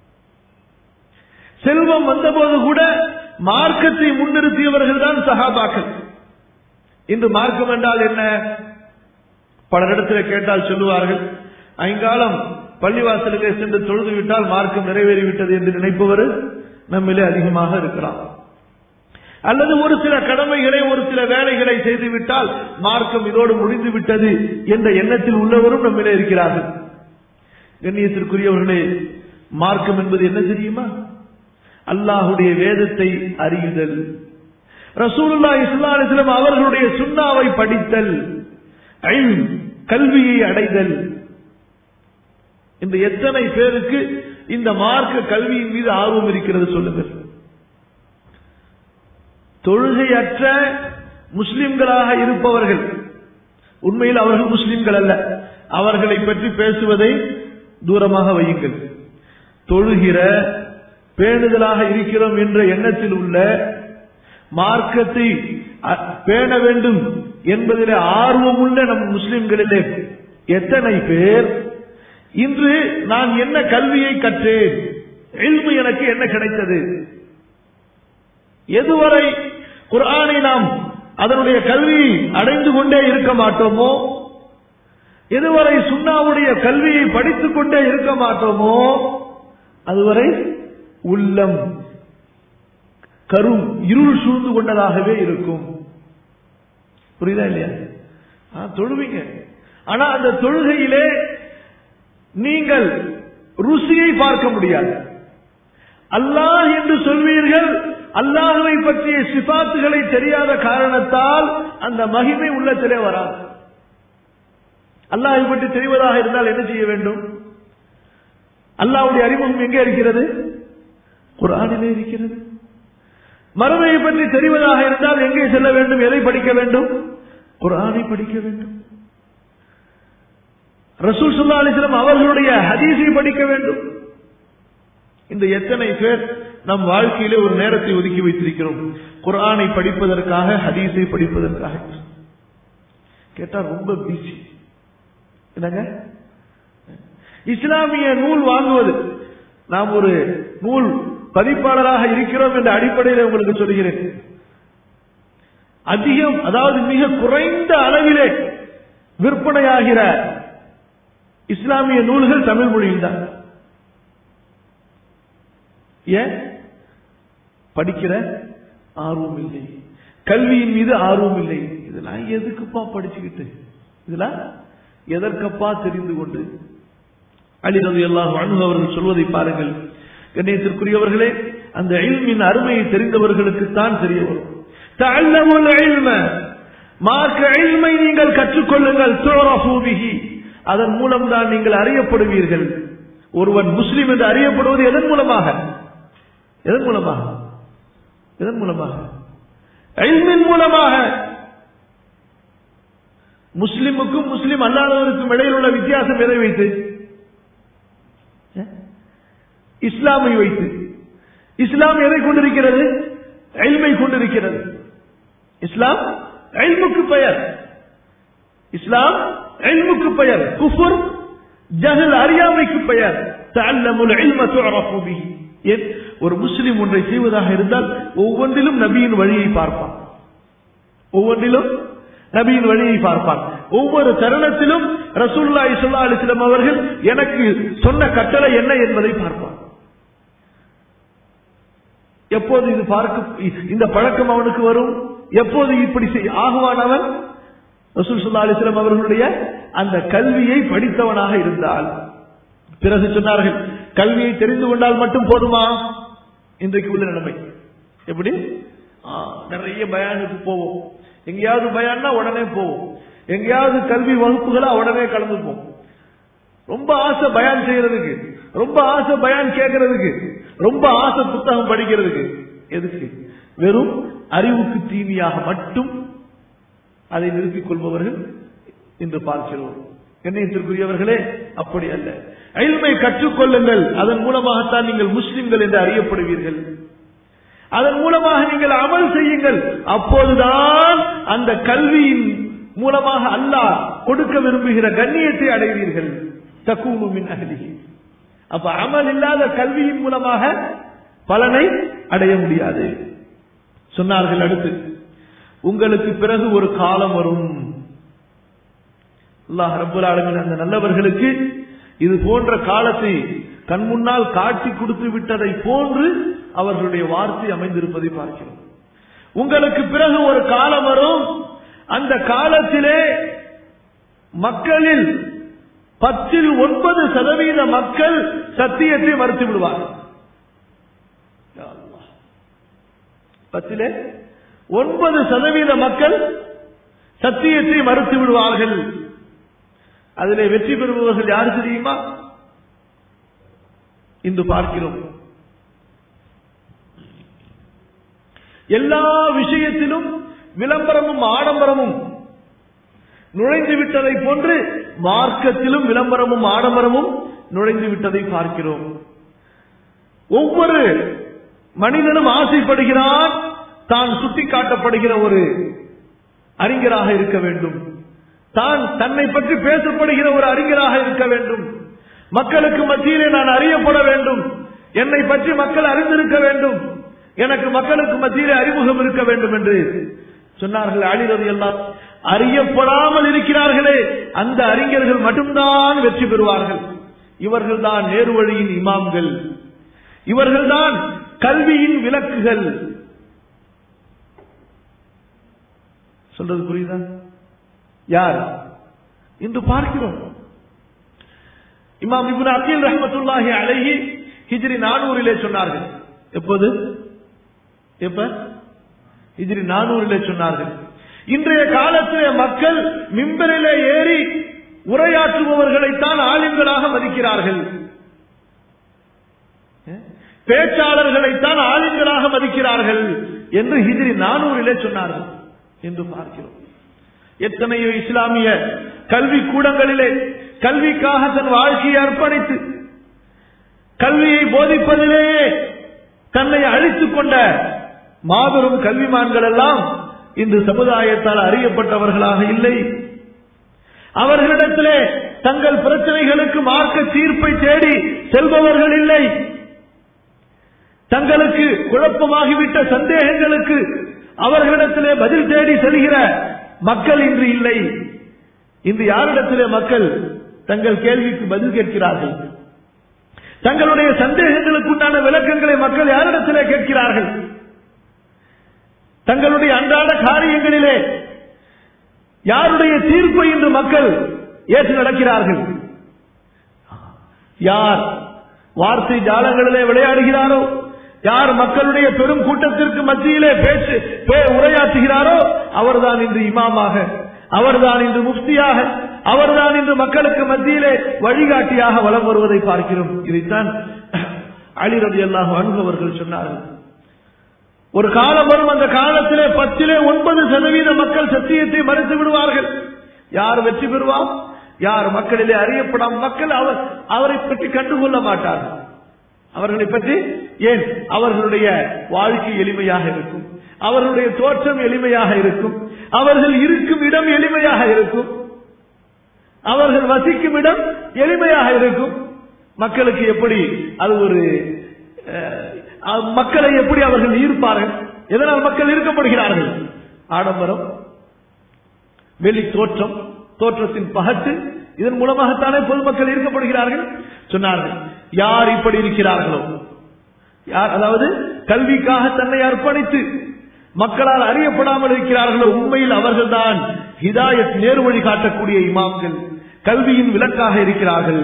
[SPEAKER 1] செல்வம் வந்தபோது கூட மார்க்கத்தை முன்னிறுத்தியவர்கள் தான் சகாபாக்கள் இன்று மார்க்கம் என்றால் என்ன பலரிடத்தில் கேட்டால் சொல்லுவார்கள் ஐங்காலம் பள்ளிவாசலுக்கு சென்று தொழுது விட்டால் மார்க்கம் நிறைவேறிவிட்டது என்று நினைப்பவர் நம்மிலே அதிகமாக இருக்கிறார் அல்லது ஒரு சில கடமைகளை ஒரு சில வேலைகளை செய்துவிட்டால் மார்க்கம் இதோடு முடிந்து விட்டது என்ற எண்ணத்தில் உள்ளவரும் நம்மிலே இருக்கிறார்கள் கண்ணியத்திற்குரியவர்களே மார்க்கம் என்பது என்ன தெரியுமா அல்லாஹுடைய வேதத்தை அறியுதல் ரசூலுல்லா இஸ்லாமிஸ்லம் அவர்களுடைய சுண்ணாவை படித்தல் இல்ம், கல்வியை அடைதல் இந்த எத்தனை பேருக்கு இந்த மார்க்க கல்வியின் மீது ஆர்வம் இருக்கிறது சொல்லுங்கள் தொழுகையற்ற முஸ்லிம்களாக இருப்பவர்கள் உண்மையில் அவர்கள் முஸ்லிம்கள் அல்ல அவர்களை பற்றி பேசுவதை தூரமாக வையுங்கள் தொழுகிற பேணுதலாக இருக்கிறோம் என்ற எண்ணத்தில் உள்ள மார்க்கத்தை அ- பேண வேண்டும் என்பதிலே ஆர்வமுள்ள நம் முஸ்லிம்களிலே எத்தனை பேர் இன்று நான் என்ன கல்வியை கற்றேன் இல்மு எனக்கு என்ன கிடைத்தது எதுவரை குர்ஆனை நாம் அதனுடைய கல்வியை அடைந்து கொண்டே இருக்க மாட்டோமோ எதுவரை சுண்ணாவுடைய கல்வியை படித்துக் கொண்டே இருக்க மாட்டோமோ அதுவரை உள்ளம் கரும் இருள் சூழ்ந்து கொண்டதாகவே இருக்கும் புரியுதா இல்லையா ஆ, தொழுவீங்க ஆனா அந்த தொழுகையிலே நீங்கள் ருசியை பார்க்க முடியாது அல்லாஹ் என்று சொல்வீர்கள் அல்லாஹுவை பற்றிய சிபாத்துகளை தெரியாத காரணத்தால் அந்த மகிமை உள்ளத்திலே வராது அல்லாஹை பற்றி தெரிவதாக இருந்தால் என்ன செய்ய வேண்டும் அல்லாஹ்வுடைய அறிமுகம் எங்கே இருக்கிறது குர்ஆனிலே இருக்கிறது மறுமையை பற்றி தெரிவதாக இருந்தால் எங்கே செல்ல வேண்டும் எதை படிக்க வேண்டும் குர்ஆனை படிக்க வேண்டும் ரசூல் சுல்லா அலிஸ்லாம் அவர்களுடைய ஹதீஸை படிக்க வேண்டும் இந்த எத்தனை பேர் நம் வாழ்க்கையிலே ஒரு நேரத்தை ஒதுக்கி வைத்திருக்கிறோம் குர்ஆனை படிப்பதற்காக ஹதீஸை படிப்பதற்காக கேட்டா ரொம்ப பிஸி என்னங்க இஸ்லாமிய நூல் வாங்குவது நாம் ஒரு நூல் பதிப்பாளராக இருக்கிறோம் என்ற அடிப்படையில் உங்களுக்கு சொல்கிறேன் அதிகம் அதாவது மிக குறைந்த அளவிலே விற்பனையாகிற இஸ்லாமிய நூல்கள் தமிழ் மொழியில் தான் ஏன் படிக்கிற ஆர்வம் இல்லை கல்வியின் மீது ஆர்வம் இல்லை இதெல்லாம் எதுக்குப்பா படிச்சுக்கிட்டு இதெல்லாம் எதற்கப்பா தெரிந்து கொண்டு அலி ரவி அல்லாஹ் அவர்கள் சொல்வதை பாருங்கள் கண்ணியத்திற்குரியவர்களே அந்த இல்மின் அருமையை தெரிந்தவர்களுக்கு தான் தெரிய வரும் தஅல்லமுல் இல்ம மார்க்க இல்மை நீங்கள் கற்றுக்கொள்ளுங்கள் துரஃபு பிஹி அதன் மூலம் தான் நீங்கள் அறியப்படுவீர்கள் ஒருவன் முஸ்லிம் என்று அறியப்படுவது எதன் மூலமாக எதன் மூலமாக எதன் மூலமாக இல்மின் மூலமாக முஸ்லிமுக்கும் முஸ்லிம் அல்லாதவருக்கும் இடையில் உள்ள வித்தியாசம் எதை வைத்து இஸ்லாமை வைத்து இஸ்லாம் எதை கொண்டிருக்கிறது எல்மை கொண்டிருக்கிறது இஸ்லாம் எல்முக்கு பெயர் இஸ்லாம் எல்முக்கு பெயர் குஃபுர் ஜஹல் அறியாமைக்கு பெயர் தஅல்லமுல் இல்ம துஅரஃபு பிஹி ஏன் ஒரு முஸ்லிம் ஒன்றை செய்வதாக இருந்தால் ஒவ்வொன்றிலும் நபியின் வழியை பார்ப்பான் ஒவ்வொன்றிலும் நபியின் வழியை பார்ப்பான் ஒவ்வொரு தருணத்திலும் ரசூலுல்லாஹி ஸல்லல்லாஹு அலைஹி வஸல்லம் அவர்கள் எனக்கு சொன்ன கட்டளை என்ன என்பதை பார்ப்பான் எப்போது இது பார்க்க இந்த பழக்கம் அவனுக்கு வரும் எப்போது இப்படி செய்- ஆகுவான் அவன் ரசூல் ஸல்லல்லாஹு அலைஹி வஸல்லம் அவர்களுடைய அந்த கல்வியை படித்தவனாக இருந்தால் பிறகு சொன்னார்கள் கல்வியை தெரிந்து கொண்டால் மட்டும் போதுமா இன்றைக்கு உள்ள நிலைமை எப்படி ஆ, நிறைய பயானுக்கு போவோம் எங்கேயாவது பயான்னா உடனே போவோம் எங்கேயாவது கல்வி வகுப்புகளா உடனே கலந்துப்போம் ரொம்ப ஆசை பயான் செய்யறதுக்கு ரொம்ப ஆசை பயான் கேட்கறதுக்கு ரொம்ப ஆசை புத்தகம் படிக்கிறதுக்கு எதுக்கு வெறும் அறிவுக்கு தீமையாக மட்டும் அதை நிறுத்திக் கொள்பவர்கள் இன்று பார்க்கிறோம் கண்ணியத்திற்குரியவர்களே அப்படி அல்ல அயல்மை கற்றுக்கொள்ளுங்கள் அதன் மூலமாகத்தான் நீங்கள் முஸ்லிம்கள் என்று அறியப்படுவீர்கள் அதன் மூலமாக நீங்கள் அமல் செய்யுங்கள் அப்போதுதான் அந்த கல்வியின் மூலமாக அல்லாஹ் கொடுக்க விரும்புகிற கண்ணியத்தை அடைவீர்கள் தக்கூனு மின் அகலிஹி அப்ப அமல் இல்லாத கல்வியின் மூலமாக பலனை அடைய முடியாது சொன்னார்கள் அடுத்து உங்களுக்கு பிறகு ஒரு காலம் வரும் அல்லாஹ் ரப்பல் ஆலமீன் அந்த நல்லவர்களுக்கு இது போன்ற காலத்தை கண் முன்னால் காட்டி கொடுத்து விட்டதை போன்று அவர்களுடைய வார்த்தை அமைந்திருப்பதை பார்க்கிறோம் உங்களுக்கு பிறகு ஒரு காலம் வரும் அந்த காலத்திலே மக்களில் பத்தில் ஒன்பது சதவீத மக்கள் சத்தியத்தை மறுத்து விடுவார்கள் யா அல்லாஹ். பத்திலே ஒன்பது சதவீத மக்கள் சத்தியத்தை மறுத்து விடுவார்கள் அதிலே வெற்றி பெறுபவர்கள் யாரு தெரியுமா இன்று பார்க்கிறோம் எல்லா விஷயத்திலும் விளம்பரமும் ஆடம்பரமும் நுழைந்து விட்டதை போன்று மார்க்கத்திலும் விளம்பரமும் ஆடம்பரமும் நுழைந்து விட்டதை பார்க்கிறோம் ஒவ்வொரு மனிதனும் ஆசைப்படுகிறான் தான் சுட்டிக்காட்டப்படுகிற ஒரு அறிஞராக இருக்க வேண்டும் தான் தன்னை பற்றி பேசப்படுகிற ஒரு அறிஞராக இருக்க வேண்டும் மக்களுக்கு மத்தியிலே நான் அறியப்பட வேண்டும் என்னை பற்றி மக்கள் அறிந்திருக்க வேண்டும் எனக்கு மக்களுக்கு மத்தியிலே அறிமுகம் இருக்க வேண்டும் என்று சொன்னார்கள் அழிறது எல்லாம் அறியப்படாமல் இருக்கிறார்களே அந்த அறிஞர்கள் மட்டும்தான் வெற்றி பெறுவார்கள் இவர்கள் தான் நேர்வழியின் இமாம்கள் இவர்கள்தான் கல்வியின் விளக்குகள் சொல்றது புரியுதா யார் இன்று பார்க்கிறோம் இமாம் இப்னு அக்கீல் ரஹ்மத்துல்லாஹி அலைஹி ஹிஜ்ரி நானூறிலே சொன்னார்கள் எப்போது எப்ப ஹிஜ்ரி நானூறிலே சொன்னார்கள் இன்றைய காலத்திலே மக்கள் மிம்பரிலே ஏறி உரையாற்றுபவர்களைத்தான் ஆளுங்களாக மதிக்கிறார்கள் பேச்சாளர்களைத்தான் ஆளுங்களாக மதிக்கிறார்கள் என்று ஹிஜ்ரி நானூறிலே சொன்னார்கள் என்று பார்க்கிறோம் எத்தனையோ இஸ்லாமிய கல்வி கூடங்களிலே கல்விக்காக தன் வாழ்க்கையை அர்ப்பணித்து கல்வியை போதிப்பதிலேயே தன்னை அழித்துக் கொண்ட மாபெரும் கல்விமான்கள் எல்லாம் இன்று சமுதாயத்தால் அறியப்பட்டவர்களாக இல்லை அவர்களிடத்திலே தங்கள் பிரச்சனைகளுக்கு மார்க்க தீர்ப்பை தேடி செல்பவர்கள் இல்லை தங்களுக்கு குழப்பமாகிவிட்ட சந்தேகங்களுக்கு அவர்களிடத்திலே பதில் தேடி செல்கிற மக்கள் இன்று இல்லை இன்று யாரிடத்திலே மக்கள் தங்கள் கேள்விக்கு பதில் கேட்கிறார்கள் தங்களுடைய சந்தேகங்களுக்கு உண்டான விளக்கங்களை மக்கள் யாரிடத்திலே கேட்கிறார்கள் தங்களுடைய அன்றாட காரியங்களிலே யாருடைய தீர்ப்பை இன்று மக்கள் ஏற்று நடக்கிறார்கள் யார் வார்த்தை ஜாலங்களிலே விளையாடுகிறாரோ யார் மக்களுடைய பெரும் கூட்டத்திற்கு மத்தியிலே பேச்சு பே- உரையாற்றுகிறாரோ அவர்தான் இன்று இமாமாக அவர்தான் இன்று முஃப்தியாக அவர்தான் இன்று மக்களுக்கு மத்தியிலே வழிகாட்டியாக வலம் வருவதை பார்க்கிறோம் இதைத்தான் அலி ரதி அல்லாஹ் அனுபவர்கள் சொன்னார்கள் ஒரு காலம் வரும் அந்த காலத்திலே பத்திலே ஒன்பது சதவீத மக்கள் சத்தியத்தை மறுத்து விடுவார்கள் யார் வெற்றி பெறுவார் யார் மக்களிலே அறியப்படாம மக்கள் அவர் அவரை பற்றி கண்டுகொள்ள மாட்டார்கள் அவர்களை பற்றி ஏன் அவர்களுடைய வாழ்க்கை எளிமையாக இருக்கும் அவர்களுடைய தோற்றம் எளிமையாக இருக்கும் அவர்கள் இருக்கும் இடம் எளிமையாக இருக்கும் அவர்கள் வசிக்கும் இடம் எளிமையாக இருக்கும் மக்களுக்கு எப்படி அது ஒரு அஹ், மக்களை எப்படி அவர்கள் ஈர்ப்பார்கள் எதனால் மக்கள் ஈர்க்கப்படுகிறார்கள் ஆடம்பரம் வெளி தோற்றம் தோற்றத்தின் பகட்டு இதன் மூலமாகத்தானே பொதுமக்கள் ஈர்க்கப்படுகிறார்கள் சொன்னார்கள் யார் இப்படி இருக்கிறார்களோ யார் அதாவது கல்விக்காக தன்னை அர்ப்பணித்து மக்களால் அறியப்படாமல் இருக்கிறார்களோ உண்மையில் அவர்கள்தான் ஹிதாயத் நேர்வழி காட்டக்கூடிய இமாம்கள் கல்வியின் விளக்காக இருக்கிறார்கள்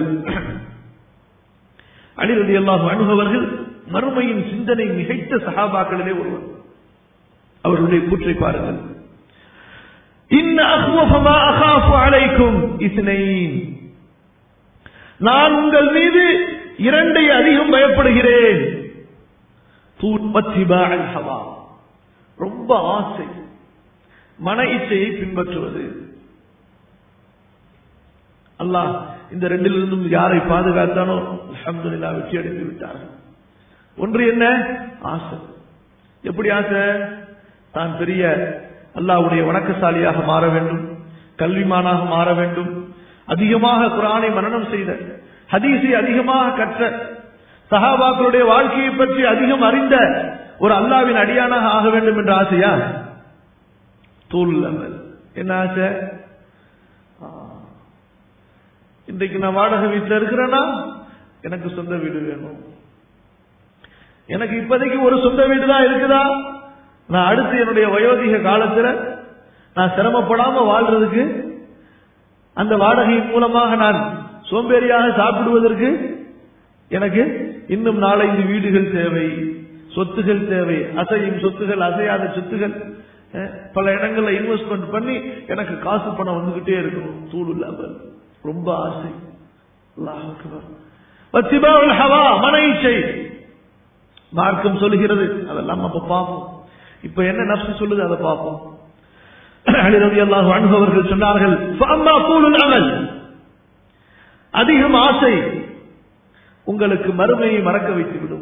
[SPEAKER 1] அலிரதி அல்லாஹ் அணுகவர்கள் மறுமையின் சிந்தனை மிகைத்த சகாபாக்களிலே ஒருவர் அவர்களுடைய கூற்றை பாருங்கள் இன்ன அஹ்வஃபமா அகாஃபு அலைக்கும் இஸ்னைன் நான் உங்கள் மீது இரண்டை அதிகம் பயப்படுகிறேன் தூட்பத்திபா அல் ஹவா ரொம்ப ஆசை மன இச்சையை பின்பற்றுவது அல்லாஹ் இந்த ரெண்டிலிருந்தும் யாரை பாதுகாத்தானோ அல்ஹம்துலில்லாஹ் வெற்றி அடைந்து விட்டார்கள் ஒன்று என்ன ஆசை எப்படி ஆசை தான் பெரிய அல்லாஹ்வுடைய வணக்கசாலியாக மாற வேண்டும் கல்விமானாக மாற வேண்டும் அதிகமாக குரானை மனனம் செய்த ஹதீஸை அதிகமாக கற்ற சஹாபாக்களுடைய வாழ்க்கையை பற்றி அதிகம் அறிந்த ஒரு அல்லாவின் அடியானாக ஆக வேண்டும் என்ற ஆசையா தூள் அமல் என்ன ஆசை ஆ. இன்றைக்கு நான் வாடகை வீட்டில் இருக்கிறேன்னா எனக்கு சொந்த வீடு வேணும் எனக்கு இப்போதைக்கு ஒரு சொந்த வீடு தான் இருக்குதா நான் அடுத்து என்னுடைய வயோதிக காலத்துல நான் சிரமப்படாம வாழ்றதுக்கு அந்த வாடகையின் மூலமாக நான் சோம்பேறியாக சாப்பிடுவதற்கு எனக்கு இன்னும் நாலஞ்சு வீடுகள் தேவை சொத்துகள் தேவை அசையும் சொத்துகள் அசையாத சொத்துகள் அஹ், பல இடங்கள்ல இன்வெஸ்ட்மெண்ட் பண்ணி எனக்கு காசு பணம் வந்துகிட்டே இருக்கணும் தூள் இல்லாமல் ரொம்ப ஆசை அல்லாஹ் அக்பர். வத்திபாஉல் ஹவா மன இச்சை மார்க்கம் சொல்லுகிறது அதெல்லாம் நம்ம பார்ப்போம் இப்ப என்ன நப்சு சொல்லுது அதை பார்ப்போம் அலி ரலியல்லாஹு அன்ஹு அவர்கள் சொன்னார்கள் ஃபஅம்மா கூலுல் அமல் அதிகம் ஆசை உங்களுக்கு மறுமையை மறக்க வைத்து விடும்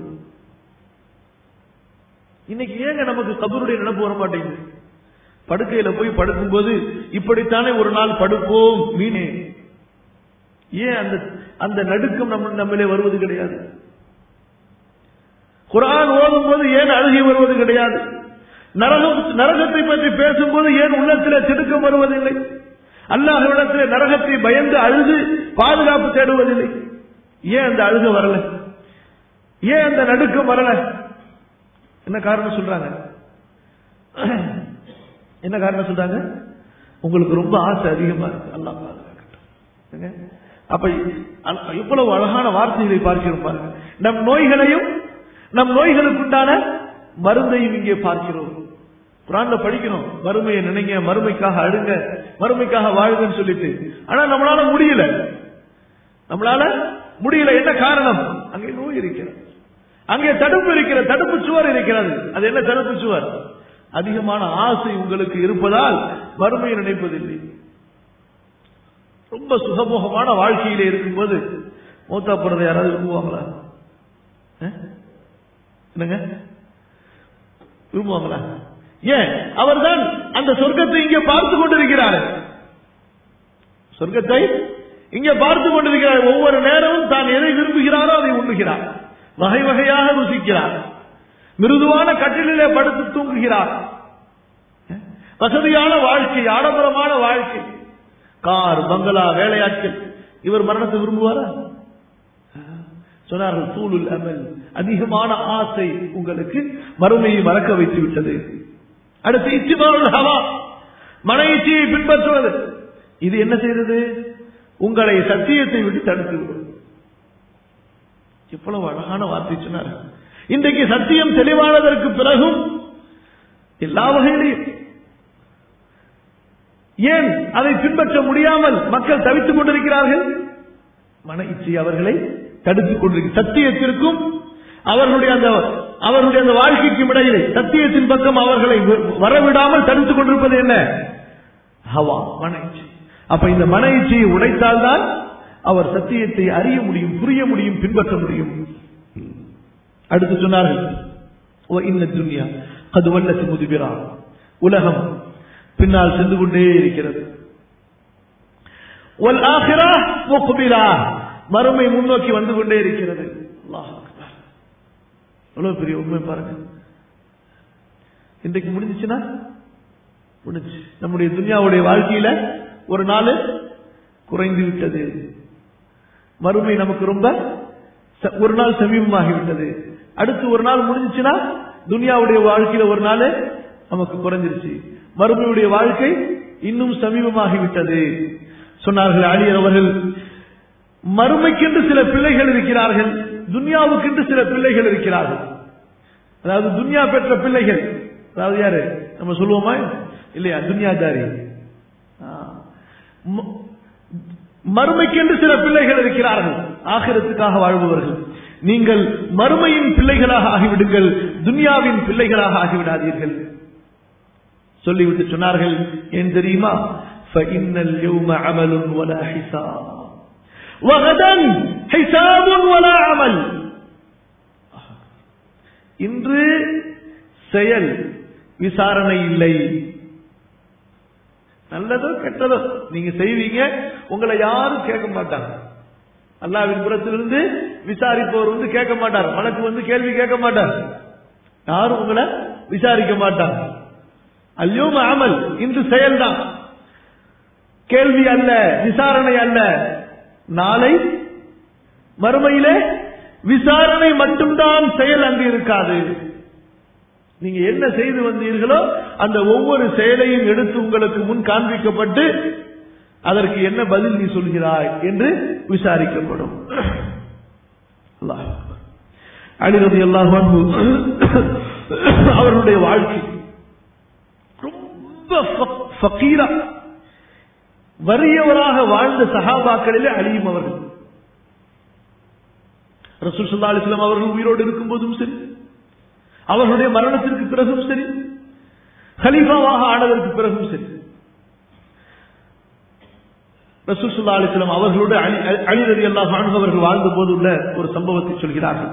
[SPEAKER 1] இன்னைக்கு ஏங்க நமக்கு கபருடைய நினைப்பு வர மாட்டேங்குது படுக்கையில போய் படுக்கும்போது இப்படித்தானே ஒரு நாள் படுப்போம் மீனே ஏன் அந்த அந்த நடுக்கம் நம்ம நம்மளே வருவது கிடையாது குரான் ஓதும் போது ஏன் அழுகி வருவது கிடையாது நரகம் நரகத்தை பற்றி பேசும்போது ஏன் உள்ளத்தில் திடுக்கம் வருவதில்லை அல்லாஹ்விடத்தில் நரகத்தை பயந்து அழுது பாதுகாப்பு தேடுவதில்லை ஏன் அந்த அழுக வரல ஏன் அந்த நடுக்கம் வரல என்ன காரணம் சொல்றாங்க என்ன காரணம் சொல்றாங்க உங்களுக்கு ரொம்ப ஆசை அதிகமா இருக்கு அல்லாஹ் பாதுகாக்கட்டும் ஏங்க? அப்ப அல்- இவ்வளவு அழகான வார்த்தைகளை பார்க்கிறோம் பாருங்க நம் நோய்களையும் நம் நோய்களுக்குண்டான மருந்தையும் இங்கே பார்க்கிறோம் குரான்ல படிக்கணும் மறுமையை நினைங்க மறுமைக்காக அழுங்க மறுமைக்காக வாழுங்கன்னு சொல்லிட்டு ஆனா நம்மளால முடியல நம்மளால முடியல என்ன காரணம் அங்கே நோய் இருக்கிறது அங்கே தடுப்பு இருக்கிற தடுப்பு சுவர் இருக்கிறது அது என்ன தடுப்பு சுவர் அதிகமான ஆசை உங்களுக்கு இருப்பதால் மறுமையை நினைப்பதில்லை ரொம்ப சுகமுகமான வாழ்க்கையில இருக்கும்போது மூத்தா போறதை யாராவது விரும்புவாங்களா அஹ்? என்னங்க விரும்புவாங்களா ஏன் அவர்தான் அந்த சொர்க்கத்தை இங்கே பார்த்து கொண்டிருக்கிறார் சொர்க்கத்தை இங்கே பார்த்து கொண்டிருக்கிறார் ஒவ்வொரு நேரமும் தான் எதை விரும்புகிறாரோ அதை உண்ணுகிறார் வகை வகையாக ருசிக்கிறார் மிருதுவான கட்டிலே படுத்து தூங்குகிறார் வசதியான வாழ்க்கை ஆடம்பரமான வாழ்க்கை கார் பங்களா வேலையாட்கள் இவர் மரணத்தை விரும்புவாரா சொன்னார்கள் தூளுல் அமல் அதிகமான ஆசை உங்களுக்கு மறுமையை மறக்க வைத்து விட்டது அடுத்து இச்சிபாருல் ஹவா மன இச்சையை பின்பற்றுவது இது என்ன செய்தது உங்களை சத்தியத்தை விட்டு தடுத்து விடும் எவ்வளவு அழகான வார்த்தை சொன்னார் இன்றைக்கு சத்தியம் தெளிவானதற்கு பிறகும் எல்லா வகையிலையும் ஏன் அதை பின்பற்ற முடியாமல் மக்கள் தவித்துக் கொண்டிருக்கிறார்கள் மன இச்சை அவர்களை தடுத்துக் கொண்டிருக்கிறது சத்தியத்திற்கும் அவர்களுடைய அந்த அவர்களுடைய அந்த வாழ்க்கைக்கும் இடையிலே சத்தியத்தின் பக்கம் அவர்களை வரவிடாமல் தடுத்துக் கொண்டிருப்பது என்ன ஹவா மன இச்சை அப்ப இந்த மன இச்சையை உடைத்தால்தான் அவர் சத்தியத்தை அறிய முடியும் புரிய முடியும் பின்பற்ற முடியும் அடுத்து சொன்னார்கள் "ஓ இன்ன துன்யா அது வல்லத்து முதுபிரா உலகம் பின்னால் சென்று கொண்டே இருக்கிறது ஒல் ஆஹிரா முக்பிலா மறுமை முன்னோக்கி வந்து கொண்டே இருக்கிறது அல்லாஹ் அக்பர். எவ்வளவு பெரிய உண்மை பாருங்க இன்றைக்கு முடிஞ்சுச்சுன்னா முடிஞ்சு நம்முடைய துன்யாவுடைய வாழ்க்கையில ஒரு நாள் குறைந்து விட்டது மறுமை நமக்கு ரொம்ப ச- ஒரு நாள் சமீபமாகிவிட்டது அடுத்து ஒரு நாள் முடிஞ்சுச்சுன்னா துனியாவுடைய வாழ்க்கையில ஒரு நாள் நமக்கு குறைஞ்சிருச்சு மறுமையுடைய வாழ்க்கை இன்னும் சமீபமாகிவிட்டது சொன்னார்கள் ஆலியர் அவர்கள் மறுமைக்கென்று சில பிள்ளைகள் இருக்கிறார்கள் துன்யாவுக்கென்று சில பிள்ளைகள் இருக்கிறார்கள் அதாவது துன்யா பெற்ற பிள்ளைகள் அதாவது யாரு நம்ம சொல்லுவோமா இல்லையா துன்யாதாரி ஆ. ம- மறுமைக்கென்று சில பிள்ளைகள் இருக்கிறார்கள் ஆகிரத்துக்காக வாழ்பவர்கள் நீங்கள் மறுமையின் பிள்ளைகளாக ஆகிவிடுங்கள் துன்யாவின் பிள்ளைகளாக ஆகிவிடாதீர்கள் சொல்லிவிட்டு சொன்னார்கள் ஏன் தெரியுமா فَإِنَّ الْيَوْمَ عَمَلٌ وَلَا حِسَابٌ وَغَدًا حِسَابٌ وَلَا عَمَلٌ இன்று செயல் விசாரணை இல்லை நல்லதோ கெட்டதோ நீங்க செய்வீங்க உங்களை யாரும் கேட்க மாட்டாங்க அல்லாவின் புறத்திலிருந்து விசாரிப்பவர் வந்து கேட்க மாட்டார் மனக்கு வந்து கேள்வி கேட்க மாட்டார் யாரும் உங்களை விசாரிக்க மாட்டாங்க அல்யோம அமல் இன்று செயல்தான் கேள்வி அல்ல விசாரணை அல்ல நாளை மறுமையிலே விசாரணை மட்டும்தான் செயல் அங்கு இருக்காது நீங்க என்ன செய்து வந்தீர்களோ அந்த ஒவ்வொரு செயலையும் எடுத்து உங்களுக்கு முன் காண்பிக்கப்பட்டு அதற்கு என்ன பதில் நீ சொல்கிறாய் என்று விசாரிக்கப்படும் அல்லாஹ் அலி ரதி அல்லாஹ் அவர்களுடைய வாழ்க்கை ரொம்ப ஃப- ஃபக்கீரா வறியவராக வாழ்ந்த சஹாபாக்களிலே அழியும் அவர்கள் ரசூல் ஸல்லல்லாஹு அலைஹி வஸல்லம் அவர்கள் உயிரோடு இருக்கும்போதும் சரி அவர்களுடைய மரணத்திற்கு பிறகும் சரி கலீஃபாவாக ஆனதற்கு பிறகும் சரி ரசூல் ஸல்லல்லாஹு அலைஹி வஸல்லம் அவர்களோடு அலி அலி ரலியல்லாஹு அன்ஹு அவர்கள் வாழ்ந்த போது உள்ள ஒரு சம்பவத்தை சொல்கிறார்கள்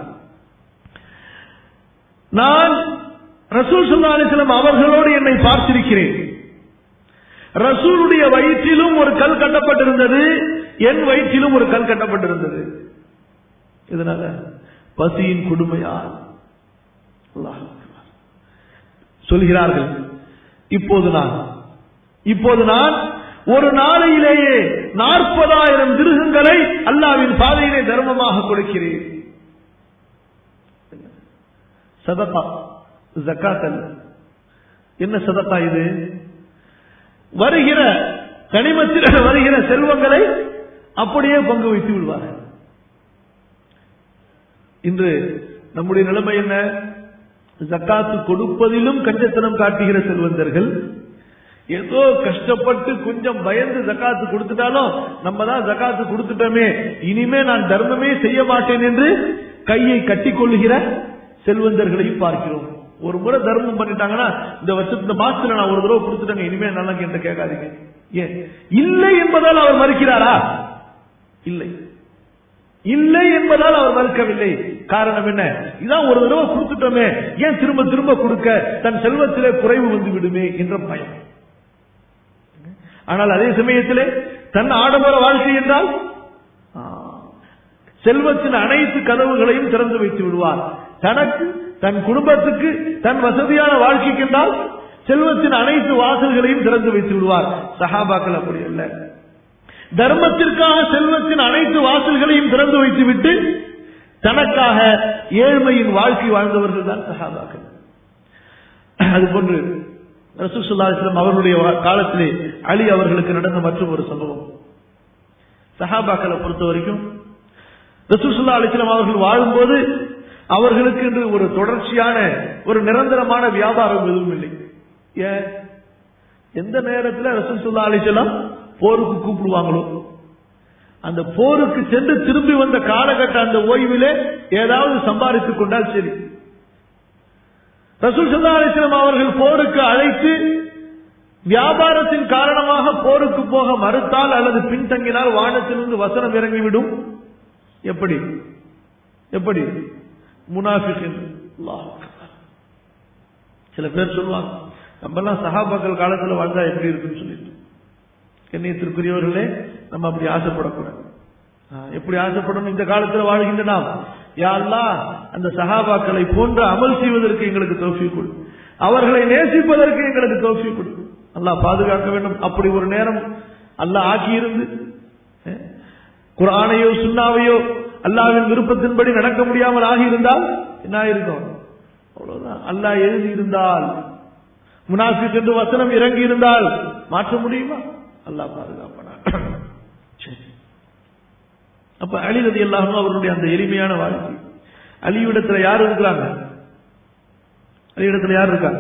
[SPEAKER 1] நான் ரசூல் ஸல்லல்லாஹு அலைஹி வஸல்லம் அவர்களோடு என்னை பார்த்திருக்கிறேன் ரசூலுடைய வயிற்றிலும் ஒரு கல் கட்டப்பட்டிருந்தது என் வயிற்றிலும் ஒரு கல் கட்டப்பட்டிருந்தது இதனால பசியின் கொடுமையால் அல்லாஹ் அக்பர். சொல்கிறார்கள் இப்போது நான் இப்போது நான் ஒரு நாளையிலேயே நாற்பதாயிரம் திருகங்களை அல்லாவின் பாதையிலே தர்மமாக கொடுக்கிறேன் சதகா ஜக்காத் அல்ல என்ன சதகா இது வருகிற கனிமத்தில் வருகிற செல்வங்களை அப்படியே பங்கு வைத்து விடுவார்கள் இன்று நம்முடைய நிலைமை என்ன ஜக்காத்து கொடுப்பதிலும் கஞ்சத்தனம் காட்டுகிற செல்வந்தர்கள் ஏதோ கஷ்டப்பட்டு கொஞ்சம் பயந்து ஜக்காத்து கொடுத்துட்டாலும் நம்ம தான் ஜக்காத்து கொடுத்துட்டோமே இனிமே நான் தர்மமே செய்ய மாட்டேன் என்று கையை கட்டிக்கொள்ளுகிற செல்வந்தர்களையும் பார்க்கிறோம் ஒரு முறை தர்மம் பண்ணிட்டாங்கன்னா இந்த வருஷத்து இந்த மாசத்துல நான் ஒரு தடவை கொடுத்துட்டேங்க இனிமே நல்லா என்கிட்ட கேட்காதீங்க ஏன் இல்லை என்பதால் அவர் மறுக்கிறாரா இல்லை இல்லை என்பதால் அவர் மறுக்கவில்லை காரணம் என்ன இதான் ஒரு தடவை கொடுத்துட்டோமே ஏன் திரும்ப திரும்ப கொடுக்க தன் செல்வத்திலே குறைவு வந்து விடுமே என்ற பயம் ஆனால் அதே சமயத்திலே தன் ஆடம்பர வாழ்க்கை என்றால் ஆ, செல்வத்தின் அனைத்து கதவுகளையும் திறந்து வைத்து விடுவார் தனக்கு தன் குடும்பத்துக்கு தன் வசதியான வாழ்க்கைக்கு என்றால் செல்வத்தின் அனைத்து வாசல்களையும் திறந்து வைத்து விடுவார் சஹாபாக்கள் அப்படி அல்ல தர்மத்திற்காக செல்வத்தின் அனைத்து வாசல்களையும் திறந்து வைத்துவிட்டு தனக்காக ஏழ்மையின் வாழ்க்கை வாழ்ந்தவர்கள் தான் சஹாபாக்கள் அதுபோன்று ரசூசுல்லாஸ்லம் அவர்களுடைய வா- காலத்திலே அலி அவர்களுக்கு நடந்த மற்றும் ஒரு சம்பவம் சஹாபாக்களை பொறுத்த வரைக்கும் ரசூசுல்லா அலிஸ்லாம் அவர்கள் வாழும்போது அவர்களுக்கு என்று ஒரு தொடர்ச்சியான ஒரு நிரந்தரமான வியாபாரம் எதுவும் இல்லை ஏன் எந்த நேரத்தில் ரசூசுல்லா அலிஸ்லாம் போருக்கு கூப்பிடுவாங்களோ அந்த போருக்கு சென்று திரும்பி வந்த காலகட்ட அந்த ஓய்விலே ஏதாவது சம்பாதித்துக் கொண்டால் சரி ரசூல் சல்லா அலிஸ்லாம் அவர்கள் போருக்கு அழைத்து வியாபாரத்தின் காரணமாக போருக்கு போக மறுத்தால் அல்லது பின்தங்கினால் வானத்திலிருந்து வசனம் இறங்கிவிடும் எப்படி எப்படி முனாஃபிகின் அல்லாஹ் அக்பர். சில பேர் சொல்லுவாங்க நம்ம எல்லாம் சஹாபாக்கள் காலத்துல வாழ்ந்தா எப்படி இருக்குன்னு சொல்லிட்டு கண்ணியத்திற்குரியவர்களே நம்ம அப்படி ஆசைப்படக்கூடாது ஆ, எப்படி அசைப்படணும் இந்த காலத்தில் வாழ்கின்ற நாம் யா அல்லாஹ் அந்த சஹாபாக்களை போன்ற அமல் செய்வதற்கு எங்களுக்கு தோஃபி கொடு அவர்களை நேசிப்பதற்கு எங்களுக்கு தோஃபி கொடு அல்லாஹ் பாதுகாக்க வேண்டும் அப்படி ஒரு நேரம் அல்லாஹ் ஆக்கியிருந்து அஹ், குர்ஆனையோ சுன்னாவையோ அல்லாஹ்வின் விருப்பத்தின்படி நடக்க முடியாமல் ஆகியிருந்தால் என்ன ஆயிருக்கும் அவ்வளவுதான் அல்லாஹ் எழுதி இருந்தால் முனாஃபிக் என்று வசனம் இறங்கி இருந்தால் மாற்ற முடியுமா அல்லாஹ் பாதுகாப்பனா சரி அப்ப அலி ரதி அல்லாஹும் அவருடைய அந்த எளிமையான வாழ்க்கை அலியிடத்துல யார் இருக்கிறாங்க அலியிடத்துல யார் இருக்காங்க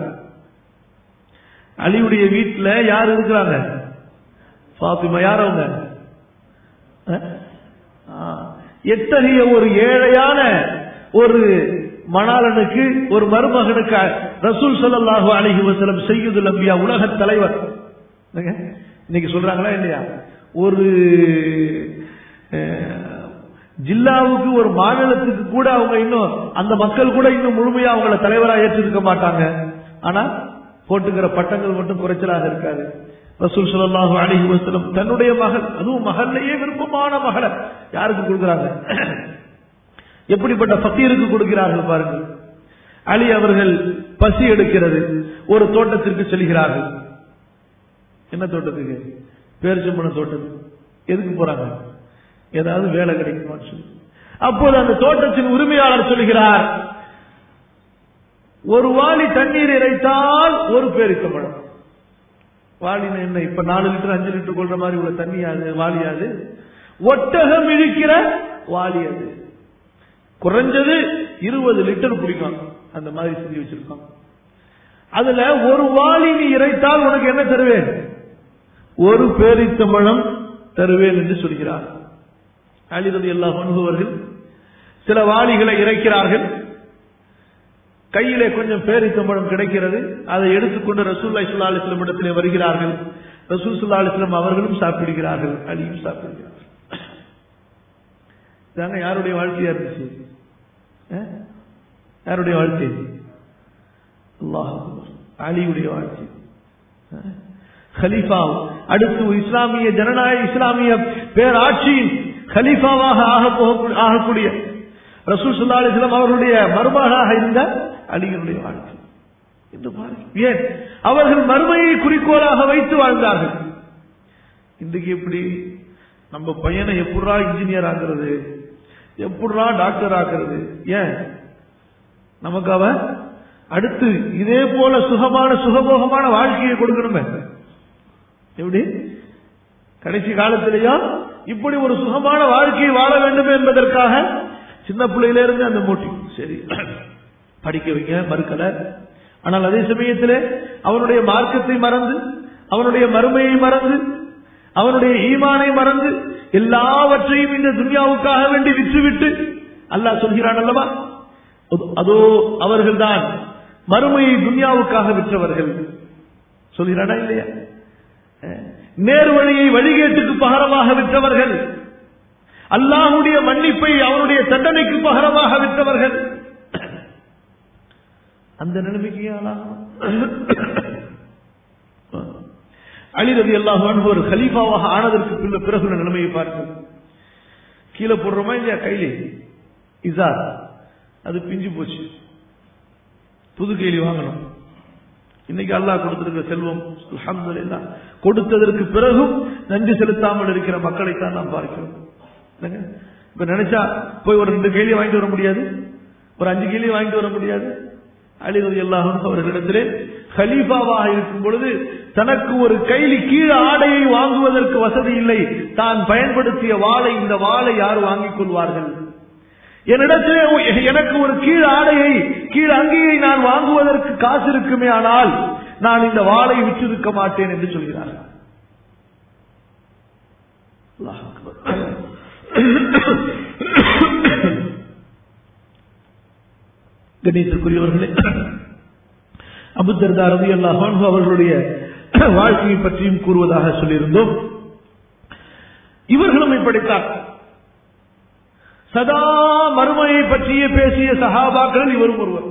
[SPEAKER 1] அலியுடைய வீட்டுல யார் இருக்கிறாங்க பாத்திமா யார் அவங்க அஹ்? ஆ, எத்தகைய ஒரு ஏழையான ஒரு மணாளனுக்கு ஒரு மருமகனுக்கு ரசூல் ஸல்லல்லாஹு அலைஹி வஸல்லம் செய்யுதுல் அம்பியா உலக தலைவர் என்னங்க? இன்னைக்கு சொல்றாங்களா இல்லையா ஒரு அஹ், ஜில்லாவுக்கு ஒரு மாநிலத்துக்கு கூட அவங்க இன்னும் அந்த மக்கள் கூட இன்னும் முழுமையா அவங்கள தலைவரா ஏற்றிருக்க மாட்டாங்க ஆனா போட்டுக்கிற பட்டங்கள் மட்டும் குறைச்சலாக இருக்காது ரசூல் ஸல்லல்லாஹு அலைஹி வஸல்லம் தன்னுடைய மகள் அதுவும் மகள்லையே விருப்பமான மகளை யாருக்கு கொடுக்குறாங்க எப்படிப்பட்ட ஃபக்கீருக்கு கொடுக்கிறார்கள் பாருங்கள் அலி அவர்கள் பசி எடுக்கிறது ஒரு தோட்டத்திற்கு செல்கிறார்கள் என்ன தோட்டத்துக்கு பேரிச்சம்பழ தோட்டத்துக்கு எதுக்கு போறாங்க ஏதாவது வேலை கிடைக்குமான்னு சொல்லி அப்போது அந்த தோட்டத்தின் உரிமையாளர் சொல்கிறார் ஒரு வாளி தண்ணீர் இறைத்தால் ஒரு பேரிச்சம்பழம் வாளின என்ன இப்ப நாலு லிட்டர் அஞ்சு லிட்டர் கொள்ற மாதிரி உள்ள தண்ணியாது வாளியாது ஒட்டகம் இழுக்கிற வாளி அது குறைஞ்சது இருபது லிட்டர் பிடிக்கும் அந்த மாதிரி செஞ்சு வச்சிருக்கோம் அதுல ஒரு வாளி நீ இறைத்தால் உனக்கு என்ன தருவேன் ஒரு பேரித்தம்பழம் தருவேன் என்று சொல்கிறார் அழிறது எல்லா அனுபவர்கள் சில வாளிகளை இறைக்கிறார்கள் கையிலே கொஞ்சம் பேரித்தம்பழம் கிடைக்கிறது அதை எடுத்துக்கொண்டு ரசூல்லா சுல்லா அலிஸ்லம் இடத்திலே வருகிறார்கள் ரசூல் சுல்லா அலிஸ்லம் அவர்களும் சாப்பிடுகிறார்கள் அலியும் சாப்பிடுகிறார்கள் இதாங்க யாருடைய வாழ்க்கையா இருந்துச்சு அஹ்? யாருடைய வாழ்க்கை அல்லாஹ் அலியுடைய வாழ்க்கை அஹ்? கலீஃபா அடுத்து இஸ்லாமிய ஜனநாயக இஸ்லாமிய பேராட்சியின் கலீஃபாவாக ஆக போகக்கூடிய- ஆகக்கூடிய ரசூல் சுல்லா அலிஸ்லாம் அவர்களுடைய மருமகனாக இருந்த அலிகளுடைய வாழ்க்கை என்று பாருங்கள் ஏன் அவர்கள் மறுமையை குறிக்கோளாக வைத்து வாழ்ந்தார்கள் இன்றைக்கு எப்படி நம்ம பையனை எப்படா இன்ஜினியர் ஆக்குறது எப்படா டாக்டர் ஆக்குறது ஏன் நமக்கு அவன் அடுத்து இதே போல சுகமான சுகபோகமான வாழ்க்கையை கொடுக்கணுமே எப்படி கடைசி காலத்திலேயும் இப்படி ஒரு சுகமான வாழ்க்கையை வாழ வேண்டும் என்பதற்காக சின்ன பிள்ளையில இருந்து அந்த மோட்டிவ் சரி படிக்க வைக்க மறுக்கல ஆனால் அதே சமயத்திலே அவனுடைய மார்க்கத்தை மறந்து அவனுடைய மறுமையை மறந்து அவனுடைய ஈமானை மறந்து எல்லாவற்றையும் இந்த துன்யாவுக்காக வேண்டி விற்றுவிட்டு அல்லாஹ் சொல்கிறான் அல்லவா அதோ- அதோ அவர்கள்தான் மறுமையை துன்யாவுக்காக விற்றவர்கள் சொல்கிறானா இல்லையா நேர் வழியை வழிகேட்டுக்கு பகரமாக விற்றவர்கள் அல்லாஹுடைய மன்னிப்பை அவனுடைய தண்டனைக்கு பகரமாக விற்றவர்கள் அந்த நிலைமைக்கு ஆளாகணும் அலிரதி அல்லாஹ் ஒரு கலீஃபாவாக ஆனதற்கு பின்ன பிறகு உள்ள நிலைமையை பார்க்க கீழே போடுறோமா இல்லையா கையிலே இசார் அது பிஞ்சு போச்சு புது கைலி வாங்கணும் இன்னைக்கு அல்லாஹ் கொடுத்திருக்கிற செல்வம் அல்ஹம்துலில்லாஹ் கொடுத்ததற்கு பிறகும் நன்றி செலுத்தாமல் இருக்கிற மக்களைத்தான் நாம் பார்க்கிறோம் இல்லைங்க? இப்ப நினைச்சா போய் ஒரு ரெண்டு கேள்வி வாங்கிட்டு வர முடியாது ஒரு அஞ்சு கேள்வி வாங்கிட்டு வர முடியாது அலிரதி அல்லாஹும் அவர்களிடத்திலே ஹலீஃபாவாக இருக்கும் பொழுது தனக்கு ஒரு கைலி கீழ ஆடையை வாங்குவதற்கு வசதி இல்லை தான் பயன்படுத்திய வாளை இந்த வாளை யார் வாங்கிக் கொள்வார்கள் என்னிடத்திலே ஒ- எனக்கு ஒரு கீழ் ஆடையை கீழ் அங்கியை நான் வாங்குவதற்கு காசு இருக்குமே ஆனால் நான் இந்த வாளை விற்றிருக்க மாட்டேன் என்று சொல்கிறார் அல்லாஹ் அக்பர். கணேசக்குரியவர்களே அபுத்தர்தா ரவி அல்லாஹ் அவர்களுடைய வாழ்க்கையை பற்றியும் கூறுவதாக சொல்லியிருந்தோம் இவர்களும் இப்படித்தான் சதா மறுமையை பற்றியே பேசிய சஹாபாக்கள் இவரும் ஒருவர்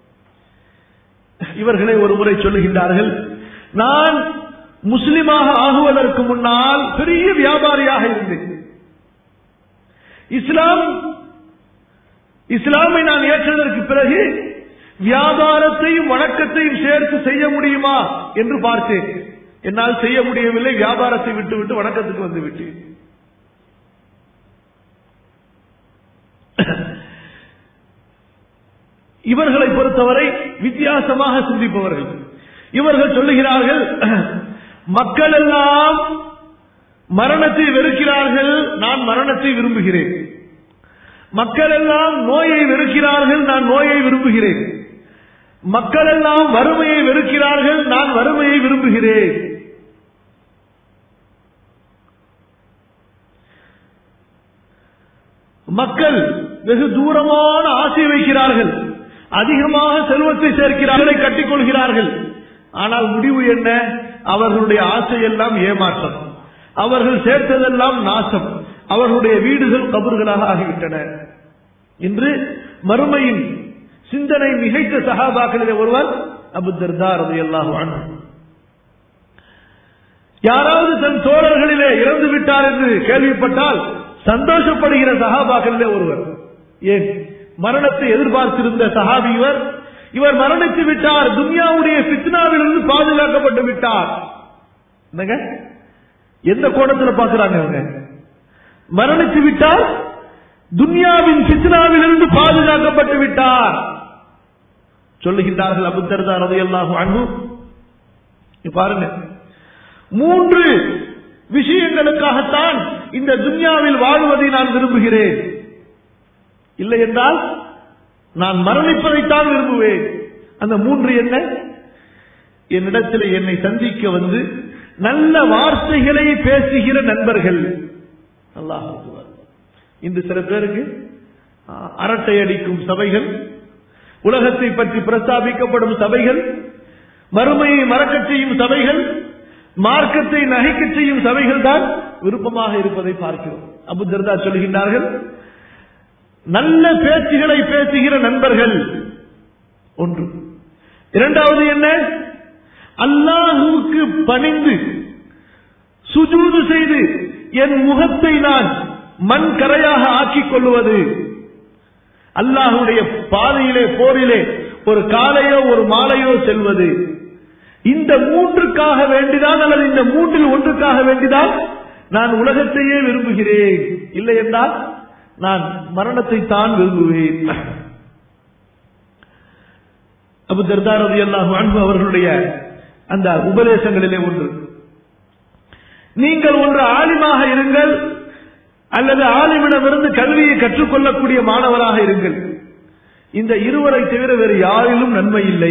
[SPEAKER 1] இவர்களை ஒரு முறை சொல்லுகின்றார்கள் நான் முஸ்லிமாக ஆகுவதற்கு முன்னால் பெரிய வியாபாரியாக இருந்தேன் இஸ்லாம் இஸ்லாமை நான் ஏற்றதற்கு பிறகு வியாபாரத்தையும் வணக்கத்தையும் சேர்த்து செய்ய முடியுமா என்று பார்த்தேன் என்னால் செய்ய முடியவில்லை வியாபாரத்தை விட்டுவிட்டு வணக்கத்துக்கு வந்து விட்டேன் இவர்களை பொறுத்தவரை வித்தியாசமாக சிந்திப்பவர்கள் இவர்கள் சொல்லுகிறார்கள் மக்கள் எல்லாம் மரணத்தை வெறுக்கிறார்கள் நான் மரணத்தை விரும்புகிறேன் மக்கள் எல்லாம் நோயை வெறுக்கிறார்கள் நான் நோயை விரும்புகிறேன் மக்கள் எல்லாம் வறுமையை வெறுக்கிறார்கள் நான் வறுமையை விரும்புகிறேன் மக்கள் வெகு தூரமான ஆசை வைக்கிறார்கள் அதிகமாக செல்வத்தை சேர்க்கிறார்களை கட்டிக்கொள்கிறார்கள் ஆனால் முடிவு என்ன அவர்களுடைய ஆசை எல்லாம் ஏமாற்றம் அவர்கள் சேர்த்ததெல்லாம் நாசம் அவர்களுடைய வீடுகள் கபர்களாக ஆகிவிட்டன இன்று மறுமையின் சிந்தனை மிகைத்த சகாபாக்களிலே ஒருவர் அபுத்தர்தா ரலியல்லாஹு அன்ஹு யாராவது தன் தோழர்களிலே இறந்து விட்டார் என்று கேள்விப்பட்டால் சந்தோஷப்படுகிற சகாபாக்களிலே ஒருவர் ஏன் மரணத்தை எதிர்பார்த்திருந்த சஹாபி இவர் இவர் மரணித்து விட்டார் துன்யாவுடைய பித்னாவிலிருந்து பாதுகாக்கப்பட்டு விட்டார் என்னங்க எந்த கோணத்துல பாக்குறாங்க இவங்க மரணித்து விட்டார் துன்யாவின் பித்னாவிலிருந்து பாதுகாக்கப்பட்டு விட்டார் சொல்லுகின்றார்கள் அபுத்தர்தா ரதையல்லாஹு அன்பு பாருங்க மூன்று விஷயங்களுக்காகத்தான் இந்த துன்யாவில் வாழ்வதை நான் விரும்புகிறேன் இல்லை என்றால் நான் மரணிப்பதைத்தான் விரும்புவேன் அந்த மூன்று என்ன என்னிடத்தில் என்னை சந்திக்க வந்து நல்ல வார்த்தைகளை பேசுகிற நண்பர்கள் அல்லாஹ் அக்பர். இன்று சில பேருக்கு ஆ, அரட்டை அடிக்கும் சபைகள் உலகத்தை பற்றி பிரஸ்தாபிக்கப்படும் சபைகள் மறுமையை மறக்கச் செய்யும் சபைகள் மார்க்கத்தை நகைக்கச் செய்யும் சபைகள் தான் விருப்பமாக இருப்பதை பார்க்கிறோம் அபு தர்தா சொல்கின்றார்கள் நல்ல பேச்சுகளை பேசுகிற நண்பர்கள் ஒன்று இரண்டாவது என்ன அல்லாஹுவுக்கு பணிந்து சுஜூது செய்து என் முகத்தை நான் மண் கரையாக ஆக்கிக் கொள்வது அல்லாஹுடைய பாதையிலே போரிலே ஒரு காலையோ ஒரு மாலையோ செல்வது இந்த மூன்றுக்காக வேண்டிதான் அல்லது இந்த மூன்றில் ஒன்றுக்காக வேண்டிதான் நான் உலகத்தையே விரும்புகிறேன் இல்லை என்றால் நான் மரணத்தை தான் விரும்புவேன் அபு தர்தாரதி அல்லாஹ் அன்பு அவர்களுடைய அந்த உபதேசங்களிலே ஒன்று நீங்கள் ஒன்று ஆலிமாக இருங்கள் அல்லது ஆலிமிடமிருந்து கல்வியை கற்றுக்கொள்ளக்கூடிய மாணவராக இருங்கள் இந்த இருவரை தவிர வேறு யாரிலும் நன்மை இல்லை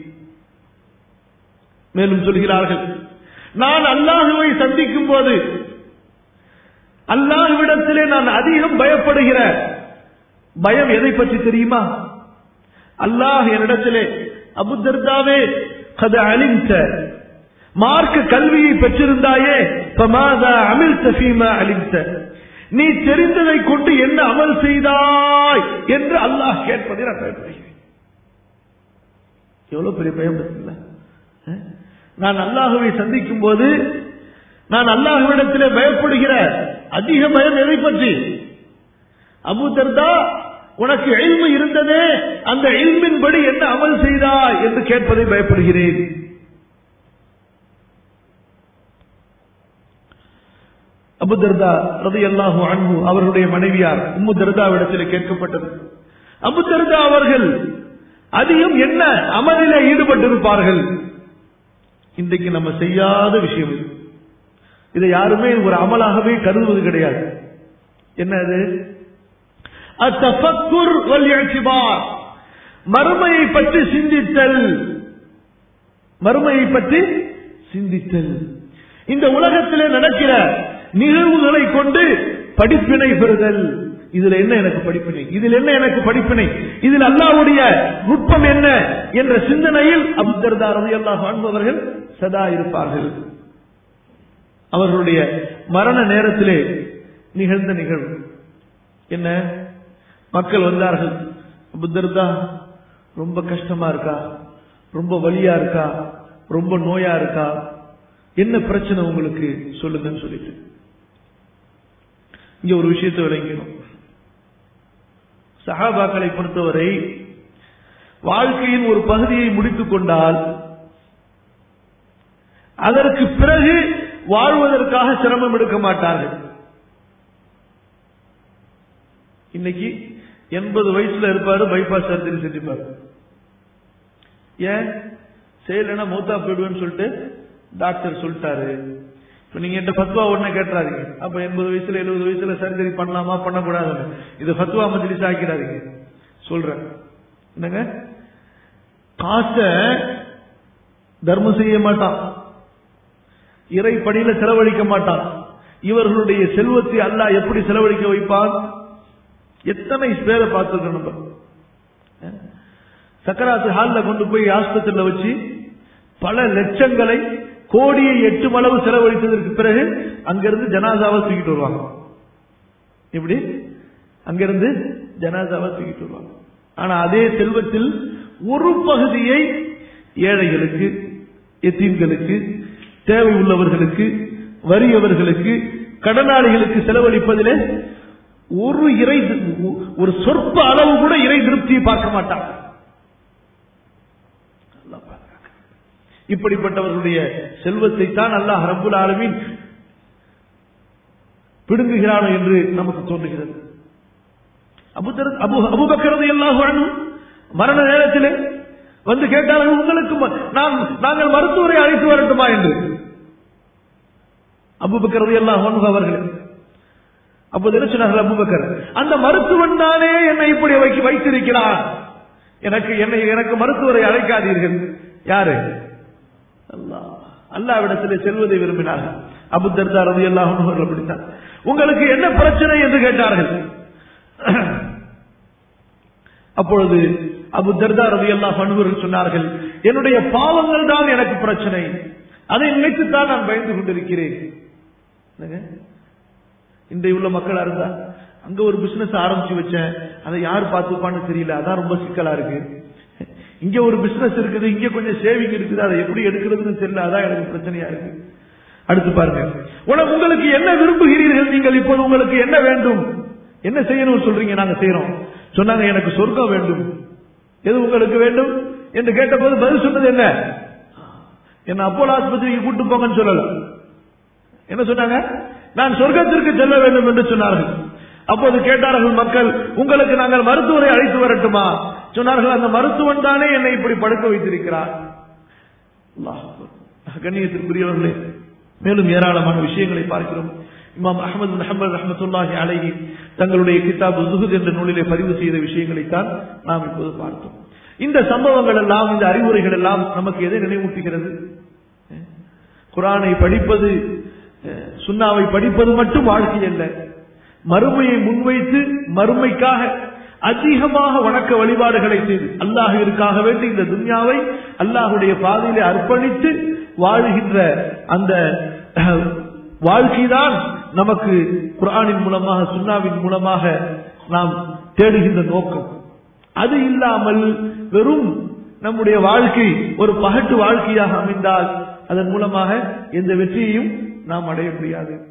[SPEAKER 1] மேலும் சொல்கிறார்கள் நான் அல்லாஹுவை சந்திக்கும் போது அல்லாஹுவிடத்திலே நான் அதிகம் பயப்படுகிற பயம் எதை பற்றி தெரியுமா அல்லாஹ் என்னிடத்திலே அபுதர்தாவே கத அலிம்த மார்க்க கல்வியை பெற்றிருந்தாயே பமாதா அமில் தஃபீமா அலிம்த நீ தெரிந்ததை கொண்டு என்ன அமல் செய்தாய் என்று அல்லாஹ் கேட்பதை நான் பயப்படுகிறேன் எவ்வளவு பெரிய பயம் இருக்குல்ல அஹ்? நான் அல்லாஹுவை சந்திக்கும் போது நான் அல்லாஹுவிடத்திலே பயப்படுகிற அதிக பயம் எதை பற்றி அபு தர்தா உனக்கு எல்மு இருந்ததே அந்த எல்மின்படி என்ன அமல் செய்தாய் என்று கேட்பதை பயப்படுகிறேன் அபு தர்தா ரதி அல்லாஹு அன்பு அவர்களுடைய மனைவியார் உம்மு தர்தாவிடத்தில் கேட்கப்பட்டது அபு தர்தா அவர்கள் அதிகம் என்ன அமலிலே ஈடுபட்டிருப்பார்கள் இன்றைக்கு நம்ம செய்யாத விஷயம் இது இதை யாருமே ஒரு அமலாகவே கருதுவது கிடையாது என்ன அது அத்தபக்குர் வல் இஅ்திபார். மறுமையை பற்றி சிந்தித்தல் மறுமையை பற்றி சிந்தித்தல் இந்த உலகத்திலே நடக்கிற நிகழ்வுகளை கொண்டு படிப்பினை பெறுதல் இதுல என்ன எனக்கு படிப்பினை இதில் என்ன எனக்கு படிப்பினை இதில் அல்லாஹ்வுடைய நுட்பம் என்ன என்ற சிந்தனையில் அப்தர்தா ரலியல்லாஹு அன்ஹு அவர்கள் சதா இருப்பார்கள் அவர்களுடைய மரண நேரத்திலே நிகழ்ந்த நிகழ்வு என்ன மக்கள் வந்தார்கள் புத்தர்தா ரொம்ப கஷ்டமா இருக்கா ரொம்ப வலியா இருக்கா ரொம்ப நோயா இருக்கா என்ன பிரச்சனை உங்களுக்கு சொல்லுங்கன்னு சொல்லிட்டு இங்க ஒரு விஷயத்தை விளங்கணும் சஹாபாக்களை பொறுத்தவரை வாழ்க்கையின் ஒரு பகுதியை முடித்துக் கொண்டால் அதற்கு பிறகு வாழ்வதற்காக சிரமம் எடுக்க மாட்டார்கள் இன்னைக்கு எண்பது வயசுல இருப்பாரு பைபாஸ் சர்ஜரி செஞ்சுப்பாரு ஏன் செய்யலைன்னா மூத்தா போயிடுவேன்னு சொல்லிட்டு டாக்டர் சொல்லிட்டாரு இப்ப நீங்க என்கிட்ட ஃபத்வா உடனே கேட்டுறாதீங்க அப்ப எண்பது வயசுல எழுபது வயசுல சர்ஜரி பண்ணலாமா பண்ணக்கூடாதுன்னு இது ஃபத்வா மஜ்லிஸ் ஆக்கிடாதீங்க சொல்றேன் என்னங்க காசை தர்மம் செய்ய மாட்டான் இறை பணியில செலவழிக்க மாட்டான் இவர்களுடைய செல்வத்தை அல்லாஹ் எப்படி செலவழிக்க வைப்பான் எத்தனை பேரை பார்த்துருக்கோம் நம்ம சக்கராத்து ஹால்ல கொண்டு போய் ஆஸ்பத்திரியில வச்சு பல லட்சங்களை கோடியை எட்டும் அளவு செலவழித்ததற்கு பிறகு அங்கிருந்து ஜனாதாவை தூக்கிட்டு வருவாங்க எப்படி அங்கிருந்து ஜனாதாவை தூக்கிட்டு வருவாங்க ஆனா அதே செல்வத்தில் ஒரு பகுதியை ஏழைகளுக்கு எத்தீம்களுக்கு தேவை உள்ளவர்களுக்கு வறியவர்களுக்கு கடனாளிகளுக்கு செலவழிப்பதிலே ஒரு இறை ஒரு சொற்ப அளவு கூட இறை திருப்தியை பார்க்க மாட்டாங்க அல்லாஹ் பாதுகாக்க. இப்படிப்பட்டவர்களுடைய செல்வத்தை தான் அல்லாஹ் ரப்புல் ஆலமீன் பிடுங்குகிறானோ என்று நமக்கு தோன்றுகிறது அபுதர் அபு அபுபக்கரது எல்லாம் மரண நேரத்திலே வந்து கேட்டார்கள் உங்களுக்கு ம- நான் நாங்கள் மருத்துவரை அழைத்து வரட்டுமா என்று அபுபக்கர் ரலியல்லாஹு அன்ஹு அவர்கள் அப்போது என்ன சொன்னார்கள் அபுபக்கர் அந்த மருத்துவன் தானே என்னை இப்படி வைக்க வைத்திருக்கிறான் எனக்கு என்னை எனக்கு மருத்துவரை அழைக்காதீர்கள் யாரு அல்லாஹ் அல்லாவிடத்திலே செல்வதை விரும்பினார்கள் அபு தர்தா ரதி அல்லாஹ் அவர்கள் அப்படித்தான் உங்களுக்கு என்ன பிரச்சனை என்று கேட்டார்கள் அப்பொழுது அபு தர்தா ரதி அல்லாஹ் அனுபவர்கள் சொன்னார்கள் என்னுடைய பாவங்கள் தான் எனக்கு பிரச்சனை அதை நினைத்துத்தான் நான் பயந்து கொண்டிருக்கிறேன் என்னங்க? இன்றைய உள்ள மக்களா இருந்தா அங்க ஒரு பிசினஸ் ஆரம்பிச்சு வச்சேன் அதை யார் பார்த்துப்பான்னு தெரியல அதான் ரொம்ப சிக்கலா இருக்கு இங்க ஒரு பிசினஸ் இருக்குது இங்க கொஞ்சம் சேவிங் இருக்குது அதை எப்படி எடுக்கிறதுன்னு தெரியல அதான் எனக்கு பிரச்சனையா இருக்கு அடுத்து பாருங்க உனக்கு உங்களுக்கு என்ன விரும்புகிறீர்கள் நீங்கள் இப்போது உங்களுக்கு என்ன வேண்டும் என்ன செய்யணும்னு சொல்றீங்க நாங்க செய்யறோம் சொன்னாங்க எனக்கு சொர்க்கம் வேண்டும் எது உங்களுக்கு வேண்டும் என்று கேட்டபோது பதில் சொன்னது என்ன என்ன அப்போலோ ஆஸ்பத்திரிக்கு கூட்டு போங்கன்னு சொல்லல என்ன சொன்னாங்க நான் சொர்க்கத்திற்கு செல்ல வேண்டும் என்று சொன்னார்கள் அப்போது கேட்டார்கள் மக்கள் உங்களுக்கு நாங்கள் மருத்துவரை அழைத்து வரட்டுமா சொன்னார்கள் அந்த மருத்துவன் தானே என்னை இப்படி படுக்க வைத்திருக்கிறார் அல்லாஹ் அக்பர். கண்ணியத்திற்குரியவர்களே மேலும் ஏராளமான விஷயங்களை பார்க்கிறோம் இமாம் அஹமது பின் ஹம்பல் ரஹமத்துல்லாஹி அலைஹி தங்களுடைய கிதாபு ஜுஹுத் என்ற நூலிலே பதிவு செய்த விஷயங்களைத்தான் நாம் இப்போது பார்த்தோம் இந்த சம்பவங்கள் எல்லாம் இந்த அறிவுரைகள் எல்லாம் நமக்கு எதை நினைவூட்டுகிறது குரானை படிப்பது அஹ், சுன்னாவை படிப்பது மட்டும் வாழ்க்கை அல்ல மறுமையை முன்வைத்து மறுமைக்காக அதிகமாக வணக்க வழிபாடுகளை செய்து அல்லாஹிற்காக வேண்டி இந்த துன்யாவை அல்லாஹுடைய பாதையிலே அர்ப்பணித்து வாழுகின்ற அந்த அஹ், வாழ்க்கைதான் நமக்கு குர்ஆனின் மூலமாக சுன்னாவின் மூலமாக நாம் தேடுகின்ற நோக்கம் அது இல்லாமல் வெறும் நம்முடைய வாழ்க்கை ஒரு பகட்டு வாழ்க்கையாக அமைந்தால் அதன் மூலமாக எந்த வெற்றியையும் நாம் அடைய முடியாது